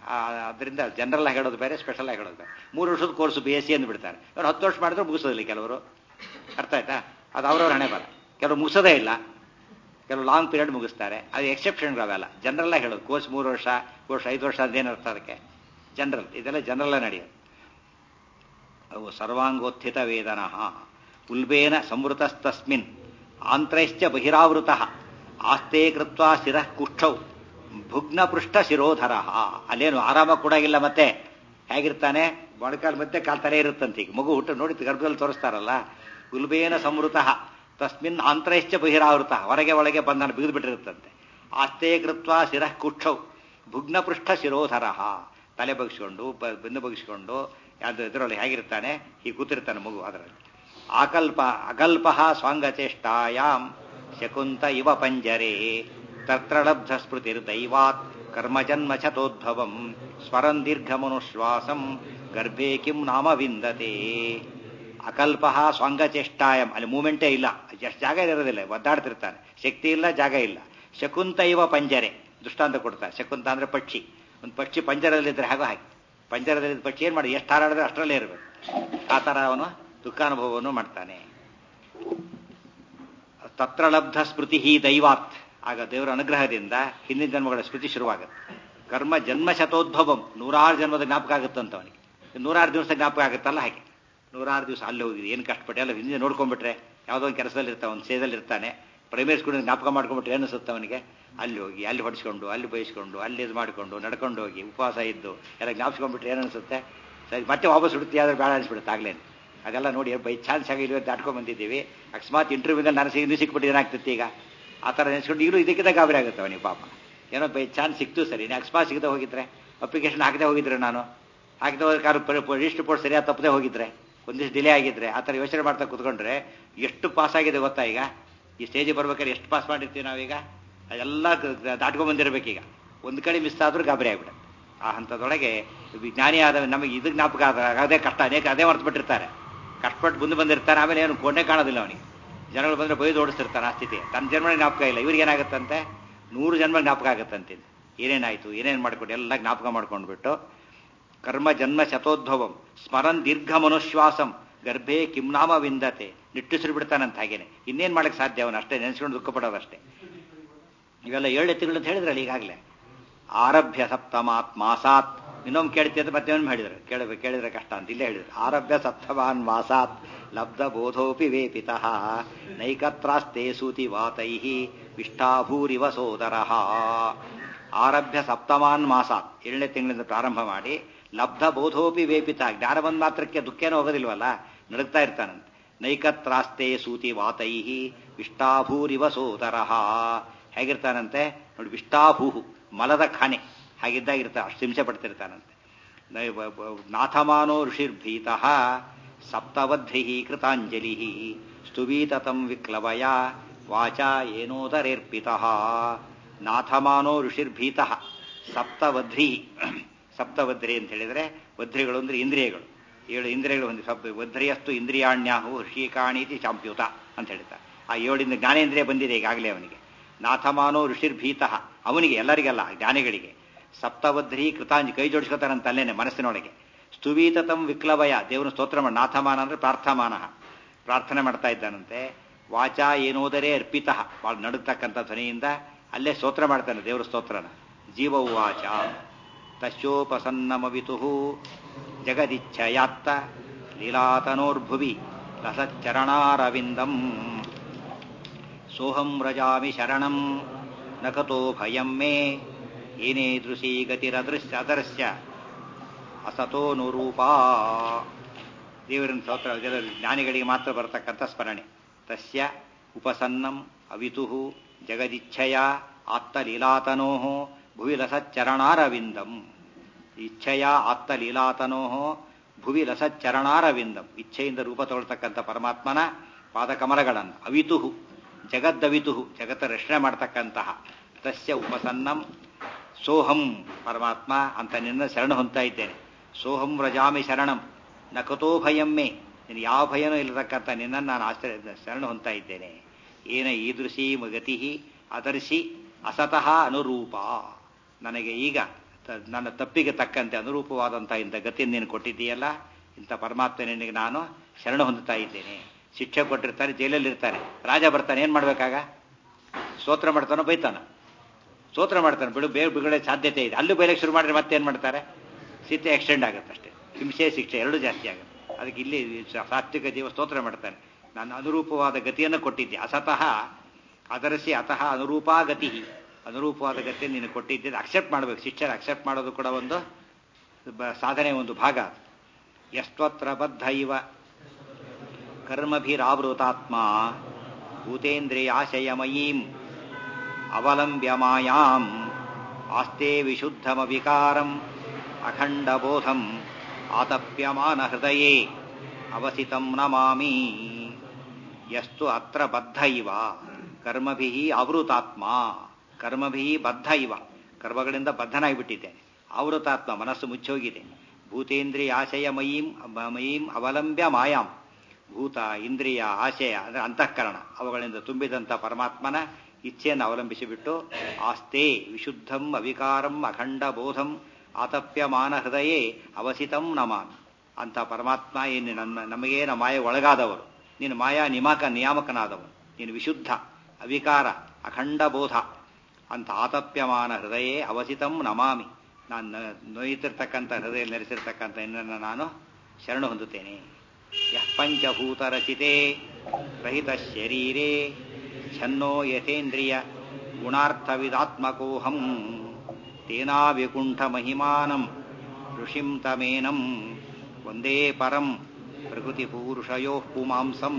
ಅದರಿಂದ ಜನರಲ್ ಆಗಿ ಹೇಳೋದು ಬೇರೆ ಸ್ಪೆಷಲ್ ಆಗಿ ಹೇಳೋದು ಬೇರೆ ಮೂರು ವರ್ಷದ ಕೋರ್ಸ್ ಬಿ ಎಸ್ ಸಿ ಅಂದು ಬಿಡ್ತಾರೆ ಅವ್ರು ಹತ್ತು ವರ್ಷ ಮಾಡಿದ್ರು ಮುಗಿಸೋದಿಲ್ಲ ಕೆಲವರು ಅರ್ಥ ಆಯ್ತಾ ಅದು ಅವ್ರವ್ರ ಹಣೆ ಬರ ಕೆಲವರು ಮುಗಿಸೋದೇ ಇಲ್ಲ ಕೆಲವು ಲಾಂಗ್ ಪೀರಿಯಡ್ ಮುಗಿಸ್ತಾರೆ ಅದು ಎಕ್ಸೆಪ್ಷನ್ಗಳು ಅವೆಲ್ಲ ಜನರಲ್ ಆಗಿ ಹೇಳೋದು ಕೋರ್ಸ್ ಮೂರು ವರ್ಷ ಕೋರ್ಸ್ ಐದು ವರ್ಷ ಅದೇನು ಅರ್ಥ ಅದಕ್ಕೆ ಜನರಲ್ ಇದೆಲ್ಲ ಜನರಲ್ಲ ನಡೆಯೋದು ಅವು ಸರ್ವಾಂಗೋತ್ಥಿತ ವೇದನ ಉಲ್ಬೇನ ಸಂವೃತಸ್ತಸ್ಮಿನ್ ಆಂತ್ರೈಶ್ಚ ಬಹಿರಾವೃತ ಆಸ್ತೆ ಕೃತ್ವ ಶಿರಃ ಕುಷ್ಠೌ ಭುಗ್ನ ಪೃಷ್ಠ ಶಿರೋಧರ ಅಲ್ಲೇನು ಆರಾಮ ಕೊಡಾಗಿಲ್ಲ ಮತ್ತೆ ಹೇಗಿರ್ತಾನೆ ಮೊಣಕಾಲ್ ಮತ್ತೆ ಕಾಲ್ ತಲೆ ಇರುತ್ತಂತೆ ಈಗ ಮಗು ಹುಟ್ಟು ನೋಡಿ ಗರ್ಭದಲ್ಲಿ ತೋರಿಸ್ತಾರಲ್ಲ ಉಲ್ಬೇನ ಸಂವೃತ ತಸ್ಮಿನ್ ಆಂತ್ರೈಶ್ಚ ಬಹಿರಾವೃತ ಹೊರಗೆ ಒಳಗೆ ಬಂಧನ ಬಿಗಿದು ಬಿಟ್ಟಿರುತ್ತಂತೆ ಆಸ್ತೆ ಕೃತ್ವ ಶಿರಃ ಕುಷ್ಠೌ ಭುಗ್ನ ಪೃಷ್ಠ ಶಿರೋಧರ ತಲೆ ಬಗ್ಸ್ಕೊಂಡು ಬೆನ್ನು ಬಗ್ಸ್ಕೊಂಡು ಯಾವ್ದು ಇದರಲ್ಲಿ ಹೇಗಿರ್ತಾನೆ ಹೀಗೆ ಕೂತಿರ್ತಾನೆ ಮಗು ಅದರಲ್ಲಿ ಆಕಲ್ಪ ಅಕಲ್ಪ ಸ್ವಾಂಗಚೇಷ್ಟಾಯಾಂ ಶಕುಂತ ಇವ ಪಂಜರೆ ತತ್ರ ಲಬ್ಧ ಸ್ಮೃತಿರ್ದೈವಾತ್ ಕರ್ಮಜನ್ಮ ಶತೋದ್ಭವಂ ಸ್ವರಂ ದೀರ್ಘಮನುಶ್ವಾಸಂ ಗರ್ಭೆ ಕಿಂ ನಾಮ ವಿಂದತೆ ಅಕಲ್ಪ ಸ್ವಾಂಗಚೇಷ್ಟಾಯಂ ಅಲ್ಲಿ ಮೂಮೆಂಟೇ ಇಲ್ಲ ಎಷ್ಟು ಜಾಗ ಇರೋದಿಲ್ಲ ಒದ್ದಾಡ್ತಿರ್ತಾನೆ ಶಕ್ತಿ ಇಲ್ಲ ಜಾಗ ಇಲ್ಲ ಶಕುಂತ ಇವ ಪಂಜರೆ ದೃಷ್ಟಾಂತ ಕೊಡ್ತಾರೆ ಶಕುಂತ ಅಂದ್ರೆ ಪಕ್ಷಿ ಒಂದು ಪಕ್ಷಿ ಪಂಜರದಲ್ಲಿದ್ದರೆ ಹಾಗೋ ಹಾಗೆ ಪಂಜರದಲ್ಲಿ ಪಕ್ಷಿ ಏನು ಮಾಡಿ ಎಷ್ಟು ಹಾರಾಡಿದ್ರೆ ಅಷ್ಟರಲ್ಲೇ ಇರಬೇಕು ಆ ಥರ ಅವನು ದುಃಖಾನುಭವವನ್ನು ಮಾಡ್ತಾನೆ ತತ್ರ ಲಬ್ಧ ಸ್ಮೃತಿ ಹಿ ದೈವಾತ್ ಆಗ ದೇವರ ಅನುಗ್ರಹದಿಂದ ಹಿಂದಿನ ಜನ್ಮಗಳ ಸ್ಮೃತಿ ಶುರುವಾಗುತ್ತೆ ಕರ್ಮ ಜನ್ಮ ಶತೋದ್ಭವಂ ನೂರಾರು ಜನ್ಮದ ಜ್ಞಾಪಕ ಆಗುತ್ತಂತ ಅವನಿಗೆ ನೂರಾರು ದಿವಸ ಜ್ಞಾಪಕ ಆಗುತ್ತಲ್ಲ ಹಾಗೆ ನೂರಾರು ದಿವಸ ಅಲ್ಲಿ ಹೋಗಿದೆ ಏನು ಕಷ್ಟಪಟ್ಟು ಎಲ್ಲ ಹಿಂದೆ ನೋಡ್ಕೊಂಡ್ಬಿಟ್ರೆ ಯಾವುದೋ ಒಂದು ಕೆಲಸದಲ್ಲಿ ಇರ್ತಾನೆ ಒಂದು ಸೇದಲ್ಲಿ ಇರ್ತಾನೆ ಪ್ರೈಮರಿ ಸ್ಕೂಲ್ ಜ್ಞಾಪಕ ಮಾಡ್ಕೊಂಡ್ಬಿಟ್ರೆ ಏನಿಸುತ್ತೆ ಅವನಿಗೆ ಅಲ್ಲಿ ಹೋಗಿ ಅಲ್ಲಿ ಹೊಡಿಸ್ಕೊಂಡು ಅಲ್ಲಿ ಬಯಸ್ಕೊಂಡು ಅಲ್ಲಿ ಇದು ಮಾಡಿಕೊಂಡು ನಡ್ಕೊಂಡು ಹೋಗಿ ಉಪವಾಸ ಇದ್ದು ಎಲ್ಲ ಜ್ಞಾಪಿಸ್ಕೊಂಡ್ಬಿಟ್ರೆ ಏನು ಅನಿಸುತ್ತೆ ಸರಿ ಮತ್ತೆ ವಾಪಸ್ ಹುಡುಕ್ತಿ ಆದ್ರೆ ಬೇಡ ಅನಿಸ್ಬಿಡುತ್ತೆ ಆಗ್ಲೇನು ಅದೆಲ್ಲ ನೋಡಿ ಬೈ ಚಾನ್ಸ್ ಆಗಿ ಇಲ್ಲಿ ದಾಟ್ಕೊಂಡ್ ಬಂದಿದ್ದೀವಿ ಅಕಸ್ಮಾತ್ ಇಂಟರ್ವ್ಯೂದಲ್ಲಿ ನಾನು ಸಿಗಿ ಸಿಕ್ಬಿಟ್ಟು ಏನಾಗ್ತಿತ್ತು ಈಗ ಆ ಥರ ನೆನೆಸ್ಕೊಂಡು ಈಗಲೂ ಇದಕ್ಕಿಂತ ಗಾಬರಿ ಆಗುತ್ತೆ ಅವನಿಗೆ ಪಾಪ ಏನೋ ಬೈ ಚಾನ್ಸ್ ಸಿಕ್ತು ಸರಿ ನೀನು ಅಕಸ್ಮಾತ್ ಸಿಗದೆ ಹೋಗಿದ್ರೆ ಅಪ್ಲಿಕೇಶನ್ ಹಾಕದೆ ಹೋಗಿದ್ರೆ ನಾನು ಹಾಕದೆ ಹೋದ ಕಾರು ರಿಜಿಸ್ಟರ್ ರಿಪೋರ್ಟ್ ಸರಿಯಾಗಿ ತಪ್ಪದೆ ಹೋಗಿದ್ರೆ ಒಂದಿಷ್ಟು ಡಿಲೇ ಆಗಿದ್ರೆ ಆ ಥರ ಯೋಚನೆ ಮಾಡ್ತಾ ಕೂತ್ಕೊಂಡ್ರೆ ಎಷ್ಟು ಪಾಸ್ ಆಗಿದೆ ಗೊತ್ತಾ ಈಗ ಈ ಸ್ಟೇಜಿಗೆ ಬರ್ಬೇಕಾದ್ರೆ ಎಷ್ಟು ಪಾಸ್ ಮಾಡಿರ್ತೀವಿ ನಾವೀಗ ಅದೆಲ್ಲ ದಾಟ್ಕೊಂಡ್ ಬಂದಿರಬೇಕೀಗ ಒಂದು ಕಡೆ ಮಿಸ್ ಆದ್ರೂ ಗಾಬರಿ ಆಗ್ಬಿಡುತ್ತೆ ಆ ಹಂತದೊಳಗೆ ವಿಜ್ಞಾನಿ ಆದ ನಮಗೆ ಇದು ಜ್ಞಾಪಕ ಆದ ಅದೇ ಕಷ್ಟ ಅನೇಕ ಅದೇ ಮರ್ತು ಬಿಟ್ಟಿರ್ತಾರೆ ಕಷ್ಟಪಟ್ಟು ಮುಂದೆ ಬಂದಿರ್ತಾನೆ ಆಮೇಲೆ ಏನು ಕೊಂಡೇ ಕಾಣೋದಿಲ್ಲ ಅವನಿಗೆ ಜನಗಳು ಬಂದರೆ ಬೈದು ಓಡಿಸ್ತಿರ್ತಾನೆ ಆ ಸ್ಥಿತಿ ತನ್ನ ಜನ್ಮ ಜ್ಞಾಪಕ ಇಲ್ಲ ಇವ್ರಿಗೆ ಏನಾಗುತ್ತಂತೆ ನೂರು ಜನ್ಮ ಜ್ಞಾಪಕ ಆಗುತ್ತಂತೆ ಏನೇನಾಯಿತು ಏನೇನು ಮಾಡ್ಕೊಂಡು ಎಲ್ಲ ಜ್ಞಾಪಕ ಮಾಡ್ಕೊಂಡ್ಬಿಟ್ಟು ಕರ್ಮ ಜನ್ಮ ಶತೋದ್ಭವಂ ಸ್ಮರನ್ ದೀರ್ಘ ಮನುಶ್ವಾಸಂ ಗರ್ಭೆ ಕಿಮ್ನಾಮ ವಿಂದತೆ ನಿಟ್ಟುಸಿರು ಬಿಡ್ತಾನಂತ ಹಾಗೇನೆ ಇನ್ನೇನು ಮಾಡಕ್ಕೆ ಸಾಧ್ಯ ಅವನು ಅಷ್ಟೇ ನೆನೆಸ್ಕೊಂಡು ದುಃಖ ಪಡೋದಷ್ಟೇ ಇವೆಲ್ಲ ಏಳು ತಿಂಗಳು ಅಂತ ಹೇಳಿದ್ರಲ್ಲ ಈಗಾಗಲೇ ಆರಭ್ಯ ಸಪ್ತಮಾತ್ ಮಾಸಾತ್ ಇನ್ನೊಮ್ಮೆ ಕೇಳ್ತಿ ಅಂತ ಮತ್ತೆ ಒಮ್ಮೆ ಹೇಳಿದ್ರು ಕೇಳಬೇಕು ಕೇಳಿದ್ರೆ ಕಷ್ಟ ಅಂತ ಇಲ್ಲೇ ಹೇಳಿದ್ರು ಆರಭ್ಯ ಸಪ್ತಮಾನ್ ಮಾಸಾತ್ ಲಬ್ಧ ಬೋಧೋಪಿ ವೇಪಿತ ನೈಕತ್ರಾಸ್ತೆ ಸೂತಿ ವಾತೈ ವಿಷ್ಠಾಭೂರಿವ ಸೋದರ ಆರಭ್ಯ ಸಪ್ತಮಾನ್ ಮಾಸಾತ್ ಏಳನೇ ತಿಂಗಳಿಂದ ಪ್ರಾರಂಭ ಮಾಡಿ ಲಬ್ಧ ಬೋಧೋಪಿ ವೇಪಿತ ಜ್ಞಾನ ಬಂದ ಮಾತ್ರಕ್ಕೆ ದುಃಖೇನೋ ಹೋಗೋದಿಲ್ವಲ್ಲ ನಡುಗ್ತಾ ಇರ್ತಾನಂತೆ ನೈಕತ್ರಾಸ್ತೆ ಸೂತಿ ವಾತೈ ವಿಷ್ಠಾಭೂರಿವ ಸೋದರ ಹೇಗಿರ್ತಾನಂತೆ ನೋಡಿ ವಿಷ್ಠಾಭೂಹು ಮಲದ ಖಾನೆ ಹಾಗಿದ್ದಾಗಿರ್ತಾನೆ ಅಷ್ಟು ಹಿಂಸೆ ಪಡ್ತಿರ್ತಾನಂತೆ ನಾಥಮಾನೋ ಋಷಿರ್ಭೀತ ಸಪ್ತವಧ್ರಿ ಕೃತಾಂಜಲಿ ಸ್ತುವೀತತಂ ವಿಕ್ಲವಯ ವಾಚ ಏನೋದರೇರ್ಪಿತ ನಾಥಮಾನೋ ಋಷಿರ್ಭೀತ ಸಪ್ತವಧ್ರಿ ಸಪ್ತವಧ್ರಿ ಅಂತ ಹೇಳಿದ್ರೆ ವಧ್ರಿಗಳು ಅಂದ್ರೆ ಇಂದ್ರಿಯಗಳು ಏಳು ಇಂದ್ರಿಯಗಳು ಒಂದು ಸಪ್ತ ವಧ್ರಿಯಸ್ತು ಇಂದ್ರಿಯಾಣ್ಯಾಹು ಋಷಿಕಾಣೀತಿ ಚಾಂಪ್ಯುತ ಅಂತ ಹೇಳ್ತಾರೆ ಆ ಏಳಿಂದ ಜ್ಞಾನೇಂದ್ರಿಯ ಬಂದಿದೆ ಈಗಾಗಲೇ ಅವನಿಗೆ ನಾಥಮಾನೋ ಋಷಿರ್ಭೀತ ಅವನಿಗೆ ಎಲ್ಲರಿಗೆಲ್ಲ ಜ್ಞಾನಿಗಳಿಗೆ ಸಪ್ತವಧ್ರಿ ಕೃತಾಂಜಿ ಕೈ ಜೋಡಿಸ್ಕೊತಾರಂತ ಅಲ್ಲೇನೆ ಮನಸ್ಸಿನೊಳಗೆ ಸ್ತುವೀತತಂ ವಿಕ್ಲವಯ ದೇವರ ಸ್ತೋತ್ರ ಮಾಡಿ ನಾಥಮಾನ ಅಂದ್ರೆ ಪ್ರಾರ್ಥಮಾನ ಪ್ರಾರ್ಥನೆ ಮಾಡ್ತಾ ಇದ್ದಾನಂತೆ ವಾಚ ಏನೋದರೇ ಅರ್ಪಿತ ಭಾಳ ನಡುಗ್ತಕ್ಕಂಥ ಧ್ವನಿಯಿಂದ ಅಲ್ಲೇ ಸ್ತೋತ್ರ ಮಾಡ್ತಾನೆ ದೇವರ ಸ್ತೋತ್ರನ ಜೀವ ವಾಚ ತಸ್ಯೋಪಸನ್ನಮವಿತು ಜಗದಿಚ್ಛಯಾತ್ತ ಲೀಲಾತನೋರ್ಭುವಿ ಲಸಚ್ಚರಣಾರವಿಂದಂ ಸೋಹಂ ವ್ರಜಾಮಿ ಶರಣಂ ನಕತೋ ಭಯಂ ಮೇ ಏನೇದೃಶೀ ಗತಿರದೃಶ್ಯ ಅದರ್ಶ್ಯ ಅಸತೋನುರೂಪಾ ದೇವರನ್ನ ಸ್ತೋತ್ರ ಜ್ಞಾನಿಗಳಿಗೆ ಮಾತ್ರ ಬರತಕ್ಕಂಥ ಸ್ಮರಣೆ ತಸ್ಯ ಉಪಸನ್ನಂ ಅವಿತು ಜಗದಿಚ್ಛಯ ಆತ್ತಲೀಲಾತನೋ ಭುವಿ ಲಸಚ್ಚರಣಾರವಿಂದಂ ಇಚ್ಛೆಯ ಆತ್ತಲೀಲಾತನೋ ಭುವಿ ಲಸಚ್ಚರಣಾರವಿಂದಂ ಇಚ್ಛೆಯಿಂದ ರೂಪ ತಗೊಳ್ತಕ್ಕಂಥ ಪರಮಾತ್ಮನ ಪಾದಕಮಲಗಳನ್ನು ಅವಿತು ಜಗದ್ದವಿತು ಜಗತ್ತ ರಕ್ಷಣೆ ಮಾಡ್ತಕ್ಕಂತಹ ತಸ್ಯ ಉಪಸನ್ನಂ ಸೋಹಂ ಪರಮಾತ್ಮ ಅಂತ ನಿನ್ನ ಶರಣ ಹೊಂತಾ ಇದ್ದೇನೆ ಸೋಹಂ ವ್ರಜಾಮಿ ಶರಣಂ ನಕತೋ ಭಯಮ್ಮೆ ನೀನು ಯಾವ ಭಯನೂ ಇಲ್ಲತಕ್ಕಂಥ ನಿನ್ನನ್ನು ನಾನು ಆಶ್ರಯ ಶರಣ ಹೊಂತಾ ಇದ್ದೇನೆ ಏನ ಈದೃಶಿ ಗತಿ ಅದರ್ಶಿ ಅಸತಃ ಅನುರೂಪ ನನಗೆ ಈಗ ತ- ನನ್ನ ತಪ್ಪಿಗೆ ತಕ್ಕಂತೆ ಅನುರೂಪವಾದಂಥ ಇಂಥ ಗತಿಯನ್ನು ನೀನು ಕೊಟ್ಟಿದ್ದೀಯಲ್ಲ ಇಂಥ ಪರಮಾತ್ಮ ನಿನಗೆ ನಾನು ಶರಣ ಹೊಂದುತ್ತಾ ಇದ್ದೇನೆ ಶಿಕ್ಷೆ ಕೊಟ್ಟಿರ್ತಾನೆ ಜೈಲಲ್ಲಿ ಇರ್ತಾನೆ ರಾಜ ಬರ್ತಾನೆ ಏನು ಮಾಡ್ಬೇಕಾಗ ಸ್ತೋತ್ರ ಮಾಡ್ತಾನೋ ಬೈತಾನ ಸ್ತೋತ್ರ ಮಾಡ್ತಾನೆ ಬಿಡು ಬೇಗ ಬಿಡುಗಡೆ ಸಾಧ್ಯತೆ ಇದೆ ಅಲ್ಲೂ ಬೈಲಕ್ಕೆ ಶುರು ಮಾಡಿದ್ರೆ ಮತ್ತೆ ಏನು ಮಾಡ್ತಾರೆ ಸ್ಥಿತಿ ಎಕ್ಸ್ಟೆಂಡ್ ಆಗುತ್ತೆ ಅಷ್ಟೇ ಹಿಂಸೆ ಶಿಕ್ಷೆ ಎರಡೂ ಜಾಸ್ತಿ ಆಗುತ್ತೆ ಅದಕ್ಕೆ ಇಲ್ಲಿ ಸ- ಸಾತ್ವಿಕ ಜೀವ ಸ್ತೋತ್ರ ಮಾಡ್ತಾನೆ ನಾನು ಅನುರೂಪವಾದ ಗತಿಯನ್ನು ಕೊಟ್ಟಿದ್ದೆ ಅಸತಃ ಅದರಸಿ ಅತಃ ಅನುರೂಪಾ ಗತಿ ಅನುರೂಪವಾದ ಗತಿಯನ್ನು ನೀನು ಕೊಟ್ಟಿದ್ದೆ ಅಕ್ಸೆಪ್ಟ್ ಮಾಡಬೇಕು ಶಿಕ್ಷಣ ಅಕ್ಸೆಪ್ಟ್ ಮಾಡೋದು ಕೂಡ ಒಂದು ಬ- ಸಾಧನೆ ಒಂದು ಭಾಗ ಅದು. ಯಸ್ತ್ವತ್ರ ಬದ್ಧ ಇವ ಕರ್ಮಭಿರಾವೃತಾತ್ಮ ಭೂತೇಂದ್ರಿಯಾಶಯಮಯೀಂ ಅವಲಂಬ್ಯ ಮಾಯಾಂ ಆಸ್ತೆ ವಿಶುದ್ಧಮವಿಕಾರಂ ಅಖಂಡಬೋಧಂ ಆತಪ್ಯಮಾನ ಹೃದಯೇ ಅವಸಿತಂ ನಮಾಮಿ ಯಸ್ತು ಅತ್ರ ಬದ್ಧ ಇವ ಕರ್ಮಭಿ ಆವೃತಾತ್ಮ ಕರ್ಮಭಿ ಬದ್ಧ ಇವ ಕರ್ಮಗಳಿಂದ ಬದ್ಧನಾಗಿಬಿಟ್ಟಿದ್ದೇನೆ ಆವೃತಾತ್ಮ ಮನಸ್ಸು ಮುಚ್ಚೋಗಿದೆ ಭೂತೇಂದ್ರಿಯ ಆಶಯ ಮಯೀಂ ಮಯೀಂ ಅವಲಂಬ್ಯ ಮಾಯಾಂ ಭೂತ ಇಂದ್ರಿಯ ಆಶಯ ಅಂದರೆ ಅಂತಃಕರಣ ಅವುಗಳಿಂದ ತುಂಬಿದಂಥ ಪರಮಾತ್ಮನ ಇಚ್ಛೆಯನ್ನು ಅವಲಂಬಿಸಿಬಿಟ್ಟು ಆಸ್ತೆ ವಿಶುದ್ಧಂ ಅವಿಕಾರಂ ಅಖಂಡ ಬೋಧಂ ಆತಪ್ಯಮಾನ ಹೃದಯೇ ಅವಸಿತಂ ನಮಾಮಿ ಅಂತ ಪರಮಾತ್ಮ ಏನು ನಮ್ಮ ನಮಗೇ ನಮ್ಮ ಮಾಯ ಒಳಗಾದವರು ನೀನು ಮಾಯಾ ನಿಮಾಕ ನಿಯಾಮಕನಾದವರು ನೀನು ವಿಶುದ್ಧ ಅವಿಕಾರ ಅಖಂಡ ಬೋಧ ಅಂತ ಆತಪ್ಯಮಾನ ಹೃದಯೇ ಅವಸಿತಂ ನಮಾಮಿ ನಾನು ನ- ನೋಯುತ್ತಿರ್ತಕ್ಕಂಥ ಹೃದಯ ನೆರೆಸಿರ್ತಕ್ಕಂಥ ಇನ್ನನ್ನು ನಾನು ಶರಣು ಹೊಂದುತ್ತೇನೆ ಯಃ ಪಂಚಭೂತರಚಿತೆ ರಹಿತ ಶರೀರೇ ಛನ್ನೋ ಯಥೇಂದ್ರಿಯ ಗುಣಾರ್ಥವಿದಾತ್ಮಕೋಹಂ ತೇನಾವಿಕುಂಠ ಮಹಿಮಾನಂ ಋಷಿಂ ತಮೇನಂ ಒಂದೇ ಪರಂ ಪ್ರಕೃತಿ ಪೂರುಷಯೋ ಪುಮಾಂಸಂ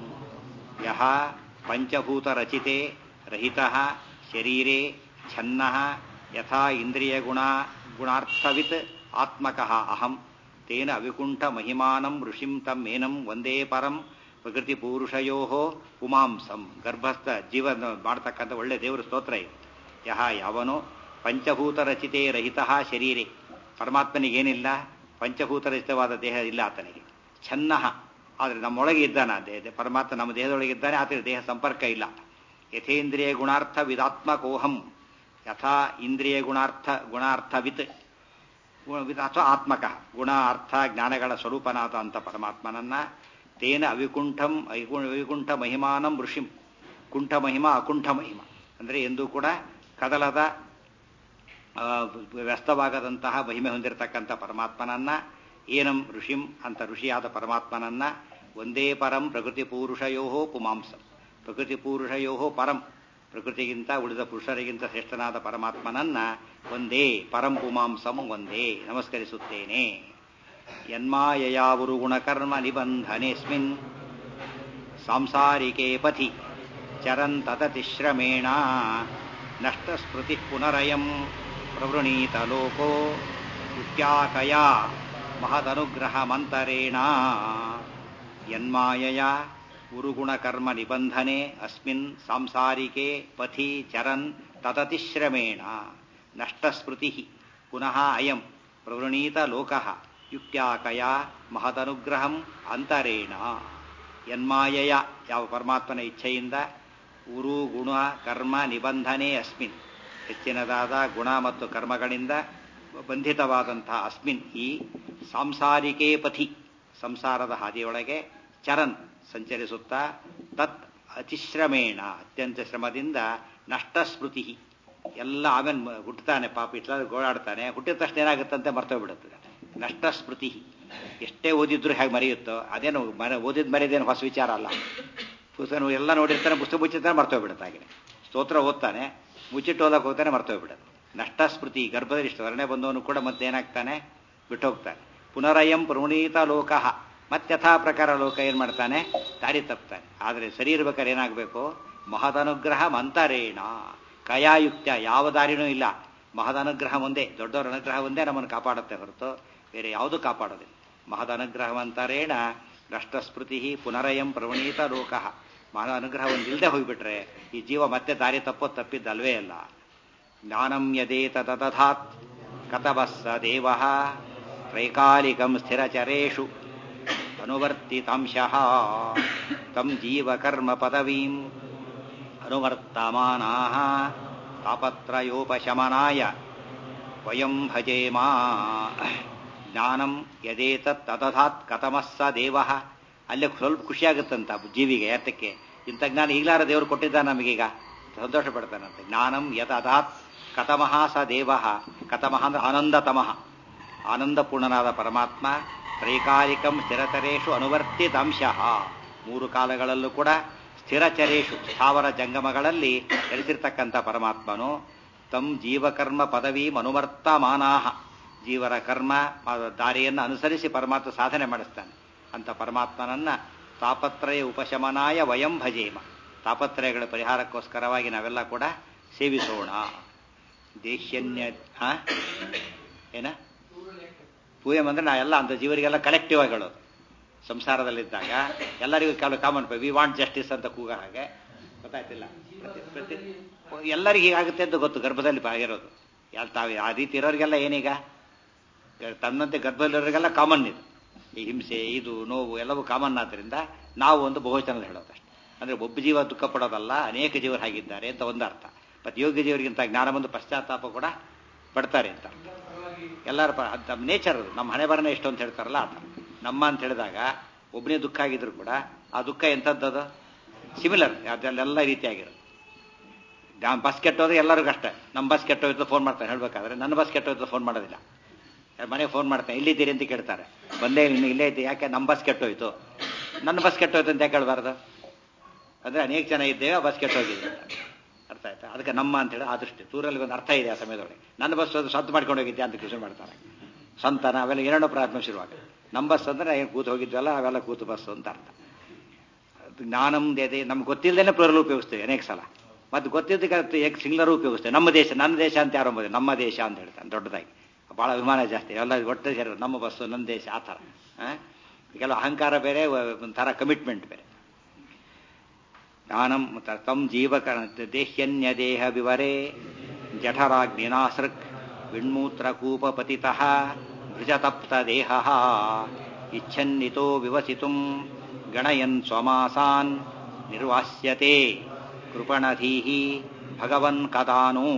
ಯಹ ಪಂಚಭೂತರಚಿತೆ ರಹಿತ ಶರೀರೆ ಛನ್ನ ಯಥಾ ಇಂದ್ರಿಯಗುಣ ಗುಣಾರ್ಥವಿತ್ ಆತ್ಮಕಃ ಅಹಂ ತೇನ ಅವಿಕುಂಠ ಮಹಿಮಾನಂ ಋಷಿಂ ತಂ ಮೇನಂ ಒಂದೇ ಪರಂ ಪ್ರಕೃತಿ ಪೂರುಷಯೋ ಪುಮಾಂಸಂ ಗರ್ಭಸ್ಥ ಜೀವನ ಮಾಡ್ತಕ್ಕಂಥ ಒಳ್ಳೆ ದೇವರ ಸ್ತೋತ್ರ ಇದು ಯಹ ಯಾವನೋ ಪಂಚಭೂತ ರಚಿತೆ ರಹಿತ ಶರೀರೆ ಪರಮಾತ್ಮನಿಗೇನಿಲ್ಲ ಪಂಚಭೂತ ರಚಿತವಾದ ದೇಹ ಇಲ್ಲ ಆತನಿಗೆ ಛನ್ನ ಆದರೆ ನಮ್ಮೊಳಗೆ ಇದ್ದಾನ ದೇಹ ಪರಮಾತ್ಮ ನಮ್ಮ ದೇಹದೊಳಗೆ ಇದ್ದಾನೆ ಆತನ ದೇಹ ಸಂಪರ್ಕ ಇಲ್ಲ ಯಥೇಂದ್ರಿಯ ಗುಣಾರ್ಥ ವಿದಾತ್ಮಕೋಹಂ ಯಥಾ ಇಂದ್ರಿಯ ಗುಣಾರ್ಥ ಗುಣಾರ್ಥವಿತ್ ಗುಣ- ಅಥವಾ ಆತ್ಮಕ ಗುಣ ಅರ್ಥ ಜ್ಞಾನಗಳ ಸ್ವರೂಪನಾದ ಅಂತ ಪರಮಾತ್ಮನನ್ನ ತೇನ ಅವಿಕುಂಠಂ ಐಗು- ಅವಿಕುಂಠ ಮಹಿಮಾನಂ ಋಷಿಂ ಕುಂಠ ಮಹಿಮಾ ಅಕುಂಠ ಮಹಿಮ ಅಂದರೆ ಎಂದೂ ಕೂಡ ಕದಲದ ಆ, ವ್ಯಸ್ತವಾಗದಂತಹ ಮಹಿಮೆ ಹೊಂದಿರತಕ್ಕಂಥ ಪರಮಾತ್ಮನನ್ನ ಏನಂ ಋಷಿಂ ಅಂತ ಋಷಿಯಾದ ಪರಮಾತ್ಮನನ್ನ ಒಂದೇ ಪರಂ ಪ್ರಕೃತಿ ಪೂರುಷಯೋ ಪುಮಾಂಸಂ ಪ್ರಕೃತಿ ಪೂರುಷಯೋ ಪರಂ ಪ್ರಕೃತಿಗಿಂತ ಉಳಿದ ಪುರುಷರಿಗಿಂತ ಶ್ರೇಷ್ಠನಾದ ಪರಮಾತ್ಮನನ್ನ ಒಂದೇ ಪರಂ ಪುಮಾಂಸಂ ಒಂದೇ ನಮಸ್ಕರಿಸುತ್ತೇನೆ ಯನ್ಮಾಯಯಾವುರು ಗುಣಕರ್ಮ ನಿಬಂಧನೆಸ್ಮಿನ್ ಸಾಂಸಾರಿಕೆ ಪಥಿ ಚರಂತತಿಶ್ರಮೇಣ ನಷ್ಟಸ್ಮೃತಿ ಪುನರಯಂ ಪ್ರವೃಣೀತ ಲೋಕೋ ಯುಕ್ತ್ಯಾಕಯಾ ಮಹದನುಗ್ರಹ ಮಂತರೇಣ ಯನ್ಮಾಯಯ ಉರುಗುಣಕರ್ಮ ನಿಬಂಧನೆ ಅಸ್ಮಿನ್ ಸಾಂಸಾರಿಕೆ ಪಥಿ ಚರನ್ ತತತಿಶ್ರಮೇಣ ನಷ್ಟಸ್ಮೃತಿ ಪುನಃ ಅಯಂ ಪ್ರವೃಣೀತ ಲೋಕಃ ಯುಕ್ತ್ಯಾಕಯಾ ಮಹದನುಗ್ರಹಂ ಅಂತರೇಣ ಯನ್ಮಾಯಯ ಯಾವ ಪರಮಾತ್ಮನ ಇಚ್ಛೆಯಿಂದ ಉರು ಗುಣ ಕರ್ಮ ನಿಬಂಧನೆ ಅಸ್ಮಿನ್ ಹೆಚ್ಚಿನದಾದ ಗುಣ ಮತ್ತು ಕರ್ಮಗಳಿಂದ ಬಂಧಿತವಾದಂತಹ ಅಸ್ಮಿನ್ ಈ ಸಾಂಸಾರಿಕೇ ಪಥಿ ಸಂಸಾರದ ಹಾದಿಯೊಳಗೆ ಚರನ್ ಸಂಚರಿಸುತ್ತಾ ತತ್ ಅತಿಶ್ರಮೇಣ ಅತ್ಯಂತ ಶ್ರಮದಿಂದ ನಷ್ಟಸ್ಮೃತಿ ಎಲ್ಲ ಆಮೇಲೆ ಮ- ಹುಟ್ಟುತ್ತಾನೆ ಪಾಪ ಇಟ್ಲಾದ್ರೆ ಗೋಳಾಡ್ತಾನೆ ಹುಟ್ಟಿದ ತಕ್ಷಣ ಏನಾಗುತ್ತಂತೆ ಮರ್ತೋಗ್ಬಿಡುತ್ತದೆ ನಷ್ಟ ಸ್ಮೃತಿ ಎಷ್ಟೇ ಓದಿದ್ರು ಹೇಗೆ ಮರೆಯುತ್ತೋ ಅದೇನು ಮರ ಓದಿದ ಮರೆಯೋದೇನು ಹೊಸ ವಿಚಾರ ಅಲ್ಲ ಪುಸ್ತಕ ಎಲ್ಲ ನೋಡಿರ್ತಾನೆ ಪುಸ್ತಕ ಮುಚ್ಚಿರ್ತಾನೆ ಮರ್ತೋಗ್ಬಿಡುತ್ತೆ ಹಾಗೆ ಸ್ತೋತ್ರ ಓದ್ತಾನೆ ಮುಚ್ಚಿಟ್ಟು ಓದಕ್ಕೆ ಹೋಗ್ತಾನೆ ಮರ್ತೋಗ್ಬಿಡುತ್ತೆ ನಷ್ಟ ಸ್ಮೃತಿ ಗರ್ಭದಲ್ಲಿ ಇಷ್ಟು ವರ್ಣೆ ಬಂದವನು ಕೂಡ ಮತ್ತೆ ಏನಾಗ್ತಾನೆ ಬಿಟ್ಟು ಹೋಗ್ತಾನೆ ಪುನರಯಂ ಪ್ರವಣೀತ ಲೋಕಃ ಮತ್ಯಥಾ ಪ್ರಕಾರ ಲೋಕ ಏನ್ ಮಾಡ್ತಾನೆ ದಾರಿ ತಪ್ತಾನೆ ಆದರೆ ಸರಿ ಇರ್ಬೇಕಾದ್ರೆ ಏನಾಗಬೇಕು ಮಹದನುಗ್ರಹ ಮಂತರೇಣ ಕಯಾಯುಕ್ತ ಯಾವ ದಾರಿನೂ ಇಲ್ಲ ಮಹದನುಗ್ರಹ ಒಂದೇ ದೊಡ್ಡವರ ಅನುಗ್ರಹ ಒಂದೇ ನಮ್ಮನ್ನು ಕಾಪಾಡುತ್ತೆ ಹೊರತು ಬೇರೆ ಯಾವುದೂ ಕಾಪಾಡೋದಿಲ್ಲ ಮಹದನುಗ್ರಹವಂತರೇಣ ನಷ್ಟಸ್ಮೃತಿ ಪುನರಯಂ ಪ್ರವಣೀತ ಲೋಕಃ ಮಹದ ಅನುಗ್ರಹ ಒಂದಿಲ್ಲದೆ ಹೋಗ್ಬಿಟ್ರೆ ಈ ಜೀವ ಮತ್ತೆ ದಾರಿ ತಪ್ಪೋ ತಪ್ಪಿದ್ದಲ್ವೇ ಅಲ್ಲ ಜ್ಞಾನಂ ಯದೇತ ತದಧಾತ್ ಕತವಸ್ಸ ದೇವ ತ್ರೈಕಾಲಿಕಂ ಸ್ಥಿರಚರೇಷು ಅನುವರ್ತಿತಾಂಶಃ ತಂ ಜೀವಕರ್ಮ ಪದವೀಂ ಅನುವರ್ತಮಾನಾಃ ತಾಪತ್ರಯೋಪಶಮನಾಯ ವಯಂ ಭಜೇಮಾ ಜ್ಞಾನಂ ಯದೇತತ್ ತದಧಾತ್ ಕಥಮಃ ಸ ದೇವ ಅಲ್ಲೇ ಸ್ವಲ್ಪ ಖುಷಿಯಾಗುತ್ತಂತ ಜೀವಿಗೆ ಯಾತಕ್ಕೆ ಇಂಥ ಜ್ಞಾನ ಈಗಲಾರ ದೇವರು ಕೊಟ್ಟಿದ್ದ ನಮಗೀಗ ಸಂತೋಷ ಪಡ್ತಾನಂತೆ ಜ್ಞಾನಂ ಯತ್ ಅಧಾತ್ ಕಥಮಃ ಸ ದೇವ ಕಥಮಃ ಅಂದ್ರೆ ಆನಂದತಮಃ ಆನಂದಪೂರ್ಣನಾದ ಪರಮಾತ್ಮ ತ್ರೈಕಾಲಿಕಂ ಸ್ಥಿರತರೇಷು ಅನುವರ್ತಿತಾಂಶ ಮೂರು ಕಾಲಗಳಲ್ಲೂ ಕೂಡ ಸ್ಥಿರಚರೇಷು ಸ್ಥಾವರ ಜಂಗಮಗಳಲ್ಲಿ ನೆಲೆಸಿರ್ತಕ್ಕಂಥ ಪರಮಾತ್ಮನು ತಮ್ ಜೀವಕರ್ಮ ಪದವಿ ಅನುವರ್ತಮಾನಾಹ ಜೀವರ ಕರ್ಮ ದಾರಿಯನ್ನು ಅನುಸರಿಸಿ ಪರಮಾತ್ಮ ಸಾಧನೆ ಮಾಡಿಸ್ತಾನೆ ಅಂತ ಪರಮಾತ್ಮನನ್ನ ತಾಪತ್ರಯ ಉಪಶಮನಾಯ ವಯಂ ಭಜೇಮ ತಾಪತ್ರಯಗಳ ಪರಿಹಾರಕ್ಕೋಸ್ಕರವಾಗಿ ನಾವೆಲ್ಲ ಕೂಡ ಸೇವಿಸೋಣ ದೇಶ್ಯನ್ಯ ಹಾ ಏನ ಪೂಯಂ ಅಂದ್ರೆ ನಾ ಎಲ್ಲ ಅಂತ ಜೀವರಿಗೆಲ್ಲ ಕಲೆಕ್ಟಿವ್ ಆಗಿ ಹೇಳೋದು ಸಂಸಾರದಲ್ಲಿದ್ದಾಗ ಎಲ್ಲರಿಗೂ ಕೆಲವು ಕಾಮನ್ ವಿ ವಾಂಟ್ ಜಸ್ಟಿಸ್ ಅಂತ ಕೂಗ ಹಾಗೆ ಗೊತ್ತಾಯ್ತಿಲ್ಲ ಪ್ರತಿ ಪ್ರತಿ ಎಲ್ಲರಿಗೂ ಹೀಗಾಗುತ್ತೆ ಅಂತ ಗೊತ್ತು ಗರ್ಭದಲ್ಲಿ ಆಗಿರೋದು ಯಾರು ತಾವು ಆ ರೀತಿ ಇರೋರಿಗೆಲ್ಲ ಏನೀಗ ತನ್ನಂತೆ ಗರ್ಭದಲ್ಲಿರೋರಿಗೆಲ್ಲ ಕಾಮನ್ ಇದು ಈ ಹಿಂಸೆ ಇದು ನೋವು ಎಲ್ಲವೂ ಕಾಮನ್ ಆದ್ದರಿಂದ ನಾವು ಒಂದು ಬಹುವಚನದ ಹೇಳೋದಷ್ಟೇ ಅಂದ್ರೆ ಒಬ್ಬ ಜೀವ ದುಃಖ ಪಡೋದಲ್ಲ ಅನೇಕ ಜೀವರು ಹಾಗಿದ್ದಾರೆ ಅಂತ ಒಂದು ಅರ್ಥ ಮತ್ತು ಯೋಗ್ಯ ಜೀವರಿಗಿಂತ ಜ್ಞಾನ ಬಂದು ಪಶ್ಚಾತ್ತಾಪ ಕೂಡ ಪಡ್ತಾರೆ ಅಂತ ಎಲ್ಲರ ನಮ್ಮ ನೇಚರ್ ಅದು ನಮ್ಮ ಹಣೆ ಬರನೇ ಎಷ್ಟು ಅಂತ ಹೇಳ್ತಾರಲ್ಲ ಆತ ನಮ್ಮ ಅಂತ ಹೇಳಿದಾಗ ಒಬ್ಬನೇ ದುಃಖ ಆಗಿದ್ರು ಕೂಡ ಆ ದುಃಖ ಎಂಥದ್ದದು ಸಿಮಿಲರ್ ಅದೆಲ್ಲ ರೀತಿಯಾಗಿರೋದು ನಾನು ಬಸ್ ಕೆಟ್ಟೋದ್ರೆ ಎಲ್ಲರಿಗೂ ಅಷ್ಟೇ ನಮ್ಮ ಬಸ್ ಕೆಟ್ಟೋಯ್ತು ಫೋನ್ ಮಾಡ್ತಾನೆ ಹೇಳ್ಬೇಕಾದ್ರೆ ನನ್ನ ಬಸ್ ಕೆಟ್ಟೋಯ್ತು ಫೋನ್ ಮಾಡೋದಿಲ್ಲ ಮನೆಗೆ ಫೋನ್ ಮಾಡ್ತಾನೆ ಎಲ್ಲಿದ್ದೀರಿ ಅಂತ ಕೇಳ್ತಾರೆ ಬಂದೇ ಇನ್ನು ಇಲ್ಲೇ ಇದ್ದೆ ಯಾಕೆ ನಮ್ಮ ಬಸ್ ಕೆಟ್ಟೋಯ್ತು ನನ್ನ ಬಸ್ ಕೆಟ್ಟೋಯ್ತು ಅಂತ ಯಾಕೆ ಹೇಳ್ಬಾರ್ದು ಅಂದರೆ ಅನೇಕ ಜನ ಇದ್ದೇವೆ ಬಸ್ ಕೆಟ್ಟೋಗಿದೆ ಅರ್ಥ ಆಯ್ತಾ ಅದಕ್ಕೆ ನಮ್ಮ ಅಂತೇಳಿ ಆದೃಷ್ಟಿ ದೂರಲ್ಲಿ ಒಂದು ಅರ್ಥ ಇದೆ ಆ ಸಮಯದೊಳಗೆ ನನ್ನ ಬಸ್ ಅದು ಸ್ವಂತ ಮಾಡ್ಕೊಂಡು ಹೋಗಿದ್ದೆ ಅಂತ ಕೃಷಿ ಮಾಡ್ತಾರೆ ಸ್ವಂತನ ಅವೆಲ್ಲ ಏನೇನೋ ಪ್ರಾರಂಭ ಶುರುವಾಗ ನಮ್ಮ ಬಸ್ ಅಂದ್ರೆ ಏನು ಕೂತು ಹೋಗಿದ್ವಲ್ಲ ಅವೆಲ್ಲ ಕೂತು ಬಸ್ಸು ಅಂತ ಅರ್ಥ ಜ್ಞಾನಂ ದೇದೆ ನಮ್ಗೆ ಗೊತ್ತಿಲ್ಲದೇನೆ ಪ್ಲೂರಲ್ ಉಪಯೋಗಿಸ್ತೇವೆ ಅನೇಕ ಸಲ ಮತ್ತು ಗೊತ್ತಿದ್ದಕ್ಕೆ ಏಕ ಸಿಂಗ್ಲರ್ ಉಪಯೋಗಿಸ್ತೇವೆ ನಮ್ಮ ದೇಶ ನನ್ನ ದೇಶ ಅಂತ ಯಾರು ಅಂಬೋದು ನಮ್ಮ ದೇಶ ಅಂತ ಹೇಳ್ತಾನೆ ದೊಡ್ಡದಾಗಿ ಭಾಳ ಅಭಿಮಾನ ಜಾಸ್ತಿ ಎಲ್ಲ ಒಟ್ಟು ಸೇರಿ ನಮ್ಮ ಬಸ್ಸು ನನ್ನ ದೇಶ ಆ ಥರ ಕೆಲವು ಅಹಂಕಾರ ಬೇರೆ ಒಂಥರ ಕಮಿಟ್ಮೆಂಟ್ ಬೇರೆ ಜ್ಞಾನಂ ತಂ ಜೀವಕ ದೇಹ್ಯನ್ಯ ದೇಹ ವಿವರೇ ಜಠರಾಗ್ನಿನಾಸೃಕ್ ವಿಣ್ಮೂತ್ರಕೂಪಪತಿತಃ ಭೃಜತಪ್ತ ದೇಹ ಇಚ್ಛನ್ನಿತೋ ವಿವಸಿತುಂ ಗಣಯನ್ ಸ್ವಮಾಸಾನ್ ನಿರ್ವಾಸ್ಯತೆ ಕೃಪಣಧೀಹಿ ಭಗವನ್ ಕದಾನು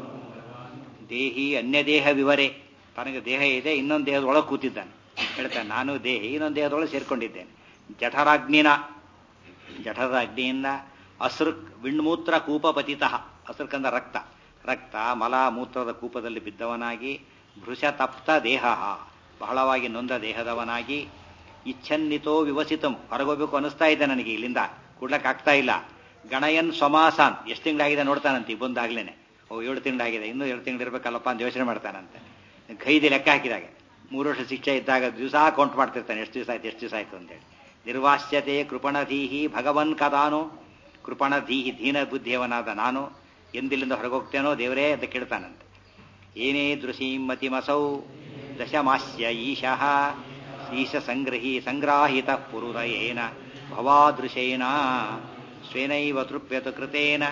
ದೇಹಿ ಅನ್ಯದೇಹ ವಿವರೆ ತನಗೆ ದೇಹ ಇದೆ ಇನ್ನೊಂದು ದೇಹದೊಳಗೆ ಕೂತಿದ್ದಾನೆ ಹೇಳ್ತಾನೆ ನಾನು ದೇಹಿ ಇನ್ನೊಂದು ದೇಹದೊಳಗೆ ಸೇರ್ಕೊಂಡಿದ್ದೇನೆ ಜಠರಾಗ್ನಿನ ಜಠರದ ಅಗ್ನಿಯಿಂದ ಅಸೃಕ್ ವಿಣ್ಮೂತ್ರ ಕೂಪ ಪತಿತಃ ಅಸೃಕಂದ ರಕ್ತ ರಕ್ತ ಮಲ ಮೂತ್ರದ ಕೂಪದಲ್ಲಿ ಬಿದ್ದವನಾಗಿ ಭೃಷತಪ್ತ ದೇಹ ಬಹಳವಾಗಿ ನೊಂದ ದೇಹದವನಾಗಿ ಇಚ್ಛನ್ನಿತೋ ವಿವಸಿತಂ ಹೊರಗೋಗ್ಬೇಕು ಅನಿಸ್ತಾ ಇದೆ ನನಗೆ ಇಲ್ಲಿಂದ ಕೂಡ್ಲಕ್ಕೆ ಆಗ್ತಾ ಇಲ್ಲ ಗಣಯನ್ ಸ್ವಮಾಸಾನ್ ಎಷ್ಟು ತಿಂಗಳಾಗಿದೆ ನೋಡ್ತಾನಂತೆ ಬಂದಾಗ್ಲೇನೆ ಓ ಏಳು ತಿಂಗಳಾಗಿದೆ ಇನ್ನೂ ಏಳು ತಿಂಗಳು ಇರಬೇಕಲ್ಲಪ್ಪ ಅಂತ ಯೋಚನೆ ಮಾಡ್ತಾನಂತೆ ಖೈದಿ ಲೆಕ್ಕ ಹಾಕಿದಾಗ ಮೂರು ವರ್ಷ ಶಿಕ್ಷೆ ಇದ್ದಾಗ ದಿವಸ ಕೌಂಟ್ ಮಾಡ್ತಿರ್ತಾನೆ ಎಷ್ಟು ದಿವಸ ಆಯ್ತು ಎಷ್ಟು ದಿವಸ ಆಯ್ತು ಅಂತೇಳಿ ನಿರ್ವಾಸ್ಯತೆ ಕೃಪಣಧೀಹಿ ಭಗವನ್ ಕದಾನು ಕೃಪಣಧೀಹಿ ದೀನ ಬುದ್ಧಿಯವನಾದ ನಾನು ಎಂದಿಲ್ಲಿಂದ ಹೊರಗೋಗ್ತೇನೋ ದೇವರೇ ಅಂತ ಕೇಳ್ತಾನಂತೆ ಏನೇ ದೃಶೀಂ ಮತಿಮಸೌ ದಶಮಾಸ್ಯ ಈಶಃ ಈಶ ಸಂಗ್ರಹಿ ಸಂಗ್ರಾಹಿತ ಪುರುದಯೇನ ಭವಾದೃಶೇನ ಸ್ವೇನೈವ ತೃಪ್ಯತು ಕೃತೇನ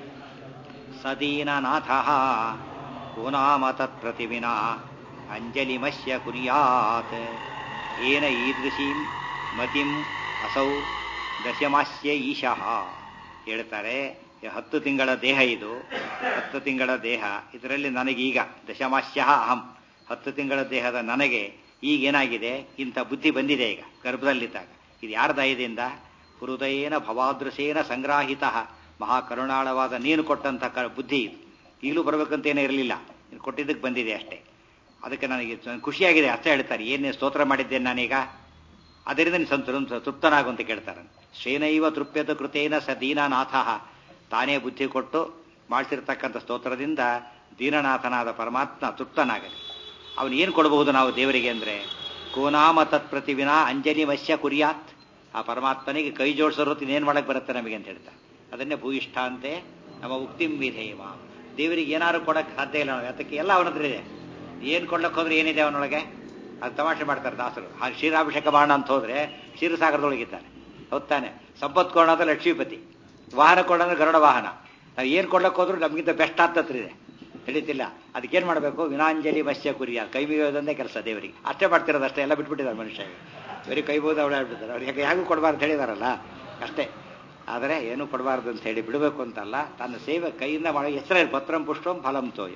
ಸದೀನನಾಥ ಕೋ ನಾಮ ತತ್ಪ್ರತಿವಿನಾ ಅಂಜಲಿಮಸ್ಯ ಕುರ್ಯಾತ್ ಏನ ಈದೃಶೀಂ ಮತಿಂ ಅಸೌ ದಶಮಾಸ್ಯ ಈಶಃ ಹೇಳ್ತಾರೆ ಹತ್ತು ತಿಂಗಳ ದೇಹ ಇದು ಹತ್ತು ತಿಂಗಳ ದೇಹ ಇದರಲ್ಲಿ ನನಗೀಗ ದಶಮಾಸ್ಯ ಅಹಂ ಹತ್ತು ತಿಂಗಳ ದೇಹದ ನನಗೆ ಈಗೇನಾಗಿದೆ ಇಂಥ ಬುದ್ಧಿ ಬಂದಿದೆ ಈಗ ಗರ್ಭದಲ್ಲಿದ್ದಾಗ ಇದು ಯಾರ ದಯದಿಂದ ಹೃದಯೇನ ಭವಾದೃಶೇನ ಸಂಗ್ರಾಹಿತ ಮಹಾಕರುಣಾಳವಾದ ನೀನು ಕೊಟ್ಟಂಥ ಕ ಬುದ್ಧಿ ಇದು ಈಗಲೂ ಬರಬೇಕಂತೇನೇ ಇರಲಿಲ್ಲ ನೀನು ಕೊಟ್ಟಿದ್ದಕ್ಕೆ ಬಂದಿದೆ ಅಷ್ಟೇ ಅದಕ್ಕೆ ನನಗೆ ಖುಷಿಯಾಗಿದೆ ಅರ್ಥ ಹೇಳ್ತಾರೆ ಏನೇ ಸ್ತೋತ್ರ ಮಾಡಿದ್ದೇನೆ ನಾನೀಗ ಅದರಿಂದ ನೀನು ಸಂತ ತೃಪ್ತನಾಗು ಅಂತ ಕೇಳ್ತಾರೆ ಶ್ರೇನೈವ ತೃಪ್ಯತ ಕೃತೇನ ಸ ದೀನನಾಥ ತಾನೇ ಬುದ್ಧಿ ಕೊಟ್ಟು ಮಾಡಿಸಿರ್ತಕ್ಕಂಥ ಸ್ತೋತ್ರದಿಂದ ದೀನನಾಥನಾದ ಪರಮಾತ್ಮ ತೃಪ್ತನಾಗಲಿ ಅವನು ಏನು ಕೊಡಬಹುದು ನಾವು ದೇವರಿಗೆ ಅಂದರೆ ಕೋನಾಮ ತತ್ಪ್ರತಿವಿನ ಅಂಜಲಿ ವಶ್ಯ ಕುರಿಯಾತ್ ಆ ಪರಮಾತ್ಮನಿಗೆ ಕೈ ಜೋಡಿಸೋರು ಇನ್ನೇನು ಮಾಡಕ್ಕೆ ಬರುತ್ತೆ ನಮಗೆ ಅಂತ ಹೇಳ್ತಾರೆ ಅದನ್ನೇ ಭೂಯಿಷ್ಠ ಅಂತೆ ನಮ್ಮ ಉಕ್ತಿಂ ವಿಧೇವ ದೇವರಿಗೆ ಏನಾದ್ರು ಕೊಡಕ್ಕೆ ಸಾಧ್ಯ ಇಲ್ಲ ನಾವು ಅದಕ್ಕೆ ಎಲ್ಲ ಅವನ ಹತ್ರ ಇದೆ ಏನು ಕೊಡ್ಲಕ್ಕೆ ಹೋದ್ರೆ ಏನಿದೆ ಅವನೊಳಗೆ ಅದು ತಮಾಷೆ ಮಾಡ್ತಾರೆ ದಾಸರು ಆ ಕ್ಷೀರಾಭಿಷೇಕ ಮಾಡೋಣ ಅಂತ ಹೋದ್ರೆ ಕ್ಷೀರಸಾಗರದೊಳಗಿದ್ದಾನೆ ಹೊತ್ತಾನೆ ಸಂಪತ್ ಕೊಡೋಣ ಅಂದ್ರೆ ಲಕ್ಷ್ಮೀಪತಿ ವಾಹನ ಕೊಡೋಣ ಗರುಡ ವಾಹನ ನಾವು ಏನು ಕೊಡ್ಲಕ್ಕೆ ಹೋದ್ರು ನಮಗಿಂತ ಬೆಸ್ಟ್ ಹತ್ರ ಇದೆ ತಿಳಿತಿಲ್ಲ ಅದಕ್ಕೇನು ಮಾಡಬೇಕು ವಿನಾಂಜಲಿ ವಶ್ಯ ಕುರಿಯ ಕೈ ಮುಗಿಯೋದಂದೇ ಕೆಲಸ ದೇವರಿಗೆ ಅಷ್ಟೇ ಮಾಡ್ತಿರೋದು ಅಷ್ಟೇ ಎಲ್ಲ ಬಿಟ್ಬಿಟ್ಟಿದ್ದಾರೆ ಮನುಷ್ಯ ಬರೀ ಕೈ ಬೋದು ಅವಳೇ ಆಗ್ಬಿಟ್ಟಿದ್ದಾರೆ ಅವ್ರಿಗೆ ಯಾಕೆ ಕೊಡಬಾರ್ದು ಹೇಳಿದಾರಲ್ಲ ಅಷ್ಟೇ ಆದರೆ ಏನೂ ಕೊಡಬಾರ್ದು ಅಂತ ಹೇಳಿ ಬಿಡಬೇಕು ಅಂತಲ್ಲ ತನ್ನ ಸೇವೆ ಕೈಯಿಂದ ಮಾಡೋ ಹೆಸರೇ ಪತ್ರಂ ಪುಷ್ಟಂ ಫಲಂ ತೋಯ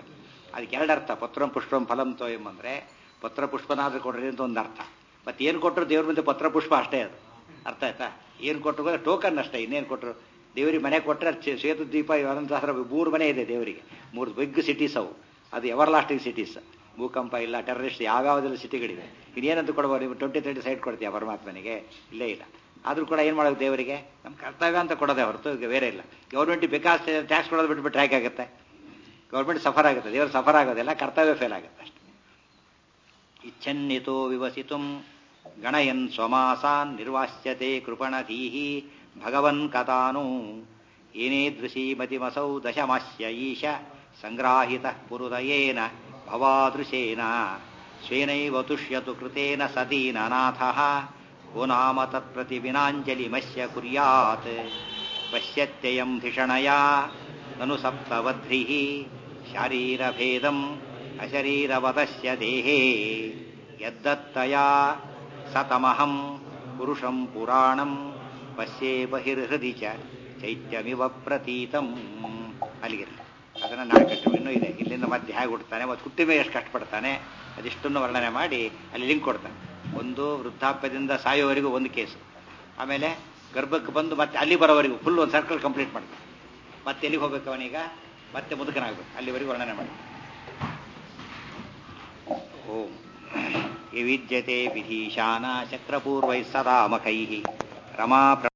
ಅದಕ್ಕೆ ಎರಡು ಅರ್ಥ ಪತ್ರಂ ಪುಷ್ಪಂ ಫಲಂ ತೋಯಂ ಅಂದರೆ ಪತ್ರ ಪುಷ್ಪನಾದ್ರೂ ಕೊಡ್ರಿ ಅಂತ ಒಂದು ಅರ್ಥ ಮತ್ತೆ ಏನು ಕೊಟ್ಟರು ದೇವ್ರ ಮುಂದೆ ಪತ್ರ ಪುಷ್ಪ ಅಷ್ಟೇ ಅದು ಅರ್ಥ ಆಯ್ತಾ ಏನು ಕೊಟ್ಟರು ಟೋಕನ್ ಅಷ್ಟೇ ಇನ್ನೇನು ಕೊಟ್ಟರು ದೇವರಿಗೆ ಮನೆ ಕೊಟ್ಟರೆ ಸೇತು ದೀಪ ಅನಂತರ ಮೂರು ಮನೆ ಇದೆ ದೇವರಿಗೆ ಮೂರು ಬಿಗ್ ಸಿಟೀಸ್ ಅವು ಅದು ಎವರ್ ಲಾಸ್ಟಿಂಗ್ ಸಿಟೀಸ್ ಭೂಕಂಪ ಇಲ್ಲ ಟೆರರಿಸ್ಟ್ ಯಾವ್ಯಾವುದೆಲ್ಲ ಸಿಟಿಗಳಿವೆ ಇನ್ನೇನಂತ ಕೊಡ್ಬೋದು ನೀವು ಟ್ವೆಂಟಿ ತರ್ಟಿ ಸೈಡ್ ಕೊಡ್ತೀಯ ಪರಮಾತ್ಮನಿಗೆ ಇಲ್ಲೇ ಇಲ್ಲ ಆದರೂ ಕೂಡ ಏನು ಮಾಡೋದು ದೇವರಿಗೆ ನಮ್ಮ ಕರ್ತವ್ಯ ಅಂತ ಕೊಡೋದೇ ಹೊರತು ಈಗ ಬೇರೆ ಇಲ್ಲ ಗೌರ್ಮೆಂಟ್ ಬೇಕಾಸ್ ಟ್ಯಾಕ್ಸ್ ಕೊಡೋದು ಬಿಟ್ಬಿಟ್ರೆ ಹೇಗಾಗುತ್ತೆ ಗೌರ್ಮೆಂಟ್ ಸಫರ್ ಆಗುತ್ತೆ ದೇವರು ಸಫರ್ ಆಗೋದಿಲ್ಲ ಕರ್ತವ್ಯ ಫೇಲ್ ಆಗುತ್ತೆ ಅಷ್ಟೆ ಇಚ್ಛನ್ನಿತೋ ವಿವಸಿತು ಗಣಯನ್ ಸ್ವಮಾಸಾನ್ ನಿರ್ವಾಸ್ಯತೆ ಕೃಪಣಧೀಹಿ ಭಗವನ್ ಕಥಾನು ಏನೇದೃಶೀ ಮತಿಮಸೌ ದಶಮಾಸ್ಯ ಈಶ ಸಂಗ್ರಾಹಿತ ಪುರುದಯೇನ ಭವಾದೃಶೇನ ಸ್ವೇನೈವ ತುಷ್ಯತು ಕೃತೇನ ಸದೀನನಾಥ ಕೋ ನಾಮ ತತ್ಪ್ರತಿವಿನಾಂಜಲಿಮಸ್ಯ ಕುರ್ಯಾತ್ ಪಶ್ಯತ್ಯಯಂ ಧಿಷಣಯಾ ನನು ಸಪ್ತವಧ್ರಿಃ ಶಾರೀರಭೇದಂ ಅಶರೀರವತಸ್ಯ ದೇಹೇ ಯದ್ದತ್ತಯಾ ಸತಮಹಂ ಪುರುಷಂ ಪುರಾಣಂ ಪಶ್ಯೇ ಬಹಿರ್ಹೃದಿ ಚ ಚೈತ್ಯಮಿವ ಪ್ರತೀತಂ ಅಲ್ಲಿಗಿರಲಿ ಅದನ್ನು ನಾಳೆ ಕಟ್ಟು ಇನ್ನೂ ಇದೆ ಇಲ್ಲಿಂದ ಮತ್ತೆ ಹೇಗೆ ಹುಡ್ತಾನೆ ಮತ್ತು ಹುಟ್ಟಿದ ಎಷ್ಟು ಕಷ್ಟಪಡ್ತಾನೆ ಅದಿಷ್ಟನ್ನು ವರ್ಣನೆ ಮಾಡಿ ಅಲ್ಲಿ ಲಿಂಕ್ ಕೊಡ್ತಾನೆ ಒಂದು ವೃದ್ಧಾಪ್ಯದಿಂದ ಸಾಯೋವರೆಗೂ ಒಂದು ಕೇಸು ಆಮೇಲೆ ಗರ್ಭಕ್ಕೆ ಬಂದು ಮತ್ತೆ ಅಲ್ಲಿ ಬರೋವರೆಗೂ ಫುಲ್ ಒಂದು ಸರ್ಕಲ್ ಕಂಪ್ಲೀಟ್ ಮಾಡ್ತಾನೆ ಮತ್ತೆ ಎಲ್ಲಿಗೆ ಹೋಗ್ಬೇಕು ಅವನೀಗ ಮತ್ತೆ ಮುದುಕನಾಗಬೇಕು ಅಲ್ಲಿವರೆಗೂ ವರ್ಣನೆ ಮಾಡಿ ಓಂ ವಿವಿದ್ಯತೆ ವಿಧೀಶಾನ ಚಕ್ರಪೂರ್ವೈ ಸದಾ ಮಖೈ ರಮಾ